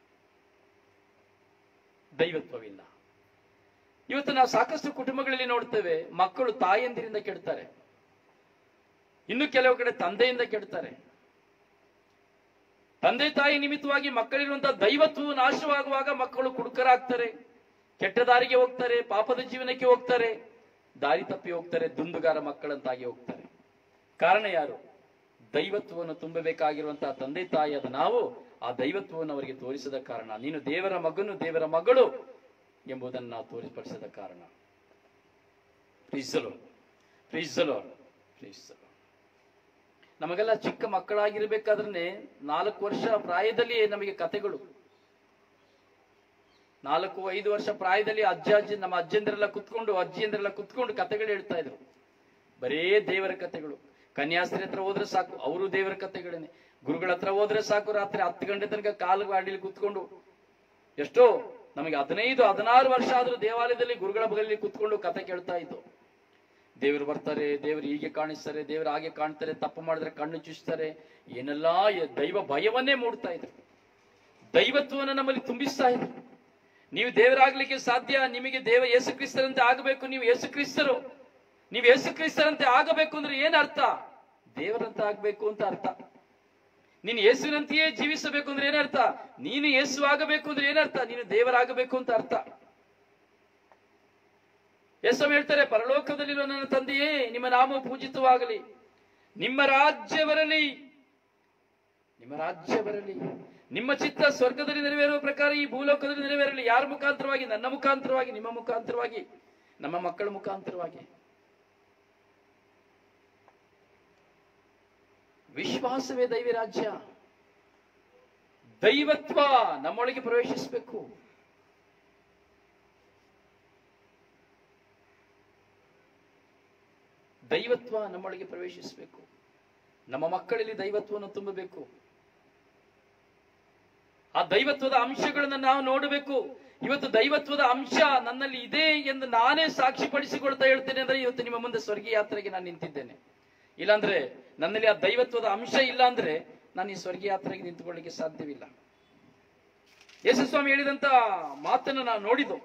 ದೈವತ್ವವಿಲ್ಲ ಇವತ್ತು ನಾವು ಸಾಕಷ್ಟು ಕುಟುಂಬಗಳಲ್ಲಿ ನೋಡ್ತೇವೆ ಮಕ್ಕಳು ತಾಯಂದಿರಿಂದ ಕೆಡ್ತಾರೆ ಇನ್ನು ಕೆಲವು ಕಡೆ ತಂದೆಯಿಂದ ಕೆಡ್ತಾರೆ ತಂದೆ ತಾಯಿ ನಿಮಿತ್ತವಾಗಿ ಮಕ್ಕಳಿರುವಂತಹ ದೈವತ್ವವು ನಾಶವಾಗುವಾಗ ಮಕ್ಕಳು ಕುಡುಕರಾಗ್ತಾರೆ ಕೆಟ್ಟ ದಾರಿಗೆ ಹೋಗ್ತಾರೆ ಪಾಪದ ಜೀವನಕ್ಕೆ ಹೋಗ್ತಾರೆ ದಾರಿ ತಪ್ಪಿ ಹೋಗ್ತಾರೆ ದುಂದುಗಾರ ಮಕ್ಕಳಂತಾಗಿ ಹೋಗ್ತಾರೆ ಕಾರಣ ಯಾರು ದೈವತ್ವವನ್ನು ತುಂಬಬೇಕಾಗಿರುವಂತಹ ತಂದೆ ತಾಯಿಯಾದ ನಾವು ಆ ದೈವತ್ವವನ್ನು ಅವರಿಗೆ ತೋರಿಸದ ಕಾರಣ ನೀನು ದೇವರ ಮಗನು ದೇವರ ಮಗಳು ಎಂಬುದನ್ನು ನಾವು ತೋರಿಪಡಿಸದ ಕಾರಣ ಪ್ರೀಸಲು ಪ್ರೀಸಲು ಪ್ರೀಸಲು ನಮಗೆಲ್ಲ ಚಿಕ್ಕ ಮಕ್ಕಳಾಗಿರ್ಬೇಕಾದ್ರೆ ನಾಲ್ಕು ವರ್ಷ ಪ್ರಾಯದಲ್ಲಿ ನಮಗೆ ಕತೆಗಳು ನಾಲ್ಕು ಐದು ವರ್ಷ ಪ್ರಾಯದಲ್ಲಿ ಅಜ್ಜ ಅಜ್ಜಿ ನಮ್ಮ ಅಜ್ಜಂದಿರೆಲ್ಲ ಕುತ್ಕೊಂಡು ಅಜ್ಜಿಯಂದಿರೆಲ್ಲ ಕುತ್ಕೊಂಡು ಕತೆಗಳು ಹೇಳ್ತಾ ಇದ್ರು ಬರೇ ದೇವರ ಕತೆಗಳು ಕನ್ಯಾಸ್ತ್ರಿ ಹತ್ರ ಹೋದ್ರೆ ಸಾಕು ಅವರು ದೇವರ ಕತೆಗಳೇನೆ ಗುರುಗಳ ಹತ್ರ ಹೋದ್ರೆ ಸಾಕು ರಾತ್ರಿ ಹತ್ತು ಗಂಟೆ ತನಕ ಕಾಲು ಗಾಡಿಲಿ ಕುತ್ಕೊಂಡು ಎಷ್ಟೋ ನಮಗೆ ಹದಿನೈದು ಹದಿನಾರು ವರ್ಷ ಆದ್ರೂ ದೇವಾಲಯದಲ್ಲಿ ಗುರುಗಳ ಬಗಲಲ್ಲಿ ಕುತ್ಕೊಂಡು ಕತೆ ಕೇಳ್ತಾ ಇತ್ತು ದೇವರು ಬರ್ತಾರೆ ದೇವರು ಹೀಗೆ ಕಾಣಿಸ್ತಾರೆ ದೇವರು ಹಾಗೆ ಕಾಣ್ತಾರೆ ತಪ್ಪು ಮಾಡಿದ್ರೆ ಕಣ್ಣು ಚುಚ್ತಾರೆ ಏನೆಲ್ಲ ಎ- ದೈವ ಭಯವನ್ನೇ ಮೂಡ್ತಾ ಇದ್ರು ದೈವತ್ವವನ್ನು ನಮ್ಮಲ್ಲಿ ತುಂಬಿಸ್ತಾ ಇದ್ರು ನೀವು ದೇವರಾಗ್ಲಿಕ್ಕೆ ಸಾಧ್ಯ ನಿಮಗೆ ದೇವ ಯೇಸು ಕ್ರಿಸ್ತರಂತೆ ಆಗಬೇಕು ನೀವು ಯೇಸು ಕ್ರಿಸ್ತರು ನೀವು ಯೇಸು ಕ್ರಿಸ್ತರಂತೆ ಆಗಬೇಕು ಅಂದ್ರೆ ಏನ್ ಅರ್ಥ ದೇವರಂತೆ ಆಗ್ಬೇಕು ಅಂತ ಅರ್ಥ ನೀನು ಯೇಸುವಿನಂತೆಯೇ ಜೀವಿಸಬೇಕು ಅಂದ್ರೆ ಏನರ್ಥ ನೀನು ಯೇಸು ಆಗಬೇಕು ಅಂದ್ರೆ ಏನರ್ಥ ನೀನು ದೇವರಾಗಬೇಕು ಅಂತ ಅರ್ಥ ಯೇಸು ಹೇಳ್ತಾರೆ ಪರಲೋಕದಲ್ಲಿರುವ ನನ್ನ ತಂದೆಯೇ ನಿಮ್ಮ ನಾಮ ಪೂಜಿತವಾಗಲಿ ನಿಮ್ಮ ರಾಜ್ಯ ಬರಲಿ ನಿಮ್ಮ ರಾಜ್ಯ ಬರಲಿ ನಿಮ್ಮ ಚಿತ್ತ ಸ್ವರ್ಗದಲ್ಲಿ ನೆರವೇರುವ ಪ್ರಕಾರ ಈ ಭೂಲೋಕದಲ್ಲಿ ನೆರವೇರಲಿ ಯಾರ ಮುಖಾಂತರವಾಗಿ ನನ್ನ ಮುಖಾಂತರವಾಗಿ ನಿಮ್ಮ ಮುಖಾಂತರವಾಗಿ ನಮ್ಮ ಮಕ್ಕಳ ಮುಖಾಂತರವಾಗಿ ವಿಶ್ವಾಸವೇ ದೈವ ರಾಜ್ಯ ದೈವತ್ವ ನಮ್ಮೊಳಗೆ ಪ್ರವೇಶಿಸಬೇಕು ದೈವತ್ವ ನಮ್ಮೊಳಗೆ ಪ್ರವೇಶಿಸಬೇಕು ನಮ್ಮ ಮಕ್ಕಳಲ್ಲಿ ದೈವತ್ವವನ್ನು ತುಂಬಬೇಕು ಆ ದೈವತ್ವದ ಅಂಶಗಳನ್ನು ನಾವು ನೋಡಬೇಕು ಇವತ್ತು ದೈವತ್ವದ ಅಂಶ ನನ್ನಲ್ಲಿ ಇದೆ ಎಂದು ನಾನೇ ಸಾಕ್ಷಿಪಡಿಸಿಕೊಳ್ತಾ ಹೇಳ್ತೇನೆ ಅಂದ್ರೆ ಇವತ್ತು ನಿಮ್ಮ ಮುಂದೆ ಸ್ವರ್ಗೀಯ ಯಾತ್ರೆಗೆ ನಾನು ನಿಂತಿದ್ದೇನೆ ಇಲ್ಲಾಂದ್ರೆ ನನ್ನಲ್ಲಿ ಆ ದೈವತ್ವದ ಅಂಶ ಇಲ್ಲ ಅಂದ್ರೆ ನಾನು ಈ ಸ್ವರ್ಗೀಯ ಯಾತ್ರೆಗೆ ನಿಂತುಕೊಳ್ಳಿಕ್ಕೆ ಸಾಧ್ಯವಿಲ್ಲ ಯೇಸುಸ್ವಾಮಿ ಹೇಳಿದಂತ ಮಾತನ್ನು ನಾವು ನೋಡಿದ್ದು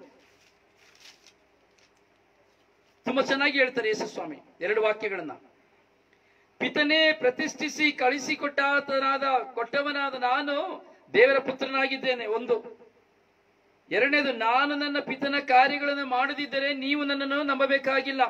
ತುಂಬಾ ಚೆನ್ನಾಗಿ ಹೇಳ್ತಾರೆ ಯೇಸುಸ್ವಾಮಿ ಎರಡು ವಾಕ್ಯಗಳನ್ನ ಪಿತನೇ ಪ್ರತಿಷ್ಠಿಸಿ ಕಳಿಸಿಕೊಟ್ಟಾತನಾದ ಕೊಟ್ಟವನಾದ ನಾನು ದೇವರ ಪುತ್ರನಾಗಿದ್ದೇನೆ ಒಂದು ಎರಡನೇದು ನಾನು ನನ್ನ ಪಿತನ ಕಾರ್ಯಗಳನ್ನು ಮಾಡದಿದ್ದರೆ ನೀವು ನನ್ನನ್ನು ನಂಬಬೇಕಾಗಿಲ್ಲ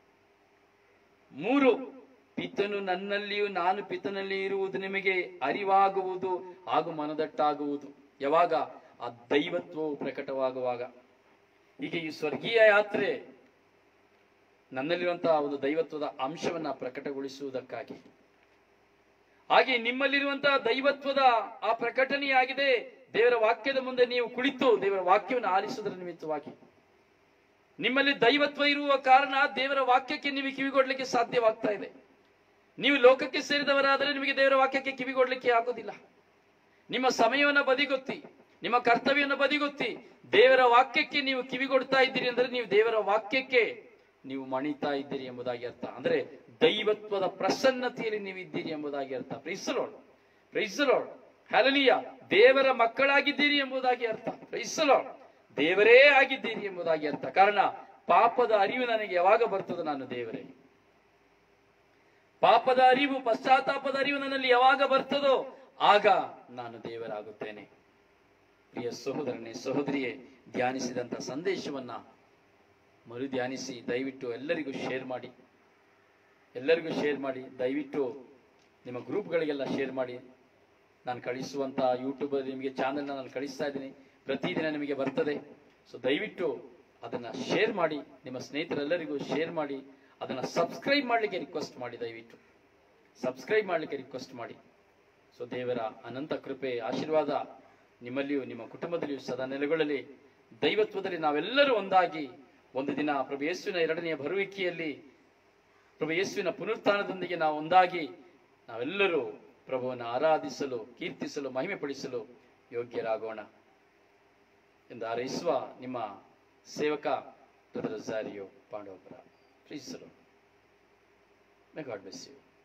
ಮೂರು ಪಿತನು ನನ್ನಲ್ಲಿಯೂ ನಾನು ಪಿತನಲ್ಲಿ ಇರುವುದು ನಿಮಗೆ ಅರಿವಾಗುವುದು ಹಾಗೂ ಮನದಟ್ಟಾಗುವುದು ಯಾವಾಗ ಆ ದೈವತ್ವವು ಪ್ರಕಟವಾಗುವಾಗ ಈಗ ಈ ಸ್ವರ್ಗೀಯ ಯಾತ್ರೆ ನನ್ನಲ್ಲಿರುವಂತಹ ಒಂದು ದೈವತ್ವದ ಅಂಶವನ್ನ ಪ್ರಕಟಗೊಳಿಸುವುದಕ್ಕಾಗಿ ಹಾಗೆ ನಿಮ್ಮಲ್ಲಿರುವಂತಹ ದೈವತ್ವದ ಆ ಪ್ರಕಟಣೆಯಾಗಿದೆ ದೇವರ ವಾಕ್ಯದ ಮುಂದೆ ನೀವು ಕುಳಿತು ದೇವರ ವಾಕ್ಯವನ್ನು ಆಲಿಸುವುದರ ನಿಮಿತ್ತವಾಗಿ ನಿಮ್ಮಲ್ಲಿ ದೈವತ್ವ ಇರುವ ಕಾರಣ ದೇವರ ವಾಕ್ಯಕ್ಕೆ ನೀವು ಕಿವಿಗೊಡ್ಲಿಕ್ಕೆ ಸಾಧ್ಯವಾಗ್ತಾ ಇದೆ ನೀವು ಲೋಕಕ್ಕೆ ಸೇರಿದವರಾದರೆ ನಿಮಗೆ ದೇವರ ವಾಕ್ಯಕ್ಕೆ ಕಿವಿಗೊಡ್ಲಿಕ್ಕೆ ಆಗೋದಿಲ್ಲ ನಿಮ್ಮ ಸಮಯವನ್ನು ಬದಿಗೊತ್ತಿ ನಿಮ್ಮ ಕರ್ತವ್ಯವನ್ನು ಬದಿಗೊತ್ತಿ ದೇವರ ವಾಕ್ಯಕ್ಕೆ ನೀವು ಕಿವಿಗೊಡ್ತಾ ಇದ್ದೀರಿ ಅಂದ್ರೆ ನೀವು ದೇವರ ವಾಕ್ಯಕ್ಕೆ ನೀವು ಮಣಿತಾ ಇದ್ದೀರಿ ಎಂಬುದಾಗಿ ಅರ್ಥ ಅಂದ್ರೆ ದೈವತ್ವದ ಪ್ರಸನ್ನತೆಯಲ್ಲಿ ನೀವು ಇದ್ದೀರಿ ಎಂಬುದಾಗಿ ಅರ್ಥ ಪ್ರೈಸಲೋಡ್ ಪ್ರೈಸಲೋಡ್ ಹಲಲಿಯ ದೇವರ ಮಕ್ಕಳಾಗಿದ್ದೀರಿ ಎಂಬುದಾಗಿ ಅರ್ಥ ಪ್ರೈಸಲೋಡ್ ದೇವರೇ ಆಗಿದ್ದೀರಿ ಎಂಬುದಾಗಿ ಅರ್ಥ ಕಾರಣ ಪಾಪದ ಅರಿವು ನನಗೆ ಯಾವಾಗ ಬರ್ತದೆ ನಾನು ದೇವರೇ ಪಾಪದ ಅರಿವು ಪಶ್ಚಾತ್ತಾಪದ ಅರಿವು ನನ್ನಲ್ಲಿ ಯಾವಾಗ ಬರ್ತದೋ ಆಗ ನಾನು ದೇವರಾಗುತ್ತೇನೆ ಪ್ರಿಯ ಸಹೋದರನೇ ಸಹೋದರಿಯೇ ಧ್ಯಾನಿಸಿದಂತ ಸಂದೇಶವನ್ನ ಮರು ಧ್ಯಾನಿಸಿ ದಯವಿಟ್ಟು ಎಲ್ಲರಿಗೂ ಶೇರ್ ಮಾಡಿ ಎಲ್ಲರಿಗೂ ಶೇರ್ ಮಾಡಿ ದಯವಿಟ್ಟು ನಿಮ್ಮ ಗ್ರೂಪ್ಗಳಿಗೆಲ್ಲ ಶೇರ್ ಮಾಡಿ ನಾನು ಕಳಿಸುವಂತ ಯೂಟ್ಯೂಬ್ ನಿಮಗೆ ಚಾನೆಲ್ನ ನಾನು ಕಳಿಸ್ತಾ ಇದ್ದೀನಿ ಪ್ರತಿದಿನ ನಿಮಗೆ ಬರ್ತದೆ ಸೊ ದಯವಿಟ್ಟು ಅದನ್ನ ಶೇರ್ ಮಾಡಿ ನಿಮ್ಮ ಸ್ನೇಹಿತರೆಲ್ಲರಿಗೂ ಶೇರ್ ಮಾಡಿ ಅದನ್ನ ಸಬ್ಸ್ಕ್ರೈಬ್ ಮಾಡಲಿಕ್ಕೆ ರಿಕ್ವೆಸ್ಟ್ ಮಾಡಿ ದಯವಿಟ್ಟು ಸಬ್ಸ್ಕ್ರೈಬ್ ಮಾಡಲಿಕ್ಕೆ ರಿಕ್ವೆಸ್ಟ್ ಮಾಡಿ ಸೊ ದೇವರ ಅನಂತ ಕೃಪೆ ಆಶೀರ್ವಾದ ನಿಮ್ಮಲ್ಲಿಯೂ ನಿಮ್ಮ ಕುಟುಂಬದಲ್ಲಿಯೂ ಸದಾ ನೆಲೆಗೊಳ್ಳಲಿ ದೈವತ್ವದಲ್ಲಿ ನಾವೆಲ್ಲರೂ ಒಂದಾಗಿ ಒಂದು ದಿನ ಪ್ರಭು ಯೇಸುವಿನ ಎರಡನೆಯ ಬರುವಿಕೆಯಲ್ಲಿ ಪ್ರಭು ಯೇಸುವಿನ ಪುನರುತ್ಥಾನದೊಂದಿಗೆ ನಾವು ಒಂದಾಗಿ ನಾವೆಲ್ಲರೂ ಪ್ರಭುವನ್ನು ಆರಾಧಿಸಲು ಕೀರ್ತಿಸಲು ಮಹಿಮೆ ಪಡಿಸಲು ಯೋಗ್ಯರಾಗೋಣ ಎಂದು ಹಾರೈಸುವ ನಿಮ್ಮ ಸೇವಕ ಬ್ರದರ್ ಝಾರಿಯೋ ಪಾಂಡವಪುರ ಪ್ರೀಸಲು ಮೇ ಗಾಡ್ ಬ್ಲೆಸ್ ಯು